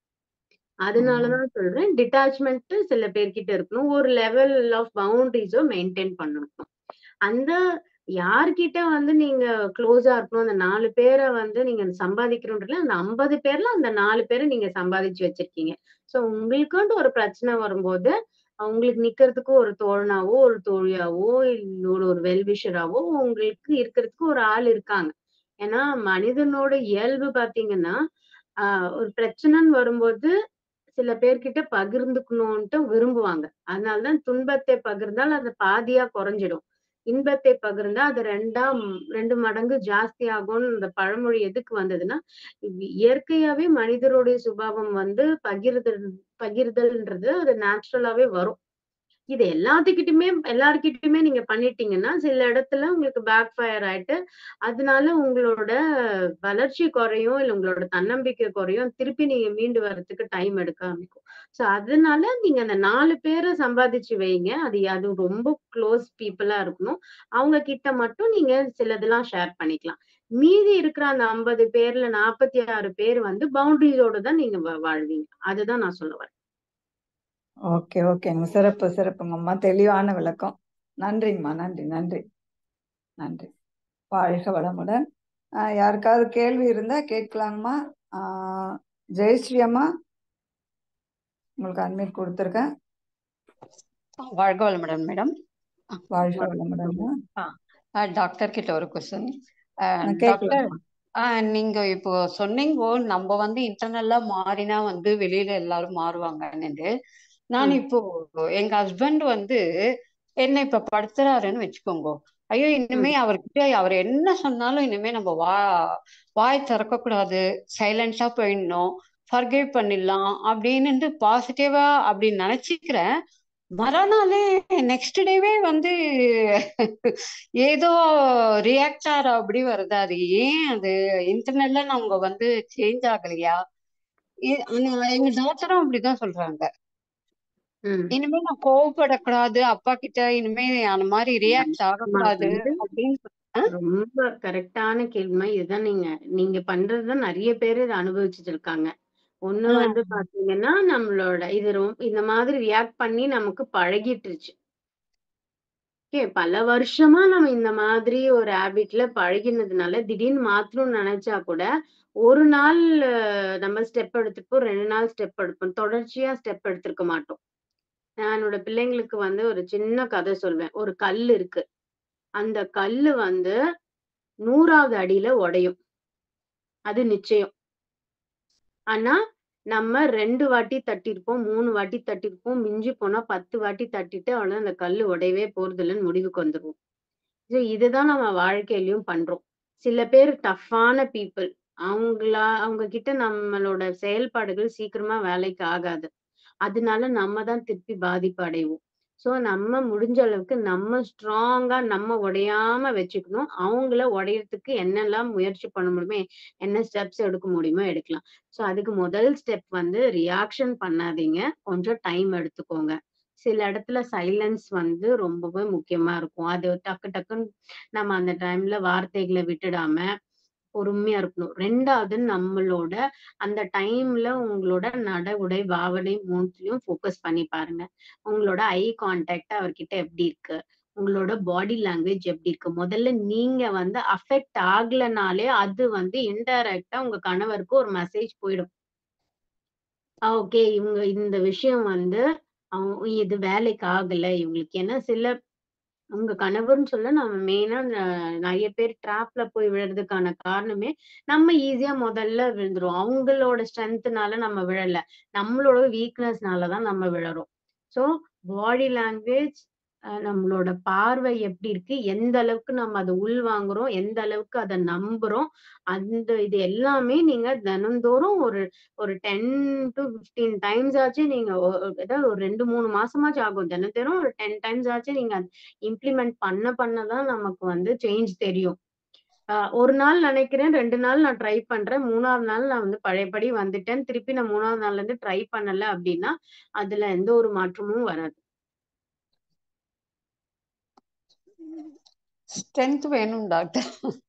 அதனாலதான் சொல்றேன் டிட்டாச்மெண்ட் சில பேர்கிட்ட இருக்கணும் ஒரு லெவல் ஆஃப் பவுண்டரிஸோ மெயின்டைன் பண்ணணும் அந்த யார்கிட்ட வந்து நீங்க க்ளோஸா இருக்கணும் அந்த நாலு பேரை வந்து நீங்க சம்பாதிக்கணும்ன்றதுல அந்த ஐம்பது பேர்ல அந்த நாலு பேரை நீங்க சம்பாதிச்சு வச்சிருக்கீங்க சோ உங்களுக்குன்ட்டு ஒரு பிரச்சனை வரும்போது உங்களுக்கு நிக்கிறதுக்கு ஒரு தோழனாவோ ஒரு தோழியாவோ இல்ல ஒரு வெல்விஷராவோ உங்களுக்கு இருக்கிறதுக்கு ஒரு ஆள் இருக்காங்க ஏன்னா மனிதனோட இயல்பு பாத்தீங்கன்னா ஆஹ் ஒரு பிரச்சனைன்னு வரும்போது சில பேர்கிட்ட பகிர்ந்துக்கணும்ட்டு விரும்புவாங்க அதனாலதான் துன்பத்தை பகிர்ந்தால் அது பாதியா குறைஞ்சிடும் இன்பத்தை பகிர்ந்தா அது ரெண்டா ரெண்டு மடங்கு ஜாஸ்தி ஆகும்னு இந்த பழமொழி எதுக்கு வந்ததுன்னா இயற்கையாவே மனிதருடைய சுபாவம் வந்து பகிர்தல் பகிர்தல்ன்றது அது நேச்சுரலாவே வரும் இது எல்லாத்துக்கிட்டுமே எல்லார்கிட்டயுமே நீங்க பண்ணிட்டீங்கன்னா சில இடத்துல உங்களுக்கு பேக் ஃபயர் ஆயிட்டு அதனால உங்களோட வளர்ச்சி குறையும் இல்ல உங்களோட தன்னம்பிக்கை குறையும் திருப்பி நீங்க மீண்டு வர்றதுக்கு டைம் எடுக்க ஆரம்பிக்கும் சோ அதனால நீங்க அந்த நாலு பேரை சம்பாதிச்சு வைங்க அது அது ரொம்ப க்ளோஸ் பீப்புளா இருக்கணும் அவங்க கிட்ட மட்டும் நீங்க சிலதெல்லாம் ஷேர் பண்ணிக்கலாம் மீதி இருக்கிற அந்த ஐம்பது பேர்ல நாற்பத்தி ஆறு பேர் வந்து பவுண்டரிஸோட தான் நீங்க வா- வாழ்வீங்க அதுதான் நான் சொல்ல வரேன் ஓகே ஓகேங்க சிறப்பு சிறப்புங்கம்மா தெளிவான விளக்கம் நன்றிங்கம்மா நன்றி நன்றி நன்றி வாழ்க வளமுடன் ஆஹ் யாருக்காவது கேள்வி இருந்தா கேட்கலாங்கம்மா ஆஹ் ஜெயஸ்ரீ அம்மா உங்களுக்கு அட்மிட் கொடுத்துருக்கேன் வாழ்க வளமுடன் மேடம் வாழ்க வளமுடன்மா டாக்டர் கிட்ட ஒரு கொஸ்டின் நான் டாக்டர் கேட்கலாமா நீங்க இப்போ சொன்னீங்க நம்ம வந்து இன்டர்னல்லா மாறினா வந்து வெளியில எல்லாரும் மாறுவாங்கன்னு நான் ம். இப்போ எங்க ஹஸ்பண்ட் வந்து என்ன இப்ப படுத்துறாருன்னு வச்சுக்கோங்க ஐயோ இனிமே அவர்கிட்ட அவர் என்ன சொன்னாலும் இனிமே நம்ம வா வாய் திறக்க கூடாது சைலண்டா போயிடணும் ஃபர்கிவ் பண்ணிடலாம் அப்படின்னு பாசிட்டிவா அப்படி நினைச்சுக்கிறேன் மறுநாளே நெக்ஸ்ட் டேவே வந்து ஏதோ ரியாக்ட் ஆற அப்படி வருது அது ஏன் அது இன்டர்னல்ல அவங்க வந்து சேஞ்ச் ஆகலையா இ- ஆனா எங்க டாக்டரும் அப்படிதான் சொல்றாங்க ம். இனிமே நான் கோவப்படக்கூடாது அப்பா கிட்ட இனிமே அந்த மாதிரி ரியாக்ட் அம்மா ஆகக்கூடாது வந்து அப்படின்னு சொ- ரொம்ப கரெக்டான கேள்விமா இதுதான் நீங்க நீங்க பண்றதுதான் நிறைய பேர் இதை அனுபவிச்சுட்டு இருக்காங்க ஒண்ணு ஆ, வந்து பாத்தீங்கன்னா நம்மளோட இது ரொம்ப இந்த மாதிரி ரியாக்ட் பண்ணி நமக்கு பழகிட்டுருச்சு ஓகே பல வருஷமா நம்ம இந்த மாதிரி ஒரு ஹேபிட்ல பழகினதுனால திடீர்னு மாத்தணும்னு நினைச்சா கூட ஒரு நாள் அஹ், நம்ம ஸ்டெப் எடுத்துப்போம் ரெண்டு நாள் ஸ்டெப் எடுப்போம் தொடர்ச்சியா ஸ்டெப் எடுத்திருக்க மாட்டோம் நான் என்னோட பிள்ளைங்களுக்கு வந்து ஒரு சின்ன கதை சொல்வேன் ஒரு கல் இருக்கு அந்த கல்லு வந்து நூறாவது அடியில உடையும் அது நிச்சயம் ஆனா நம்ம ரெண்டு வாட்டி தட்டிருப்போம் மூணு வாட்டி தட்டிருப்போம் மிஞ்சி போனா பத்து வாட்டி தட்டிட்டு அவ்வளவு அந்த கல்லு உடையவே போறது இல்லைன்னு முடிவுக்கு வந்துருவோம் So இதுதான் நம்ம வாழ்க்கையிலயும் பண்றோம் சில பேர் டஃப்பான பீப்புள் அவங்களா அவங்க கிட்ட நம்மளோட செயல்பாடுகள் சீக்கிரமா வேலைக்கு ஆகாது அதனால நம்ம தான் திருப்பி பாதிப்பு அடைவோம் சோ நம்ம முடிஞ்ச அளவுக்கு நம்ம ஸ்ட்ராங்கா நம்ம உடையாம வச்சுக்கணும் அவங்கள உடையறதுக்கு என்னெல்லாம் முயற்சி பண்ண முடியுமே என்ன ஸ்டெப்ஸ் எடுக்க முடியுமோ எடுக்கலாம் சோ அதுக்கு முதல் ஸ்டெப் வந்து ரியாக்ஷன் பண்ணாதீங்க கொஞ்சம் டைம் எடுத்துக்கோங்க சில இடத்துல சைலன்ஸ் வந்து ரொம்பவே முக்கியமா இருக்கும் அது டக்கு டக்குன்னு நம்ம அந்த டைம்ல வார்த்தைகளை விட்டுடாம பொறுமையா இருக்கணும் ரெண்டாவது நம்மளோட அந்த டைம்ல உங்களோட நட உடை பாவனை மூணுலயும் ஃபோக்கஸ் பண்ணி பாருங்க உங்களோட ஐ கான்டாக்ட் அவர்கிட்ட எப்படி இருக்கு உங்களோட பாடி லாங்குவேஜ் எப்படி இருக்கு முதல்ல நீங்க வந்து அஃபெக்ட் ஆகலனாலே அது வந்து இன்டைரக்டா உங்க கணவருக்கு ஒரு மெசேஜ் போயிடும் ஓகே இவங்க இந்த விஷயம் வந்து அவங்க இது வேலைக்கு ஆகல இவங்களுக்கு ஏன்னா சில உங்க கணவர்னு சொல்ல நம்ம மெயினா நிறைய பேர் ட்ராப்ல போய் விழுறதுக்கான காரணமே நம்ம ஈஸியா முதல்ல விழுந்துரும் அவங்களோட ஸ்ட்ரென்த்னால நம்ம விழல நம்மளோட வீக்னஸ்னால தான் நம்ம விழறோம் ஸோ பாடி லாங்குவேஜ் நம்மளோட பார்வை எப்படி இருக்கு எந்த அளவுக்கு நம்ம அதை உள் வாங்குறோம் எந்த அளவுக்கு அதை நம்புறோம் அந்த இது எல்லாமே நீங்க தினந்தோறும் ஒரு ஒரு டென் டு பிப்டீன் டைம்ஸ் ஆச்சு நீங்க ஒ- ஒ- ஏதாவது ஒரு ரெண்டு மூணு மாசமாச்சும் ஆகும் தினந்தோறும் ஒரு டென் டைம்ஸ் ஆச்சு நீங்க இம்ப்ளிமெண்ட் பண்ண பண்ணதான் நமக்கு வந்து சேஞ்ச் தெரியும் ஆஹ் ஒரு நாள் நினைக்கிறேன் ரெண்டு நாள் நான் ட்ரை பண்றேன் மூணாவது நாள் நான் வந்து பழையபடி வந்துட்டேன் திருப்பி நான் மூணாவது நாள்ல இருந்து ட்ரை பண்ணல அப்படின்னா அதுல எந்த ஒரு மாற்றமும் வராது ஸ்ட்ரென்த் வேணும் டாக்டர்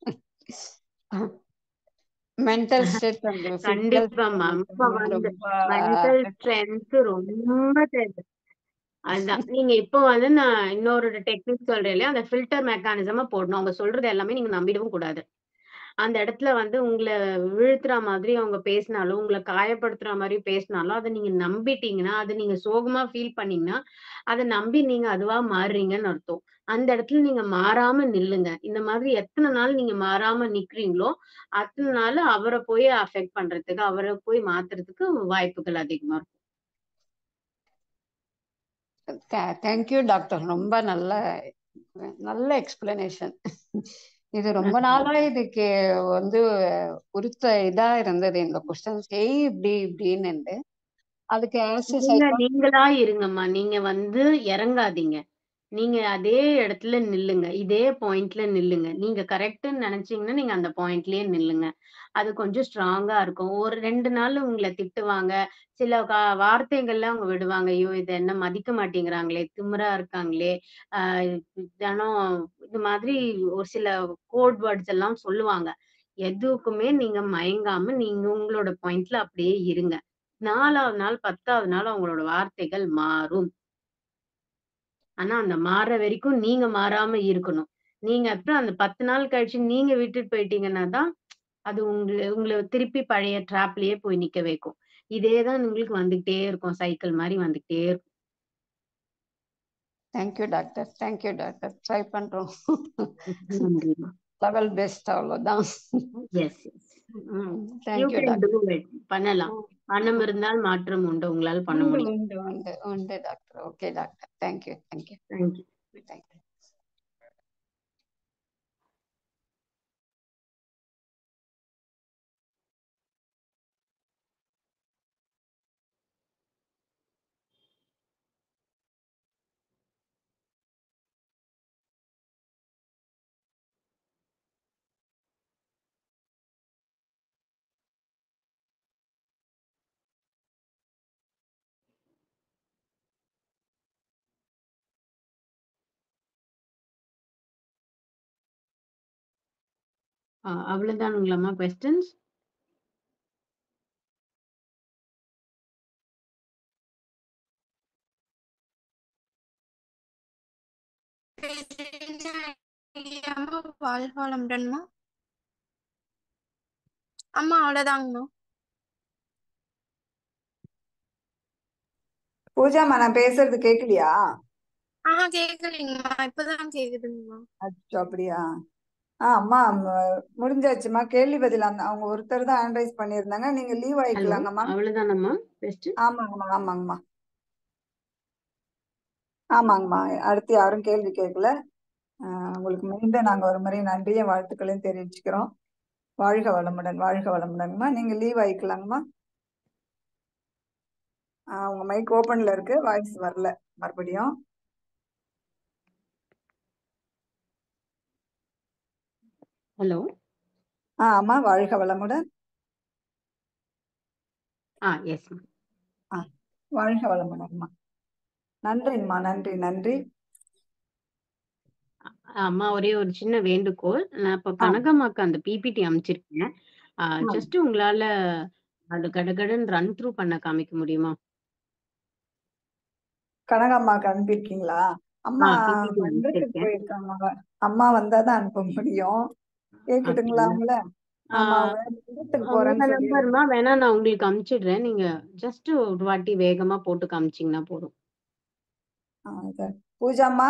மென்டல் ஸ்ட்ரென்த் அந்த physical கண்டிப்பாம்மா strength அம்மா வந்து வந்து ரொம்ப மென்டல் ஸ்ட்ரென்த் ரொம்ப தேவை அதுதான் நீங்க இப்போ வந்து நான் இன்னொரு டெக்னிக் சொல்றேன் இல்லையா அந்த ஃபில்டர் மெக்கானிசமா போடணும் அவங்க சொல்றது எல்லாமே நீங்க நம்பிடவும் கூடாது அந்த இடத்துல வந்து உங்களை வீழ்த்துற மாதிரி அவங்க பேசினாலும் உங்களை காயப்படுத்துற மாதிரி பேசினாலும் அதை நீங்க நம்பிட்டீங்கன்னா அதை நீங்க சோகமா ஃபீல் பண்ணீங்கன்னா அதை நம்பி நீங்க அதுவா மாறுறீங்கன்னு அர்த்தம் அந்த இடத்துல நீங்க மாறாம நில்லுங்க இந்த மாதிரி எத்தனை நாள் நீங்க மாறாம நிக்கிறீங்களோ அத்தனை நாள் அவரை போய் அஃபெக்ட் பண்றதுக்கு அவரை போய் மாத்துறதுக்கு வாய்ப்புகள் அதிகமா இருக்கும் தேங்க்யூ டாக்டர் ரொம்ப நல்ல நல்ல எக்ஸ்பிளனேஷன் இது ரொம்ப நாளா இதுக்கு வந்து உறுத்த இதா இருந்தது இந்த கொஸ்டின்ஸ் ஏய் இப்படி இப்படின்னு அதுக்கு ஆஸ் நீங்க நீங்களா இருங்கம்மா நீங்க வந்து இறங்காதீங்க நீங்க அதே இடத்துல நில்லுங்க இதே பாயிண்ட்ல நில்லுங்க நீங்க கரெக்ட்னு நினைச்சீங்கன்னா நீங்க அந்த பாயிண்ட்லயே நில்லுங்க அது கொஞ்சம் ஸ்ட்ராங்கா இருக்கும் ஒரு ரெண்டு நாள் உங்களை திட்டுவாங்க சில கா- வார்த்தைகள்ல அவங்க விடுவாங்க ஐயோ இதை என்ன மதிக்க மாட்டேங்கிறாங்களே திமிரா இருக்காங்களே ஆஹ் தினம் இது மாதிரி ஒரு சில கோட் வேர்ட்ஸ் எல்லாம் சொல்லுவாங்க எதுக்குமே நீங்க மயங்காம நீங்க உங்களோட பாயிண்ட்ல அப்படியே இருங்க நாலாவது நாள் பத்தாவது நாள் அவங்களோட வார்த்தைகள் மாறும் ஆனா அந்த மாற வரைக்கும் நீங்க மாறாம இருக்கணும் நீங்க அப்புறம் அந்த பத்து நாள் கழிச்சு நீங்க விட்டுட்டு போயிட்டீங்கன்னா தான் அது உங்களை உங்களை திருப்பி பழைய ட்ராப்லயே போய் நிக்க வைக்கும் இதேதான் உங்களுக்கு வந்துகிட்டே இருக்கும் சைக்கிள் மாதிரி வந்துகிட்டே இருக்கும் thank you doctor thank you doctor try பண்றோம் நன்றிமா லெவல் பெஸ்ட் அவ்வளவுதான் yes yes you thank you can doctor do it பண்ணலாம் பணம் இருந்தால் மாற்றம் உண்டு உங்களால பண்ண உண்டு முடியும் உண்டு உண்டு உண்டு doctor okay doctor thank you thank you thank you thank you அவ்வளவுதானுங்களாம்மா கொஸ்டின்ஸ் அம்மா வாழ்க வளமுடன்மா அம்மா அவ்வளோதாங்கம்மா பூஜாமா நான் பேசுறது கேட்கலையா ஆஹா கேட்கலைங்கம்மா இப்பதான் கேக்குதுங்கம்மா அச்சோ அப்படியா ஆ அம்மா ம- முடிஞ்சாச்சுமா கேள்வி பதில் அந்த அவங்க ஒருத்தர் தான் ஆனலைஸ் பண்ணியிருந்தாங்க நீங்க லீவ் ஹலோ ஆயிக்கலாங்கம்மா அவ்வளவுதானம்மா கொஸ்டின் ஆமாங்கம்மா ஆமாங்கம்மா ஆமாங்கம்மா அடுத்து யாரும் கேள்வி கேட்கல ஆ, உங்களுக்கு மீண்டும் நாங்க ஒரு முறை நன்றியும் வாழ்த்துக்களையும் தெரிவிச்சுக்கிறோம் வாழ்க வளமுடன் வாழ்க வளமுடன்மா நீங்க லீவ் ஆயிக்கலாங்கம்மா ஆ, உங்க மைக் ஓபன்ல இருக்கு வாய்ஸ் வரல மறுபடியும் ஹலோ ஆ ஆமா வாழ்க வளமுடன் ஆ எஸ் ஆ வாழ்க வளமுடன்மா நன்றிங்கம்மா நன்றி நன்றி அம்மா ஒரே ஒரு சின்ன வேண்டுகோள் நான் இப்ப ஆ கனகம்மாக்கு அந்த பிபிடி அமைச்சிருக்கேன் ஆ ஜஸ்ட் உங்களால அது கடகடன் ரன் த்ரூ பண்ண காமிக்க முடியுமா கனகம்மாக்கு அனுப்பியிருக்கீங்களா ஆ அம்மா பிபிடி மன்றத்துக்கு அமைச்சிருக்கேன் போயிருக்காங்க அவங்க. அம்மா வந்தாதான் அனுப்ப முடியும் கேட்கட்டுங்களா அப்படிங்களா அவங்கள ஆமா அவங்க மன்றத்துக்கு போறேன்னு உங்க சொல்லி நம்பர்மா வேணா நான் உங்களுக்கு அனுப்பிச்சிடுறேன் நீங்க ஜஸ்ட் ஒரு வாட்டி வேகமா போட்டு காமிச்சீங்கன்னா போதும் ஆ, சரி. பூஜாம்மா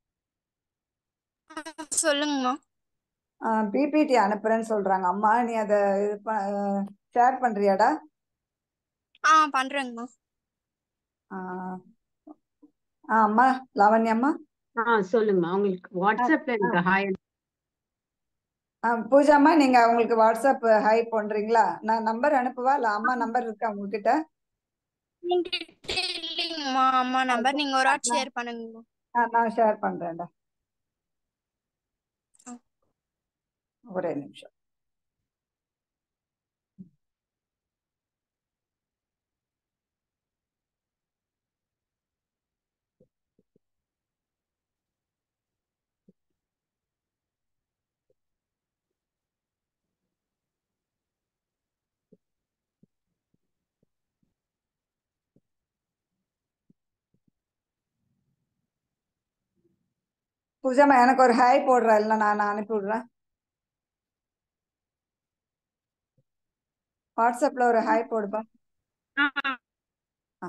சொல்லுங்கம்மா பிபிடி அனுப்புறேன்னு சொல்றாங்க அம்மா நீ அதை இது ஷேர் பண்றியாடா ஆ பண்றேங்கம்மா ஆ ஆ, அம்மா லாவண்யம்மா ஆ சொல்லுங்கம்மா உங்களுக்கு ஆ, வாட்ஸ்அப்ல ஆ, எனக்கு ஹாய் ஆ, பூஜாம்மா நீங்க அவங்களுக்கு வாட்ஸ்அப் ஹை பண்றீங்களா நான் நம்பர் அனுப்புவா இல்ல அம்மா நம்பர் இருக்கா உங்ககிட்ட என்கிட்ட இல்லைங்கம்மா அம்மா நம்பர் நீங்க ஒரு வாட்டி ஷேர் பண்ணுங்கம்மா ஆ, நான் ஷேர் பண்றேன்டா ஆ. ஒரே நிமிஷம் பூஜாம்மா எனக்கு ஒரு ஹாய் போடுறா இல்லை நான் நான் அனுப்பி விடுறேன் வாட்ஸ்அப்ல ஒரு ஹாய் போடுப்பா ஆ ஆ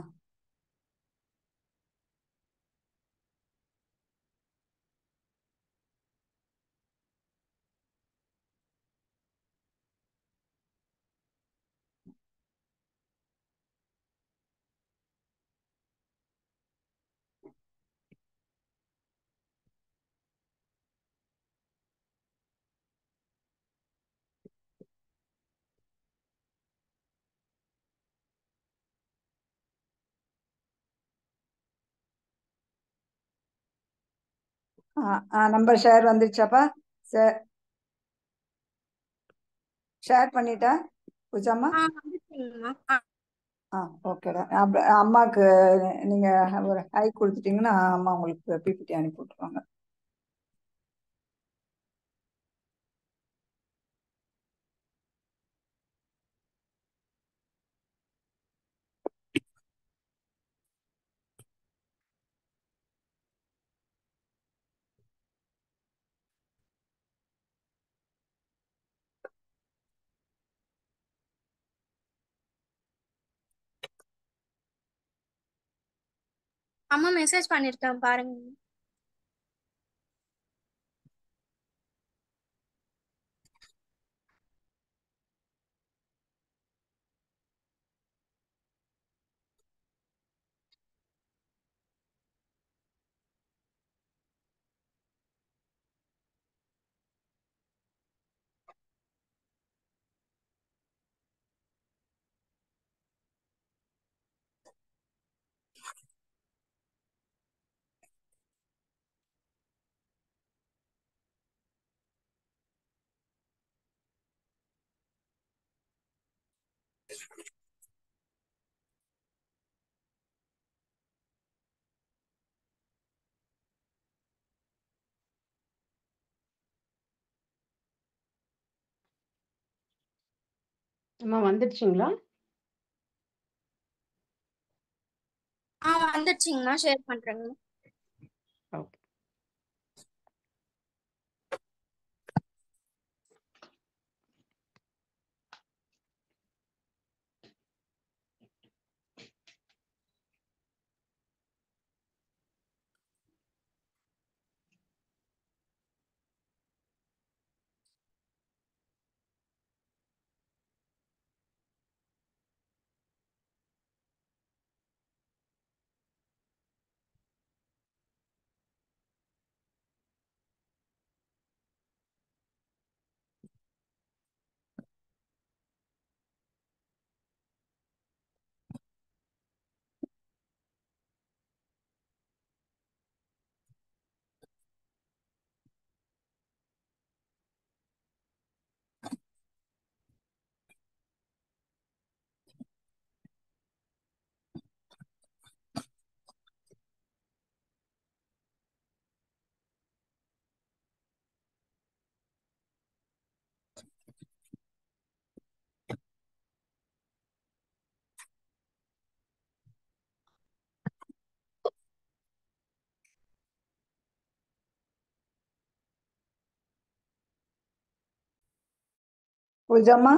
நம்பர் ஷேர் வந்துருச்சாப்பா ஷேர் பண்ணிட்டா பூஜாம்மா ஆ வந்துருச்சுங்கம்மா ஆ ஆ ஓகேடா அப்ப அம்மாவுக்கு நீங்க ஒரு ஹை கொடுத்துட்டீங்கன்னா அம்மா உங்களுக்கு பிபிடி அனுப்பி விட்டுருவாங்க அம்மா மெசேஜ் பண்ணிருக்கேன் பாருங்க அம்மா வந்துடுச்சுங்களா ஆ வந்துடுச்சிங்கம்மா ஷேர் பண்றேங்க ஓகே பூஜாம்மா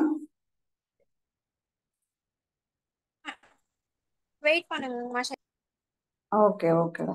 வெயிட் பண்ணுங்கம்மா ஷேர் ஓகே ஓகேடா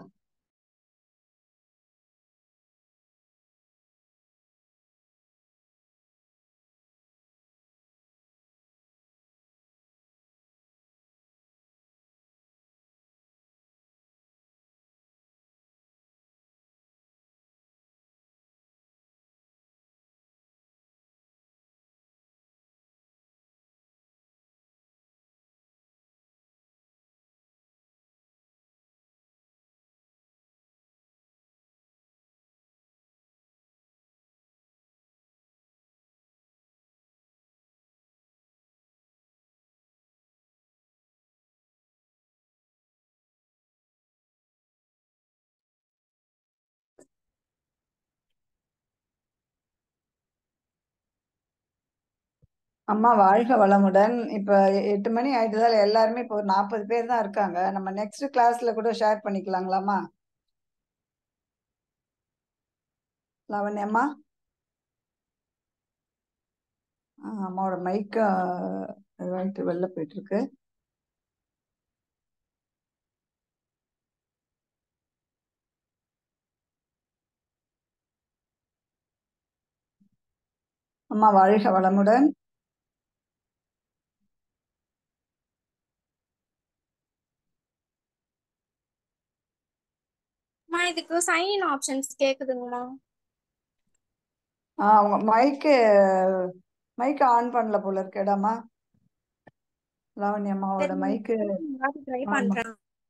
அம்மா வாழ்க வளமுடன் இப்ப எட்டு மணி ஆயிட்டதால எல்லாருமே இப்போ ஒரு நாற்பது பேர் தான் இருக்காங்க நம்ம நெக்ஸ்ட் கிளாஸ்ல கூட ஷேர் பண்ணிக்கலாங்களாம்மா லாவண்யம்மா ஆ, அம்மாவோட மைக் இதுவாயிட்டு வெளில போயிட்டு இருக்கு அம்மா வாழ்க வளமுடன் அம்மா இதுக்கு சைன் ஆப்ஷன்ஸ் கேக்குதுங்கம்மா ஆ உங்க மைக்கு மைக் ஆன் பண்ணல போல இருக்கேடாமா லாவண்யம்மாவோட மைக்கு ட்ரை ஆமா பண்றேன்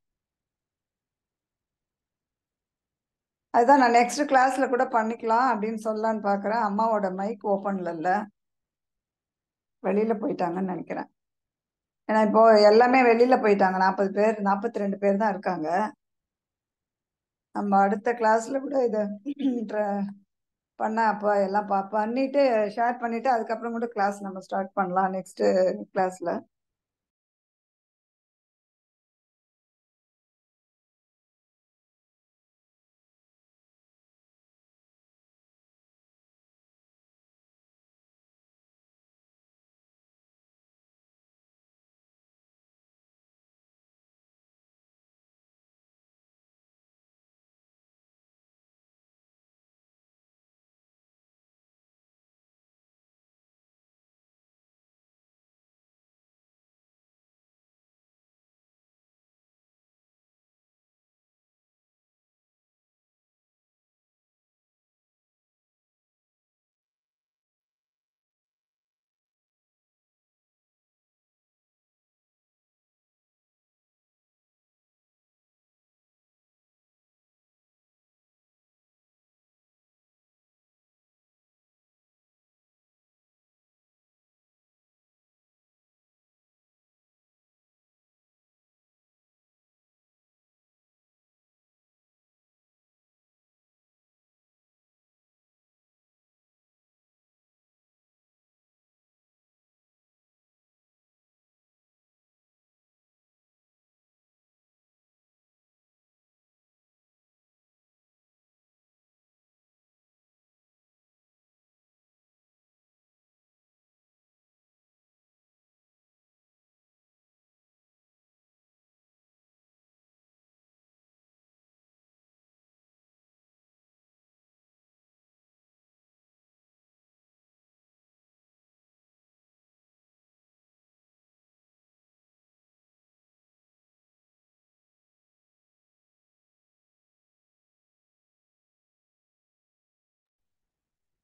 அதுதான் நான் நெக்ஸ்ட் கிளாஸ்ல கூட பண்ணிக்கலாம் அப்படின்னு சொல்லலான்னு பாக்குறேன் அம்மாவோட மைக் ஓப்பன்ல இல்ல வெளியில போயிட்டாங்கன்னு நினைக்கிறேன் ஏன்னா இப்போ எல்லாமே வெளியில போயிட்டாங்க நாற்பது பேர் நாற்பத்தி ரெண்டு பேர் தான் இருக்காங்க நம்ம அடுத்த கிளாஸ்ல கூட இதை பண்ண அப்போ எல்லாம் பா பண்ணிட்டு ஷேர் பண்ணிட்டு அதுக்கப்புறம் கூட கிளாஸ் நம்ம ஸ்டார்ட் பண்ணலாம் நெக்ஸ்ட் கிளாஸ்ல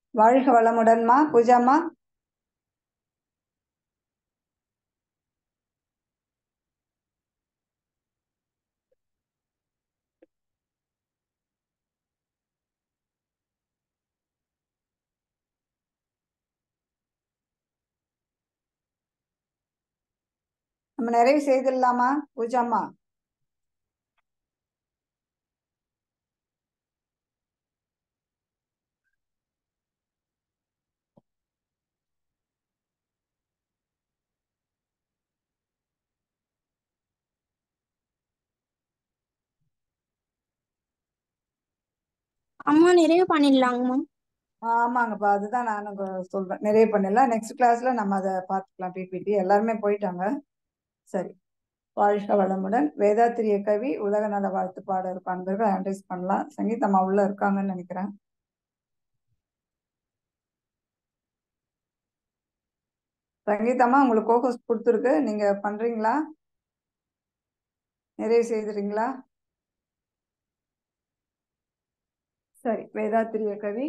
வாழ்க வளமுடன்மா பூஜாம்மா நம்ம நிறைவு செய்திடலாமா பூஜாம்மா அம்மா நிறைவு பண்ணிடலாங்கம்மா ஆமாங்கப்பா அதுதான் நானும் கொ- சொல்றேன் நிறைவு பண்ணிடலாம் நெக்ஸ்ட் கிளாஸ்ல நம்ம அதை பார்த்துக்கலாம் பிபிடி எல்லாருமே போயிட்டாங்க சரி வாழ்க வளமுடன் வேதாத்திரிய கவி உலக நல வாழ்த்து பாடல் பண்பர்கள் அட்ரைஸ் பண்ணலாம் சங்கீதம்மா உள்ள இருக்காங்கன்னு நினைக்கிறேன் சங்கீதம்மா உங்களுக்கு கோகோஸ் கொடுத்துருக்கு நீங்க பண்றீங்களா நிறைவு செய்துறீங்களா சரி வேதாத்திரிய கவி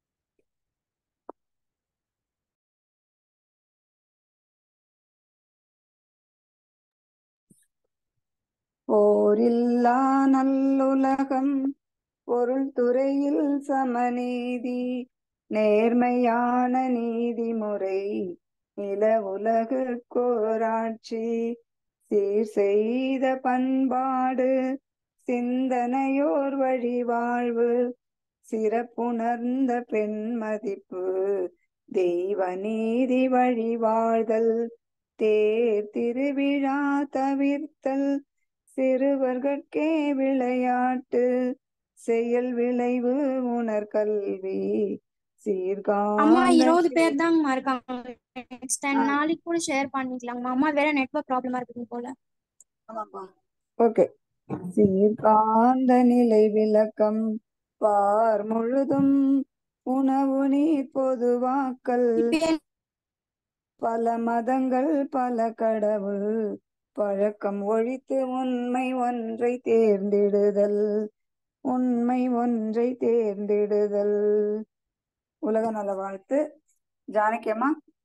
போரில்லா நல்லுலகம் பொருள் துறையில் சமநீதி நேர்மையான நீதிமுறை நில உலகு கோராட்சி சீர் செய்த பண்பாடு சிந்தனையோர் வழி வாழ்வு சிறப்புணர்ந்த பெண் மதிப்பு தெய்வ நீதி வழி வாழ்தல் தேர் திருவிழா தவிர்த்தல் சிறுவர்கட்கே விளையாட்டு செயல் விளைவு உணர்கல்வி அம்மா இருபது சீர்காந்த பேர் தாங்கம்மா இருக்காங்க நெக்ஸ்ட் டைம் நாளைக்கு கூட ஷேர் பண்ணிக்கலாங்கம்மா அம்மா வேற நெட்வொர்க் ப்ராப்ளமா இருக்குது போல ஓகே சீர்காந்த நிலை விளக்கம் பார் முழுதும் உணவு நீர் பொதுவாக்கல் இப்ப பல மதங்கள் பல கடவுள் பழக்கம் ஒழித்து உண்மை ஒன்றை தேர்ந்தெடுதல் உண்மை ஒன்றை தேர்ந்தெடுதல் உலக நல வாழ்த்து ஜானகியம்மா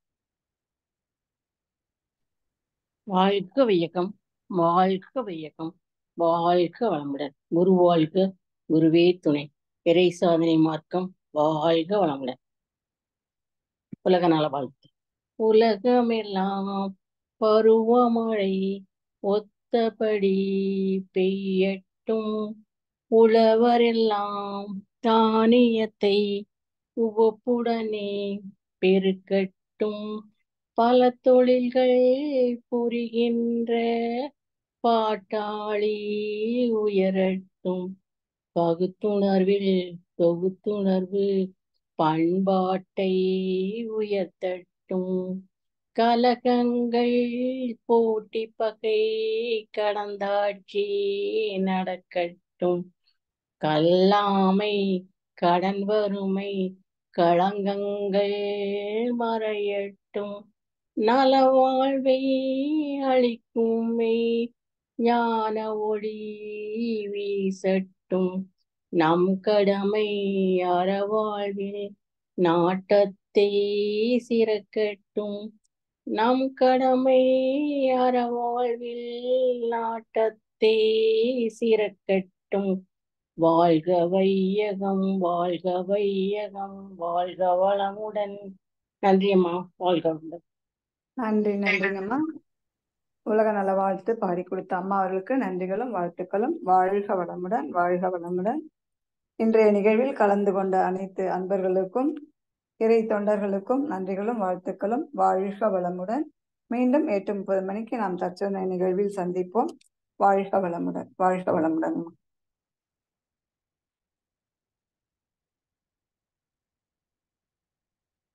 வாழ்க வையகம் வாழ்க வையகம் வாழ்க வளமுடன் குரு வாழ்க குருவே துணை இறை சாதனை மார்க்கம் வாழ்க வளமுடன் உலக நல வாழ்த்து உலகமெல்லாம் பருவமழை ஒத்தபடி பெய்யட்டும் உழவரெல்லாம் தானியத்தை உவப்புடனே பெருக்கட்டும் பல தொழில்கள் புரிகின்ற பாட்டாளி உயரட்டும் பகுத்துணர்வில் தொகுத்துணர்வு பண்பாட்டை உயர்த்தட்டும் கலகங்கள் போட்டி பகை கடந்தாட்சி நடக்கட்டும் கல்லாமை கடன் வறுமை களங்கங்கள் மறையட்டும் நல வாழ்வை அளிக்கும் மெய் ஞான ஒளி வீசட்டும் நம் கடமை அறவாழ்வில் நாட்டத்தை சிறக்கட்டும் நம் கடமை அறவாழ்வில் நாட்டத்தை சிறக்கட்டும் வாழ்க வையகம் வாழ்க வையகம் வாழ்க வளமுடன் நன்றி அம்மா வாழ்க வளமுடன் நன்றி நன்றிங்கம்மா உலக நல வாழ்த்து பாடி கொடுத்த அம்மா அவர்களுக்கு நன்றிகளும் வாழ்த்துக்களும் வாழ்க வளமுடன் வாழ்க வளமுடன் இன்றைய நிகழ்வில் கலந்து கொண்ட அனைத்து அன்பர்களுக்கும் இறை தொண்டர்களுக்கும் நன்றிகளும் வாழ்த்துக்களும் வாழ்க வளமுடன் மீண்டும் எட்டு முப்பது மணிக்கு நாம் தற்சமய நிகழ்வில் சந்திப்போம் வாழ்க வளமுடன் வாழ்க வளமுடன்